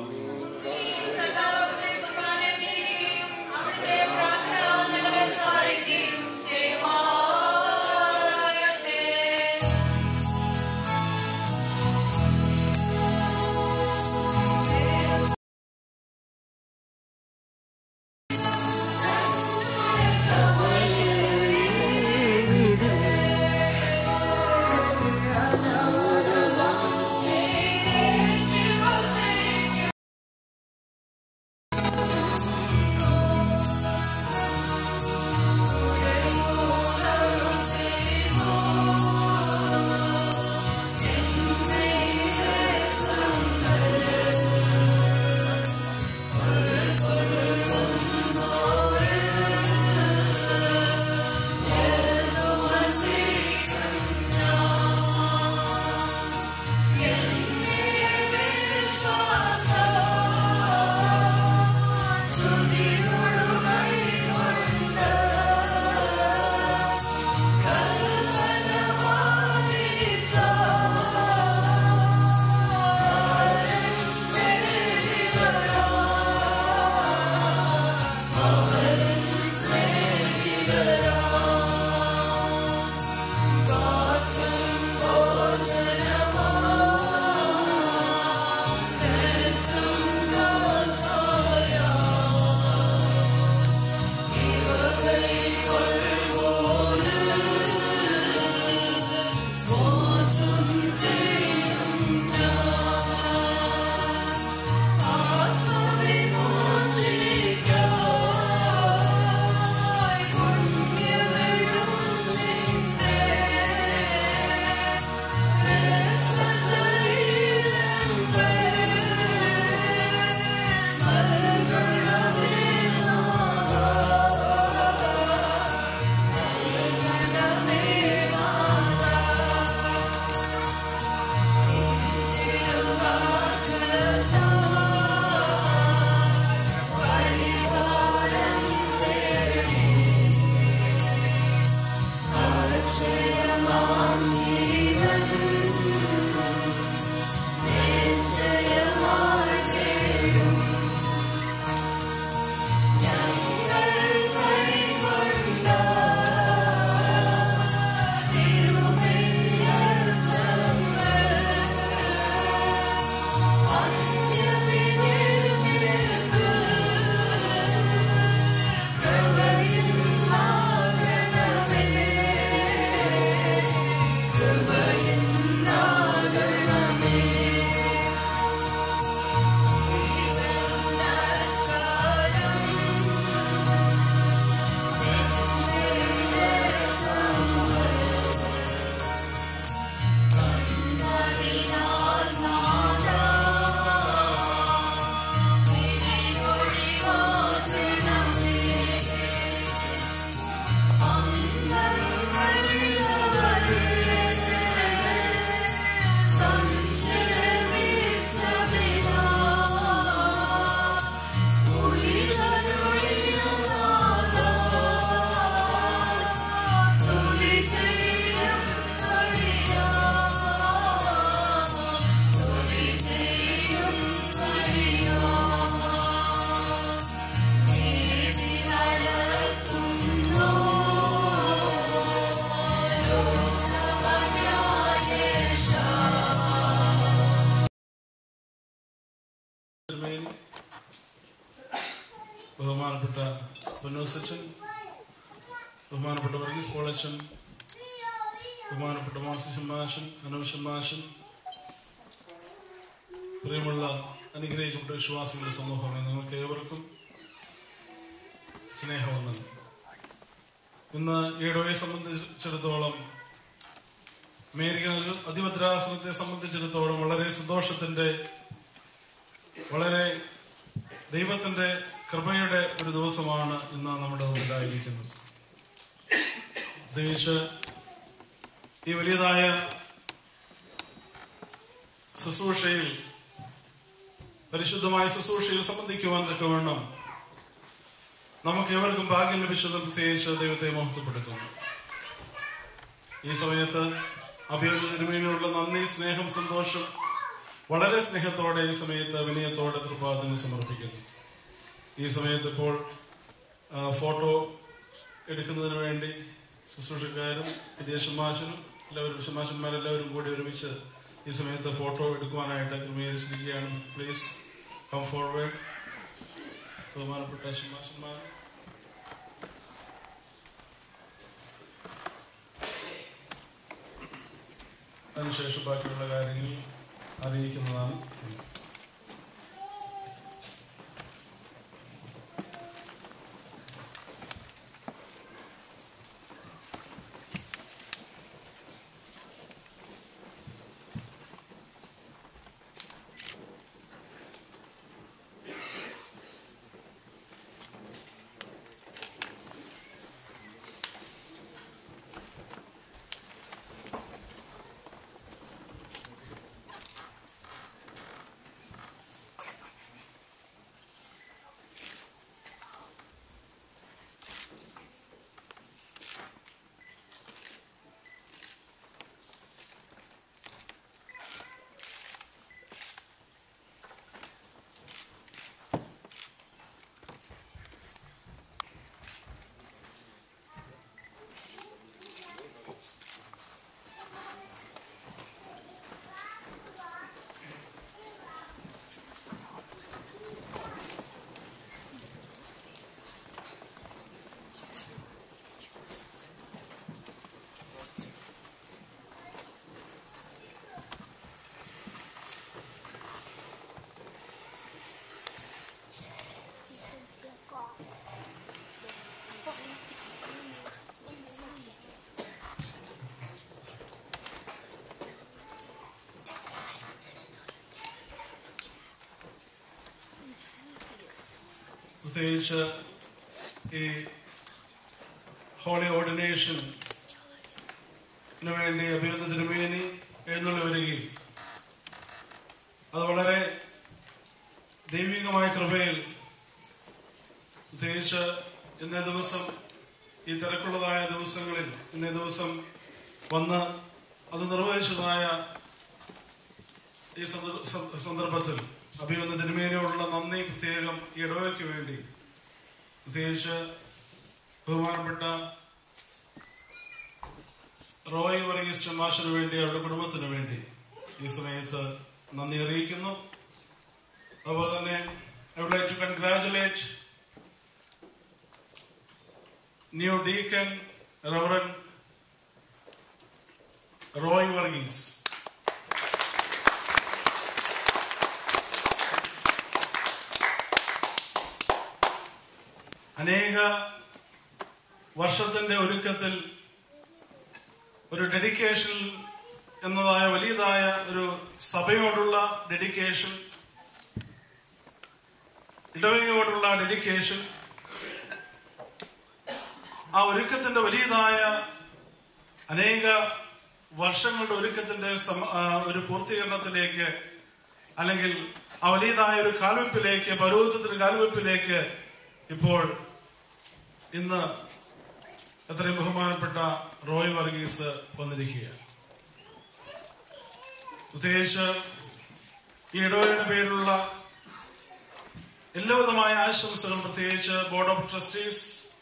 അവിടുത്തെ പ്രാർത്ഥനകളാൽ ഞങ്ങളെ സഹായിക്കുകയും ചെയ്യുമാറാകട്ടെ Thank ബഹുമാനപ്പെട്ട പൊന്നൂസച്ചൻ ബഹുമാനപ്പെട്ട വർഗീസ് പോളച്ചൻ ബഹുമാനപ്പെട്ട മോസിഷൻ മാഷൻ അനൂഷൻ മാഷൻ പ്രിയമുള്ള അനുഗ്രഹിക്കപ്പെട്ട വിശ്വാസികളുടെ സമൂഹമേ നിങ്ങൾക്ക് ഏവർക്കും സ്നേഹവന്ദനം ഇന്ന് ഈടോയെ സംബന്ധിച്ചിടത്തോളം അമേരിക്ക അതിഭദ്രാസനത്തെ സംബന്ധിച്ചിടത്തോളം വളരെ സന്തോഷത്തിന്റെ വളരെ ദൈവത്തിന്റെ കൃപയുടെ ഒരു ദിവസമാണ് ഇന്ന് നമ്മുടെ മുന്നിലായിരിക്കുന്നത് പ്രത്യേകിച്ച് ഈ വലിയതായ ശുശ്രൂഷയിൽ പരിശുദ്ധമായ ശുശ്രൂഷയിൽ സംബന്ധിക്കുവാൻ തക്കവണ്ണം നമുക്ക് എവർക്കും ഭാഗ്യം ലഭിച്ചത് പ്രത്യേകിച്ച് ദൈവത്തെ മഹത്വപ്പെടുത്തുന്നു ഈ സമയത്ത് അഭിനന്ദനത്തിനുമേലുള്ള നന്ദി സ്നേഹം സന്തോഷം വളരെ സ്നേഹത്തോടെ ഈ സമയത്ത് വിനയത്തോടെ തൃപ്പാദിന് സമർപ്പിക്കുന്നു ഈ സമയത്ത് ഇപ്പോൾ ആ, ഫോട്ടോ എടുക്കുന്നതിന് വേണ്ടി ശുശ്രൂഷക്കാരും വിദേശ മാഷനും എല്ലാവരും ശമാശന്മാരെല്ലാവരും കൂടി ഒരുമിച്ച് ഈ സമയത്ത് ഫോട്ടോ എടുക്കുവാനായിട്ട് ക്രമീകരിച്ചിരിക്കുകയാണ് പ്ലീസ് കം ഫോർവേഡ് ബഹുമാനപ്പെട്ട ശമാശന്മാർ അതിനുശേഷം ബാക്കിയുള്ള കാര്യങ്ങൾ അറിയിക്കുന്നതാണ് പ്രത്യേകിച്ച് ഈ ഹോളി ഓർഡിനേഷൻ വേണ്ടി അഭിനന്ദ തിരുമേനി എഴുന്നള്ളി വരികയും അത് വളരെ ദൈവികമായ കൃപയിൽ പ്രത്യേകിച്ച് ഇന്നേ ദിവസം ഈ തിരക്കുള്ളതായ ദിവസങ്ങളിൽ ഇന്നേ ദിവസം വന്ന് അത് നിർവഹിച്ചതായ ഈ സന്ദർ- സ- സന്ദർഭത്തിൽ അഭിനന്ദ തിരുമേനിയോടുള്ള നന്ദി പ്രത്യേകം ഈ ഇടവയ്ക്ക് വേണ്ടി പ്രത്യേകിച്ച് ബഹുമാനപ്പെട്ട റോയ് വർഗീസ് ചമാഷിന് വേണ്ടി അവരുടെ കുടുംബത്തിന് വേണ്ടി ഈ സമയത്ത് നന്ദി അറിയിക്കുന്നു അതുപോലെ തന്നെ I would like to congratulate new deacon reverend Roy Varghese അനേക വർഷത്തിന്റെ ഒരുക്കത്തിൽ ഒരു ഡെഡിക്കേഷൻ എന്നതായ വലിയതായ ഒരു സഭയോടുള്ള ഡെഡിക്കേഷൻ ഇടവകയോടുള്ള ഡെഡിക്കേഷൻ ആ ഒരുക്കത്തിന്റെ വലിയതായ അനേക വർഷങ്ങളുടെ ഒരുക്കത്തിന്റെ സമ- ആ, ഒരു പൂർത്തീകരണത്തിലേക്ക് അല്ലെങ്കിൽ ആ വലിയതായ ഒരു കാൽവെപ്പിലേക്ക് പൗരോഹിത്യത്തിന്റെ കാൽവെപ്പിലേക്ക് ഇപ്പോൾ ഇന്ന് എത്രയും ബഹുമാനപ്പെട്ട റോയ് വർഗീസ് വന്നിരിക്കുകയാണ് പ്രത്യേകിച്ച് ഈ ഇടവകയുടെ പേരിലുള്ള എല്ലാവിധമായ ആശംസകൾ പ്രത്യേകിച്ച് board of trustees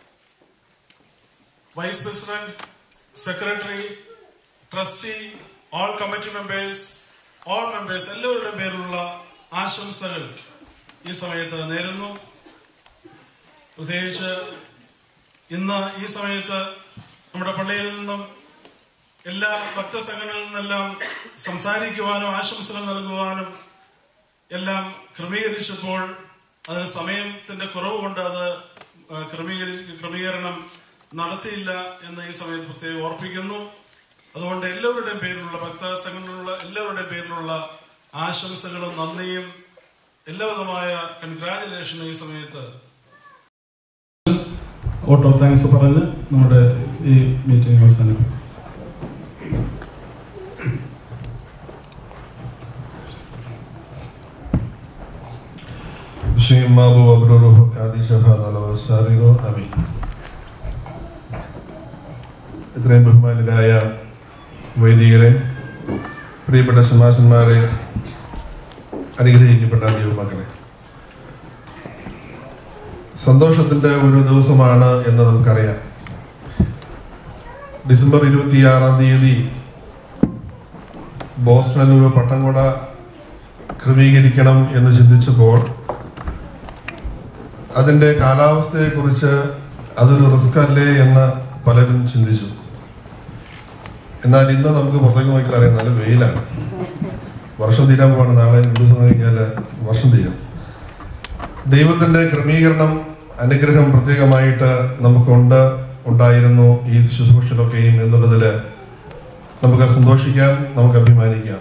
vice president secretary trustee all committee members all members എല്ലാവരുടെയും പേരിലുള്ള ആശംസകൾ ഈ സമയത്ത് നേരുന്നു പ്രത്യേകിച്ച് ഇന്ന് ഈ സമയത്ത് നമ്മുടെ പള്ളിയിൽ നിന്നും എല്ലാ ഭക്തസംഘങ്ങളിൽ നിന്നെല്ലാം സംസാരിക്കുവാനും ആശംസകൾ നൽകുവാനും എല്ലാം ക്രമീകരിച്ചപ്പോൾ അത് സമയത്തിന്റെ കുറവ് കൊണ്ട് അത് ആ, ക്രമീകരി ക്രമീകരണം നടത്തിയില്ല എന്ന് ഈ സമയത്ത് പ്രത്യേകം ഓർപ്പിക്കുന്നു അതുകൊണ്ട് എല്ലാവരുടെയും പേരിലുള്ള ഭക്തസംഘങ്ങളിലുള്ള എല്ലാവരുടെയും പേരിലുള്ള ആശംസകളും നന്ദിയും എല്ലാവിധമായ കൺഗ്രാചുലേഷനും ഈ സമയത്ത് വോട്ട് ഓഫ് താങ്ക്സ് പറഞ്ഞ് നമ്മുടെ ഈ മീറ്റിംഗ് അവസാനിപ്പിക്കും בשם אבו אברור קדיש ഹദാല വസാരിറോ അമീൻ ഇത്രയും ബഹുമാനരായ വൈദികരെ പ്രിയപ്പെട്ട സമാസന്മാരെ അനുഗ്രഹിക്കപ്പെട്ട ദൈവമക്കളെ സന്തോഷത്തിന്റെ ഒരു ദിവസമാണ് എന്ന് നമുക്കറിയാം ഡിസംബർ ഇരുപത്തിയാറാം തീയതി ബോസ്റ്റണിൽ ഒരു പട്ടംകൊട ക്രമീകരിക്കണം എന്ന് ചിന്തിച്ചപ്പോൾ അതിന്റെ കാലാവസ്ഥയെക്കുറിച്ച് അതൊരു റിസ്ക് അല്ലേ എന്ന് പലരും ചിന്തിച്ചു എന്നാൽ ഇന്ന് നമുക്ക് പുറത്തേക്ക് നോക്കിയാൽ അറിയാം നല്ല വെയിലാണ് വർഷം തീരാൻ പോവാണ് നാളെ രണ്ടു ദിവസം കഴിഞ്ഞാൽ വർഷം തീരും ദൈവത്തിന്റെ ക്രമീകരണം അനുഗ്രഹം പ്രത്യേകമായിട്ട് നമുക്കുണ്ട് ഉണ്ടായിരുന്നു ഈ ശുശ്രൂഷയിലൊക്കെയും എന്നുള്ളതിൽ നമുക്ക് സന്തോഷിക്കാം നമുക്ക് അഭിമാനിക്കാം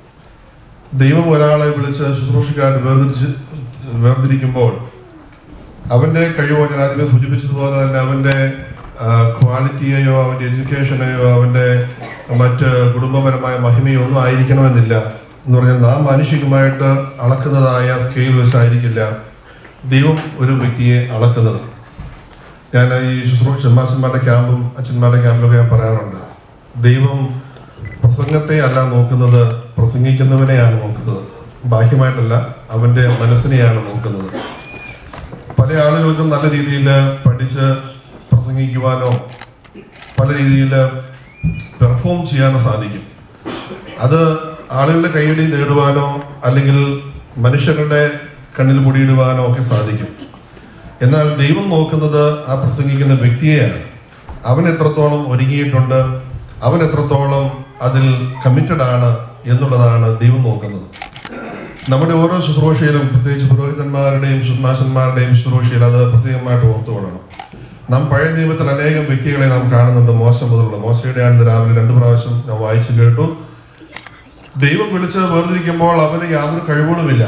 ദൈവം ഒരാളെ വിളിച്ച് ശുശ്രൂഷക്കാർ വേർതിരിച്ച് വേർതിരിക്കുമ്പോൾ അവന്റെ കഴിവോ ഞാൻ ആദ്യമേ സൂചിപ്പിച്ചതുപോലെ തന്നെ അവന്റെ ആ, ക്വാളിറ്റിയെയോ അവന്റെ എഡ്യൂക്കേഷനെയോ അവന്റെ മറ്റ് കുടുംബപരമായ മഹിമയോ ഒന്നും ആയിരിക്കണമെന്നില്ല എന്ന് പറഞ്ഞാൽ നാം മാനുഷികമായിട്ട് അളക്കുന്നതായ സ്കെയിൽ വെച്ചായിരിക്കില്ല ദൈവം ഒരു വ്യക്തിയെ അളക്കുന്നത് ഞാൻ ഈ ശുശ്രൂഷ ചെമ്മാസന്മാരുടെ ക്യാമ്പും അച്ഛന്മാരുടെ ക്യാമ്പിലൊക്കെ ഞാൻ പറയാറുണ്ട് ദൈവം പ്രസംഗത്തെ അല്ല നോക്കുന്നത് പ്രസംഗിക്കുന്നവനെയാണ് നോക്കുന്നത് ബാഹ്യമായിട്ടല്ല അവന്റെ മനസ്സിനെയാണ് നോക്കുന്നത് പല ആളുകൾക്കും നല്ല രീതിയിൽ പഠിച്ച് പ്രസംഗിക്കുവാനോ പല രീതിയിൽ പെർഫോം ചെയ്യാനോ സാധിക്കും അത് ആളുകളുടെ കൈയടി നേടുവാനോ അല്ലെങ്കിൽ മനുഷ്യരുടെ കണ്ണിൽ പൊടിയിടുവാനോ ഒക്കെ സാധിക്കും എന്നാൽ ദൈവം നോക്കുന്നത് ആ പ്രസംഗിക്കുന്ന വ്യക്തിയെയാണ് അവൻ എത്രത്തോളം ഒരുങ്ങിയിട്ടുണ്ട് അവൻ എത്രത്തോളം അതിൽ കമ്മിറ്റഡ് ആണ് എന്നുള്ളതാണ് ദൈവം നോക്കുന്നത് നമ്മുടെ ഓരോ ശുശ്രൂഷയിലും പ്രത്യേകിച്ച് പുരോഹിതന്മാരുടെയും ശുശ്മാശന്മാരുടെയും ശുശ്രൂഷയിൽ അത് പ്രത്യേകമായിട്ട് ഓർത്തുകൊള്ളണം നാം പഴയ നിയമത്തിൽ അനേകം വ്യക്തികളെ നാം കാണുന്നുണ്ട് മോശ മുതലുള്ള മോശയുടെ ആണ് രാവിലെ രണ്ടു പ്രാവശ്യം ഞാൻ വായിച്ചു കേട്ടു ദൈവം വിളിച്ച് വേർതിരിക്കുമ്പോൾ അവന് യാതൊരു കഴിവുകളുമില്ല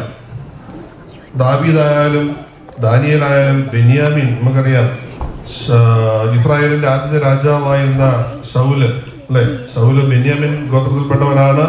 ദാവീദായാലും ദാനിയലായാലും ബെന്യാമിൻ നമുക്കറിയാം ശ- ഇസ്രായേലിന്റെ ആദ്യത്തെ രാജാവായിരുന്ന ശൗല് അല്ലെ ശൗല് ബെന്യാമിൻ ഗോത്രത്തിൽപ്പെട്ടവനാണ്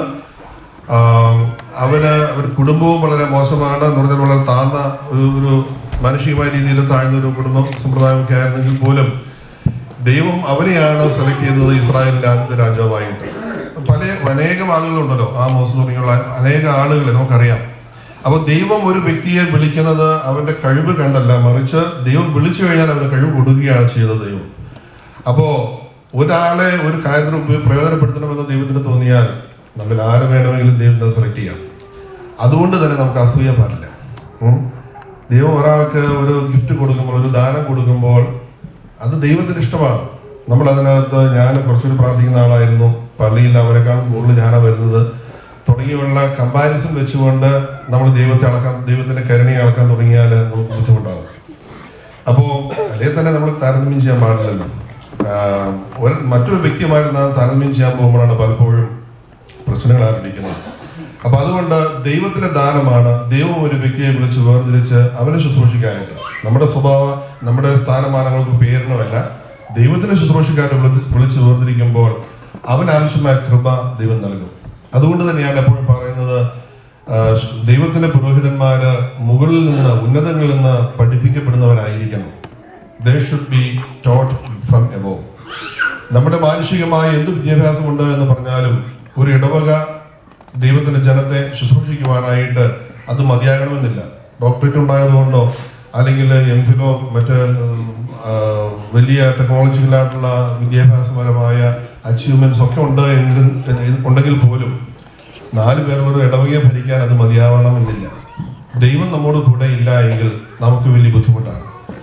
ആം, അവന് ഒരു കുടുംബവും വളരെ മോശമാണ് എന്ന് പറഞ്ഞാൽ വളരെ താഴ്ന്ന ഒരു ഒരു മാനുഷികമായ രീതിയിൽ താഴ്ന്ന ഒരു കുടുംബ സമ്പ്രദായമൊക്കെ ആയിരുന്നെങ്കിൽ പോലും ദൈവം അവനെയാണ് സെലക്ട് ചെയ്തത് ഇസ്രായേലിന്റെ ആദ്യത്തെ രാജാവായിട്ട് പല അനേകം ആളുകളുണ്ടല്ലോ ആ മോശം തുടങ്ങിയുള്ള അനേക ആളുകളെ നമുക്കറിയാം അപ്പൊ ദൈവം ഒരു വ്യക്തിയെ വിളിക്കുന്നത് അവന്റെ കഴിവ് കണ്ടല്ല മറിച്ച് ദൈവം വിളിച്ചു കഴിഞ്ഞാൽ അവന് കഴിവ് കൊടുക്കുകയാണ് ചെയ്തത് ദൈവം അപ്പോ ഒരാളെ ഒരു കാര്യത്തിന് ഉപയോ- പ്രയോജനപ്പെടുത്തണമെന്ന് ദൈവത്തിന് തോന്നിയാൽ നമ്മൾ ആരെ വേണമെങ്കിലും ദൈവത്തിനെ സെലക്ട് ചെയ്യാം അതുകൊണ്ട് തന്നെ നമുക്ക് അസൂയ പാടില്ല ഉം. ദൈവം ഒരാൾക്ക് ഒരു ഗിഫ്റ്റ് കൊടുക്കുമ്പോൾ ഒരു ദാനം കൊടുക്കുമ്പോൾ അത് ദൈവത്തിന് ഇഷ്ടമാണ് നമ്മൾ അതിനകത്ത് ഞാൻ കുറച്ചൊരു പ്രാർത്ഥിക്കുന്ന ആളായിരുന്നു പള്ളിയിൽ അവരെക്കാളും കൂടുതൽ ഞാനാണ് വരുന്നത് തുടങ്ങിയുള്ള കമ്പാരിസൺ വെച്ചുകൊണ്ട് നമ്മൾ ദൈവത്തെ അളക്കാൻ ദൈവത്തിന്റെ കരുണയെ അളക്കാൻ തുടങ്ങിയാൽ നമുക്ക് ബുദ്ധിമുട്ടാകും അപ്പോ അതേ തന്നെ നമ്മൾ താരതമ്യം ചെയ്യാൻ പാടില്ലല്ലോ ആഹ് ഒരു മറ്റൊരു വ്യക്തിയുമായിട്ട് നാം താരതമ്യം ചെയ്യാൻ പോകുമ്പോഴാണ് പലപ്പോഴും പ്രശ്നങ്ങൾ ആരംഭിക്കുന്നത് അപ്പൊ അതുകൊണ്ട് ദൈവത്തിന്റെ ദാനമാണ് ദൈവം ഒരു വ്യക്തിയെ വിളിച്ച് വേർതിരിച്ച് അവനെ ശുശ്രൂഷിക്കാനായിട്ട് നമ്മുടെ സ്വഭാവ നമ്മുടെ സ്ഥാനമാനങ്ങൾക്ക് പേരിനുമല്ല ദൈവത്തിന്റെ ശുശ്രൂഷക്കാരെ വിളിച്ച് വിളിച്ച് വേർതിരിക്കുമ്പോൾ അവൻ ആവശ്യമായ കൃപ ദൈവം നൽകും അതുകൊണ്ട് തന്നെയാണ് എപ്പോഴും പറയുന്നത് ആ, ദൈവത്തിന്റെ പുരോഹിതന്മാര് മുകളിൽ നിന്ന് ഉന്നതങ്ങളിൽ നിന്ന് പഠിപ്പിക്കപ്പെടുന്നവരായിരിക്കണം they should be taught from above നമ്മുടെ മാനുഷികമായ എന്ത് വിദ്യാഭ്യാസമുണ്ട് എന്ന് പറഞ്ഞാലും ഒരു ഇടവക ദൈവത്തിന്റെ ജനത്തെ ശുശ്രൂഷിക്കുവാനായിട്ട് അത് മതിയാകണമെന്നില്ല ഡോക്ടറേറ്റ് ഉണ്ടായതുകൊണ്ടോ അല്ലെങ്കിൽ എം ഫിലോ മറ്റ് ആ, വലിയ ടെക്നോളജിക്കലായിട്ടുള്ള വിദ്യാഭ്യാസപരമായ അച്ചീവ്മെന്റ്സ് ഒക്കെ ഉണ്ട് എങ്കിൽ ഉണ്ടെങ്കിൽ പോലും നാല് പേരുള്ള ഒരു ഇടവകയെ ഭരിക്കാൻ അത് മതിയാവണമെന്നില്ല ദൈവം നമ്മോട് കൂടെ ഇല്ല എങ്കിൽ നമുക്ക് വലിയ ബുദ്ധിമുട്ടാണ്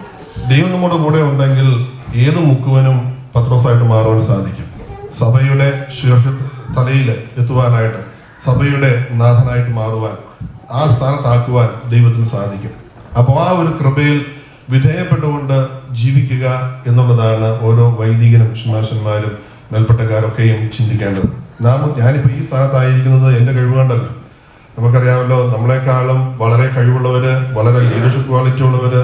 ദൈവം നമ്മുടെ കൂടെ ഉണ്ടെങ്കിൽ ഏത് മുക്കുവനും പത്രോസായിട്ട് മാറുവാൻ സാധിക്കും സഭയുടെ ശീർഷ തലയിൽ എത്തുവാനായിട്ട് സഭയുടെ നാഥനായിട്ട് മാറുവാൻ ആ സ്ഥാനത്താക്കുവാൻ ദൈവത്തിന് സാധിക്കും അപ്പോൾ ആ ഒരു കൃപയിൽ വിധേയപ്പെട്ടുകൊണ്ട് ജീവിക്കുക എന്നുള്ളതാണ് ഓരോ വൈദികനും ശുമാശന്മാരും മേൽപ്പെട്ടക്കാരൊക്കെയും ചിന്തിക്കേണ്ടത് നാം ഞാനിപ്പോൾ ഈ സ്ഥാനത്തായിരിക്കുന്നത് എൻ്റെ കഴിവ് കൊണ്ടല്ല നമുക്കറിയാമല്ലോ നമ്മളെക്കാളും വളരെ കഴിവുള്ളവര് വളരെ ലീഡർഷിപ്പ് ക്വാളിറ്റി ഉള്ളവര്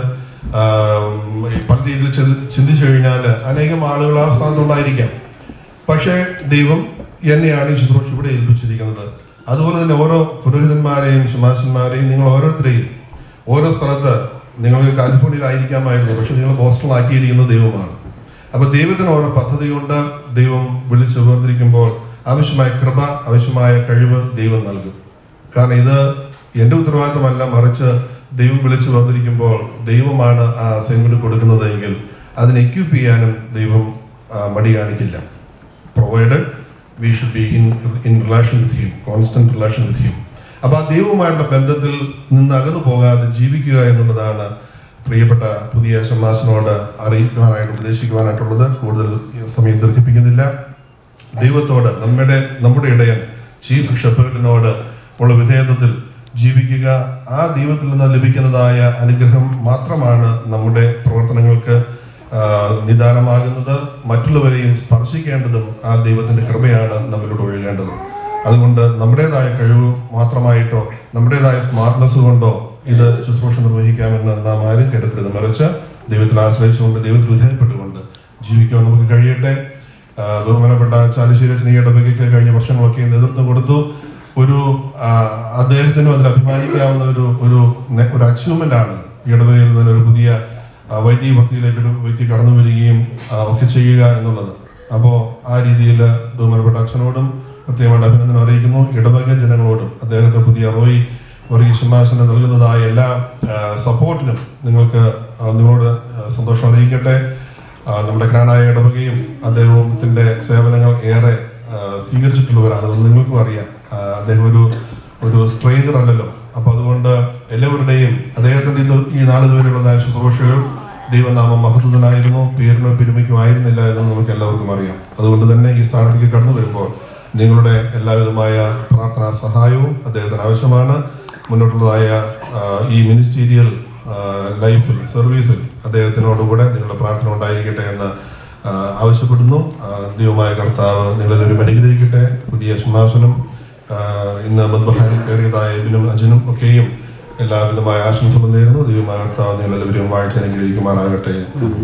ആം, ഈ പല രീതിയിൽ ചിന്തി- ചിന്തിച്ചു കഴിഞ്ഞാൽ അനേകം ആളുകൾ ആ സ്ഥാനത്തുണ്ടായിരിക്കാം പക്ഷേ ദൈവം എന്നെയാണ് ഈ ശുശ്രൂഷ ഇവിടെ ഏൽപ്പിച്ചിരിക്കുന്നത് അതുപോലെ തന്നെ ഓരോ പുരോഹിതന്മാരെയും ശുമാശന്മാരെയും നിങ്ങൾ ഓരോരുത്തരെയും ഓരോ സ്ഥലത്ത് നിങ്ങൾക്ക് കാലിഫോർണിയയിലായിരിക്കാമായിരുന്നു പക്ഷെ നിങ്ങൾ ബോസ്റ്റണിലാക്കിയിരിക്കുന്നത് ദൈവമാണ് അപ്പൊ ദൈവത്തിന് ഓരോ പദ്ധതിയുണ്ട് ദൈവം വിളിച്ചു വേർതിരിക്കുമ്പോൾ ആവശ്യമായ കൃപ ആവശ്യമായ കഴിവ് ദൈവം നൽകും കാരണം ഇത് എന്റെ ഉത്തരവാദിത്തമല്ല മറിച്ച് ദൈവം വിളിച്ചു വേർതിരിക്കുമ്പോൾ ദൈവമാണ് ആ അസൈൻമെന്റ് കൊടുക്കുന്നത് എങ്കിൽ അതിനെ എക്യൂപ്പ് ചെയ്യാനും ദൈവം ആ, മടി കാണിക്കില്ല provided we should be in in relation with him constant relation with him അപ്പൊ ആ ദൈവവുമായിട്ടുള്ള ബന്ധത്തിൽ നിന്ന് അകന്നു പോകാതെ ജീവിക്കുക എന്നുള്ളതാണ് പ്രിയപ്പെട്ട പുതിയ ശമാസിനോട് അറിയിക്കുവാനായിട്ട് ഉപദേശിക്കുവാനായിട്ടുള്ളത് കൂടുതൽ സമയം ദീർഘിപ്പിക്കുന്നില്ല ദൈവത്തോട് നമ്മുടെ നമ്മുടെ ഇടയൻ ചീഫ് ഷെപ്പേർഡിനോട് ഉള്ള വിധേയത്വത്തിൽ ജീവിക്കുക ആ ദൈവത്തിൽ നിന്ന് ലഭിക്കുന്നതായ അനുഗ്രഹം മാത്രമാണ് നമ്മുടെ പ്രവർത്തനങ്ങൾക്ക് ആ, നിദാനമാകുന്നത് മറ്റുള്ളവരെയും സ്പർശിക്കേണ്ടതും ആ ദൈവത്തിന്റെ കൃപയാണ് നമ്മളിലൂടെ ഒഴുകേണ്ടത് അതുകൊണ്ട് നമ്മുടേതായ കഴിവ് മാത്രമായിട്ടോ നമ്മുടേതായ സ്മാർട്ട്നെസ് കൊണ്ടോ ഇത് ശുശ്രൂഷ നിർവഹിക്കാമെന്ന് നാം ആരും കരുതരുത് മറിച്ച് ദൈവത്തിൽ ആശ്രയിച്ചുകൊണ്ട് ദൈവത്തിൽ വിധേയപ്പെട്ടുകൊണ്ട് ജീവിക്കുവാൻ നമുക്ക് കഴിയട്ടെ ആ, ബഹുമാനപ്പെട്ട ചാലിശ്ശേരി ഇടവകയ്ക്ക് കഴിഞ്ഞ വർഷങ്ങളൊക്കെ നേതൃത്വം കൊടുത്തു ഒരു ആ, അദ്ദേഹത്തിനും അതിൽ അഭിമാനിക്കാവുന്ന ഒരു ഒരു നെ- ഒരു അച്ചീവ്മെന്റ് ആണ് ഈ ഇടവകയിൽ നിന്ന് ഒരു പുതിയ ആ, വൈദിക ഭക്തിയിലേക്ക് ഒരു വ്യക്തി കടന്നു വരികയും ആ, ഒക്കെ ചെയ്യുക എന്നുള്ളത് അപ്പോൾ ആ രീതിയിൽ ബഹുമാനപ്പെട്ട അച്ഛനോടും പ്രത്യേകമായിട്ട് അഭിനന്ദനം അറിയിക്കുന്നു ഇടവക ജനങ്ങളോടും അദ്ദേഹത്തിന് പുതിയ റോയി വർഗീയ സിംഹാസനം നൽകുന്നതായ എല്ലാ ആ, സപ്പോർട്ടിനും നിങ്ങൾക്ക് ആ, നിങ്ങളോട് ആ, സന്തോഷം അറിയിക്കട്ടെ ആ, നമ്മുടെ ജ്ഞാനായ ഇടവകയും അദ്ദേഹത്തിന്റെ സേവനങ്ങൾ ഏറെ ആ, സ്വീകരിച്ചിട്ടുള്ളവരാണ് അത് നിങ്ങൾക്കും അറിയാം ആ, അദ്ദേഹം ഒരു ഒരു സ്ട്രെയിനർ അല്ലല്ലോ അപ്പൊ അതുകൊണ്ട് എല്ലാവരുടെയും അദ്ദേഹത്തിന്റെ ഇത് ഈ നാളിതുവരെയുള്ളതായ ശുശ്രൂഷകൾ ദൈവനാമം മഹത്വനായിരുന്നു പേരിനോ പെരുമയ്ക്കോ ആയിരുന്നില്ല എന്ന് നമുക്ക് എല്ലാവർക്കും അറിയാം അതുകൊണ്ട് തന്നെ ഈ സ്ഥാനത്തേക്ക് കടന്നു വരുമ്പോൾ നിങ്ങളുടെ എല്ലാവിധമായ പ്രാർത്ഥനാ സഹായവും അദ്ദേഹത്തിന് ആവശ്യമാണ് മുന്നോട്ടുള്ളതായ ആ, ഈ മിനിസ്റ്റീരിയൽ ആ, ലൈഫിൽ സർവീസിൽ അദ്ദേഹത്തിനോടുകൂടെ നിങ്ങളുടെ പ്രാർത്ഥന ഉണ്ടായിരിക്കട്ടെ എന്ന് ആ, ആവശ്യപ്പെടുന്നു ആ, ദൈവമായ കർത്താവ് നിങ്ങളെല്ലാവരും അനുഗ്രഹിക്കട്ടെ പുതിയ സിംഹാസനം ആ, ഇന്ന് മദ്ബഹാനിൽ കയറിയതായ ഇബിനും അജനും ഒക്കെയും എല്ലാവിധമായ ആശംസകൾ നേരുന്നു ദൈവമായ കർത്താവ് നിങ്ങളെല്ലാവരും വാഴ്ത്തി അനുഗ്രഹിക്കുമാറാകട്ടെ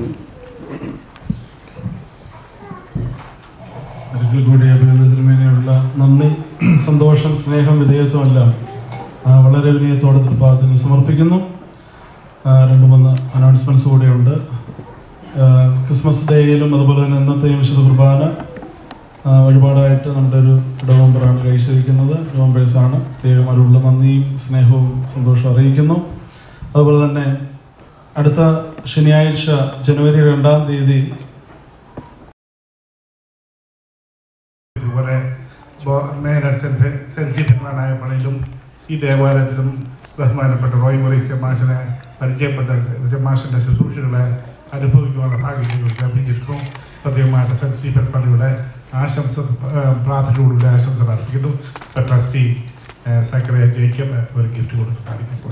ഒരിക്കൽ കൂടി അഭിനന്ദനത്തിനുമേനെയുള്ള നന്ദി സന്തോഷം സ്നേഹം വിധേയത്വം എല്ലാം ആ, വളരെ വിനയത്തോടെ തൃപ്പാദത്തിൽ സമർപ്പിക്കുന്നു ആ, രണ്ട് മൂന്ന് അനൗൺസ്മെന്റ്സ് കൂടെയുണ്ട് ആ, ക്രിസ്മസ് ഡേയിലും അതുപോലെ തന്നെ ഇന്നത്തെയും വിശുദ്ധ കുർബാന ആ, വഴിപാടായിട്ട് നമ്മുടെ ഒരു ഇടവമ്പറാണ് കഴിച്ചിരിക്കുന്നത് ഇടവമ്പേഴ്സാണ് പ്രത്യേകം അവരുള്ള നന്ദിയും സ്നേഹവും സന്തോഷവും അറിയിക്കുന്നു അതുപോലെ തന്നെ അടുത്ത ശനിയാഴ്ച ജനുവരി രണ്ടാം തീയതി ഇതുപോലെ മേയർ സെന്റ് സെന്റ് സ്റ്റീഫനായ പള്ളിയിലും ഈ ദേവാലയത്തിലും ബഹുമാനപ്പെട്ട റോയ് മൊറീസ് മാഷിനെ പരിചയപ്പെട്ട മാഷിന്റെ ശുശ്രൂഷകളെ അനുഭവിക്കുവാനുള്ള ഭാഗ്യം ഞങ്ങൾക്ക് ലഭിച്ചിരുന്നു പ്രത്യേകമായിട്ട് സെന്റ് സ്റ്റീഫൻ പള്ളിയുടെ ആശംസ ആ, പ്രാർത്ഥനയോടുകൂടി ആശംസ അർപ്പിക്കുന്നു ട്രസ്റ്റി സെക്രട്ടറി ജയിക്കബ് ഒരു ഗിഫ്റ്റ് കൊടുത്ത് കാണിക്കുമ്പോൾ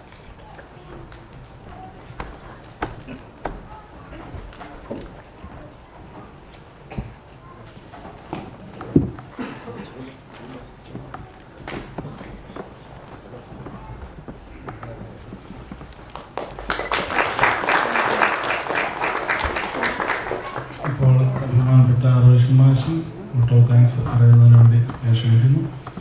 ഇപ്പോൾ ബഹുമാനപ്പെട്ട റോഷൻ മാഷും ഓട്ടോ താങ്ക്സ് പറയുന്നതിന് വേണ്ടി ഞാൻ ക്ഷണിക്കുന്നു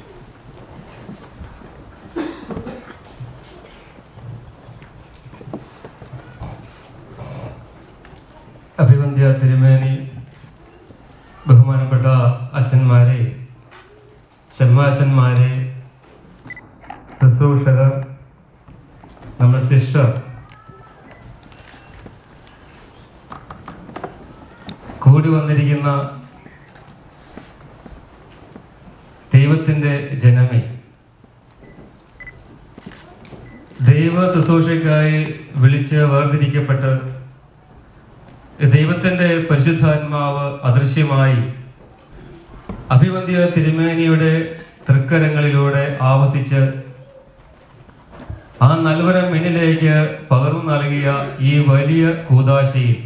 അഭിവന്ദ്യ തിരുമേനി ബഹുമാനപ്പെട്ട അച്ഛന്മാരെ ഷന്മാശന്മാരെ ശുശ്രൂഷകർ നമ്മുടെ സിസ്റ്റർ കൂടി വന്നിരിക്കുന്ന ദൈവത്തിൻ്റെ ജനമേ ദൈവ ശുശ്രൂഷയ്ക്കായി വിളിച്ച് വേർതിരിക്കപ്പെട്ട് ദൈവത്തിന്റെ പരിശുദ്ധാത്മാവ് അദൃശ്യമായി അഭിവന്ധ്യ തിരുമേനിയുടെ തൃക്കരങ്ങളിലൂടെ ആവസിച്ച് ആ നൽവരം എന്നിലേക്ക് പകർന്നു നൽകിയ ഈ വലിയ കൂതാശയിൽ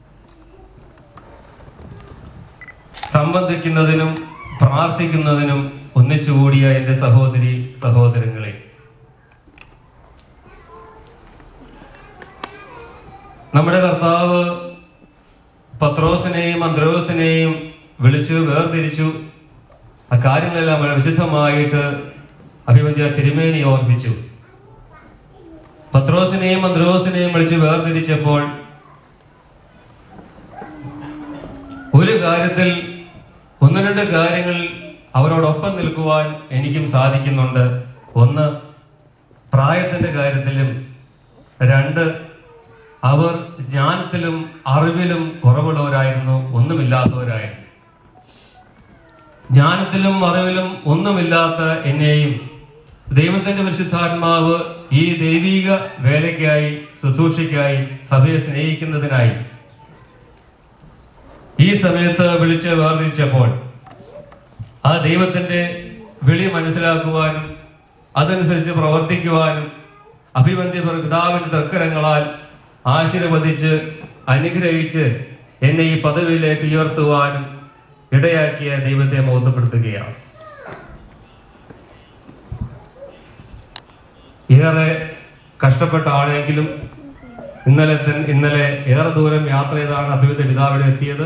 സംബന്ധിക്കുന്നതിനും പ്രാർത്ഥിക്കുന്നതിനും ഒന്നിച്ചുകൂടിയ എൻ്റെ സഹോദരി സഹോദരങ്ങളെ നമ്മുടെ കർത്താവ് പത്രോസിനെയും അന്ത്രോസിനെയും വിളിച്ചു വേർതിരിച്ചു ആ കാര്യങ്ങളെല്ലാം വളരെ വിശുദ്ധമായിട്ട് അഭിവന്ധ്യ തിരുമേനി ഓർപ്പിച്ചു പത്രോസിനെയും അന്ത്രോസിനെയും വിളിച്ച് വേർതിരിച്ചപ്പോൾ ഒരു കാര്യത്തിൽ ഒന്ന് രണ്ട് കാര്യങ്ങൾ അവരോടൊപ്പം നിൽക്കുവാൻ എനിക്കും സാധിക്കുന്നുണ്ട് ഒന്ന് പ്രായത്തിന്റെ കാര്യത്തിലും രണ്ട് അവർ ജ്ഞാനത്തിലും അറിവിലും കുറവുള്ളവരായിരുന്നു ഒന്നുമില്ലാത്തവരായിരുന്നു ജ്ഞാനത്തിലും അറിവിലും ഒന്നുമില്ലാത്ത എന്നെയും ദൈവത്തിന്റെ പരിശുദ്ധാത്മാവ് ഈ ദൈവിക വേലയ്ക്കായി ശുശ്രൂഷയ്ക്കായി സഭയെ സ്നേഹിക്കുന്നതിനായി ഈ സമയത്ത് വിളിച്ച് വേർതിരിച്ചപ്പോൾ ആ ദൈവത്തിന്റെ വിളി മനസ്സിലാക്കുവാനും അതനുസരിച്ച് പ്രവർത്തിക്കുവാനും അഭിവന്ധ്യ പിതാവിന്റെ തർക്കരങ്ങളാൽ ആശീർവദിച്ച് അനുഗ്രഹിച്ച് എന്നെ ഈ പദവിയിലേക്ക് ഉയർത്തുവാനും ഇടയാക്കിയ ദൈവത്തെ മഹത്വപ്പെടുത്തുകയാണ് ഏറെ കഷ്ടപ്പെട്ട ആളെങ്കിലും ഇന്നലെ തൻ- ഇന്നലെ ഏറെ ദൂരം യാത്ര ചെയ്താണ് അഭിവന്ധ്യ പിതാവിടെ എത്തിയത്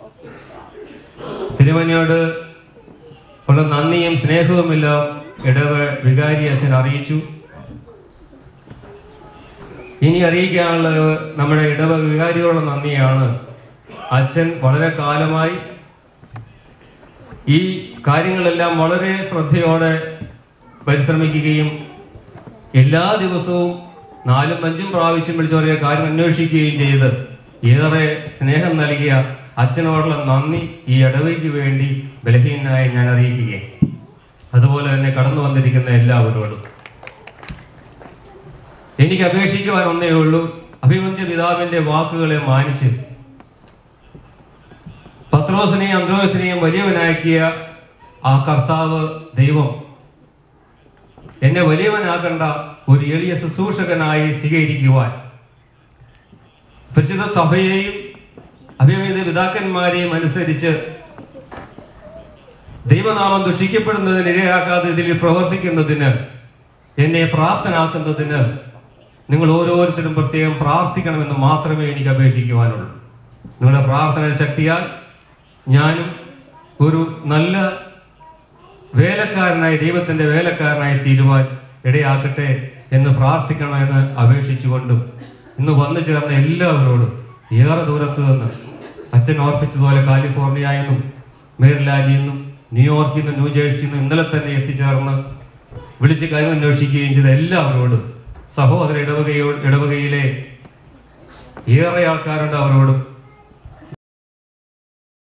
തിരുവനയോട് ഉള്ള നന്ദിയും സ്നേഹവുമെല്ലാം ഇടവ വികാരി അച്ഛൻ അറിയിച്ചു ഇനി അറിയിക്കാനുള്ളത് നമ്മുടെ ഇടവ വികാരിയോടുള്ള നന്ദിയാണ് അച്ഛൻ വളരെ കാലമായി ഈ കാര്യങ്ങളെല്ലാം വളരെ ശ്രദ്ധയോടെ പരിശ്രമിക്കുകയും എല്ലാ ദിവസവും നാലും അഞ്ചും പ്രാവശ്യം വിളിച്ച് ഓരോ കാര്യം അന്വേഷിക്കുകയും ചെയ്ത് ഏറെ സ്നേഹം നൽകിയ അച്ഛനോടുള്ള നന്ദി ഈ ഇടവയ്ക്ക് വേണ്ടി ബലഹീനായി ഞാൻ അറിയിക്കുകയും അതുപോലെ തന്നെ കടന്നു വന്നിരിക്കുന്ന എല്ലാവരോടും എനിക്ക് അപേക്ഷിക്കുവാൻ ഒന്നേ ഉള്ളൂ അഭിമന്യ പിതാവിന്റെ വാക്കുകളെ മാനിച്ച് പത്രോസിനെയും അന്ത്രോസിനെയും വലിയവനാക്കിയ ആ കർത്താവ് ദൈവം എന്നെ വലിയവനാകേണ്ട ഒരു എളിയ ശുശ്രൂഷകനായി സ്വീകരിക്കുവാൻ പരിശുദ്ധ സഭയെയും അഭിമേത പിതാക്കന്മാരെയും അനുസരിച്ച് ദൈവനാമം ദുഷിക്കപ്പെടുന്നതിന് ഇടയാക്കാതെ ഇതിൽ പ്രവർത്തിക്കുന്നതിന് എന്നെ പ്രാപ്തനാക്കുന്നതിന് നിങ്ങൾ ഓരോരുത്തരും പ്രത്യേകം പ്രാർത്ഥിക്കണമെന്ന് മാത്രമേ എനിക്ക് അപേക്ഷിക്കുവാനുള്ളൂ നിങ്ങളുടെ പ്രാർത്ഥന ശക്തിയാൽ ഞാനും ഒരു നല്ല വേലക്കാരനായി ദൈവത്തിന്റെ വേലക്കാരനായി തീരുവാൻ ഇടയാക്കട്ടെ എന്ന് പ്രാർത്ഥിക്കണമെന്ന് അപേക്ഷിച്ചുകൊണ്ടും ഇന്ന് വന്നു ചേർന്ന എല്ലാവരോടും ഏറെ ദൂരത്ത് നിന്ന് അച്ഛൻ ഓർപ്പിച്ചതുപോലെ കാലിഫോർണിയയിൽ നിന്നും മേരിലാൻഡിൽ നിന്നും ന്യൂയോർക്കിൽ നിന്നും ന്യൂജേഴ്സിയിൽ നിന്നും ഇന്നലെ തന്നെ എത്തിച്ചേർന്ന് വിളിച്ച് കാര്യം അന്വേഷിക്കുകയും ചെയ്ത എല്ലാവരോടും സഹോദര ഇടവകയോ ഇടവകയിലെ ഏറെ ആൾക്കാരുണ്ട് അവരോടും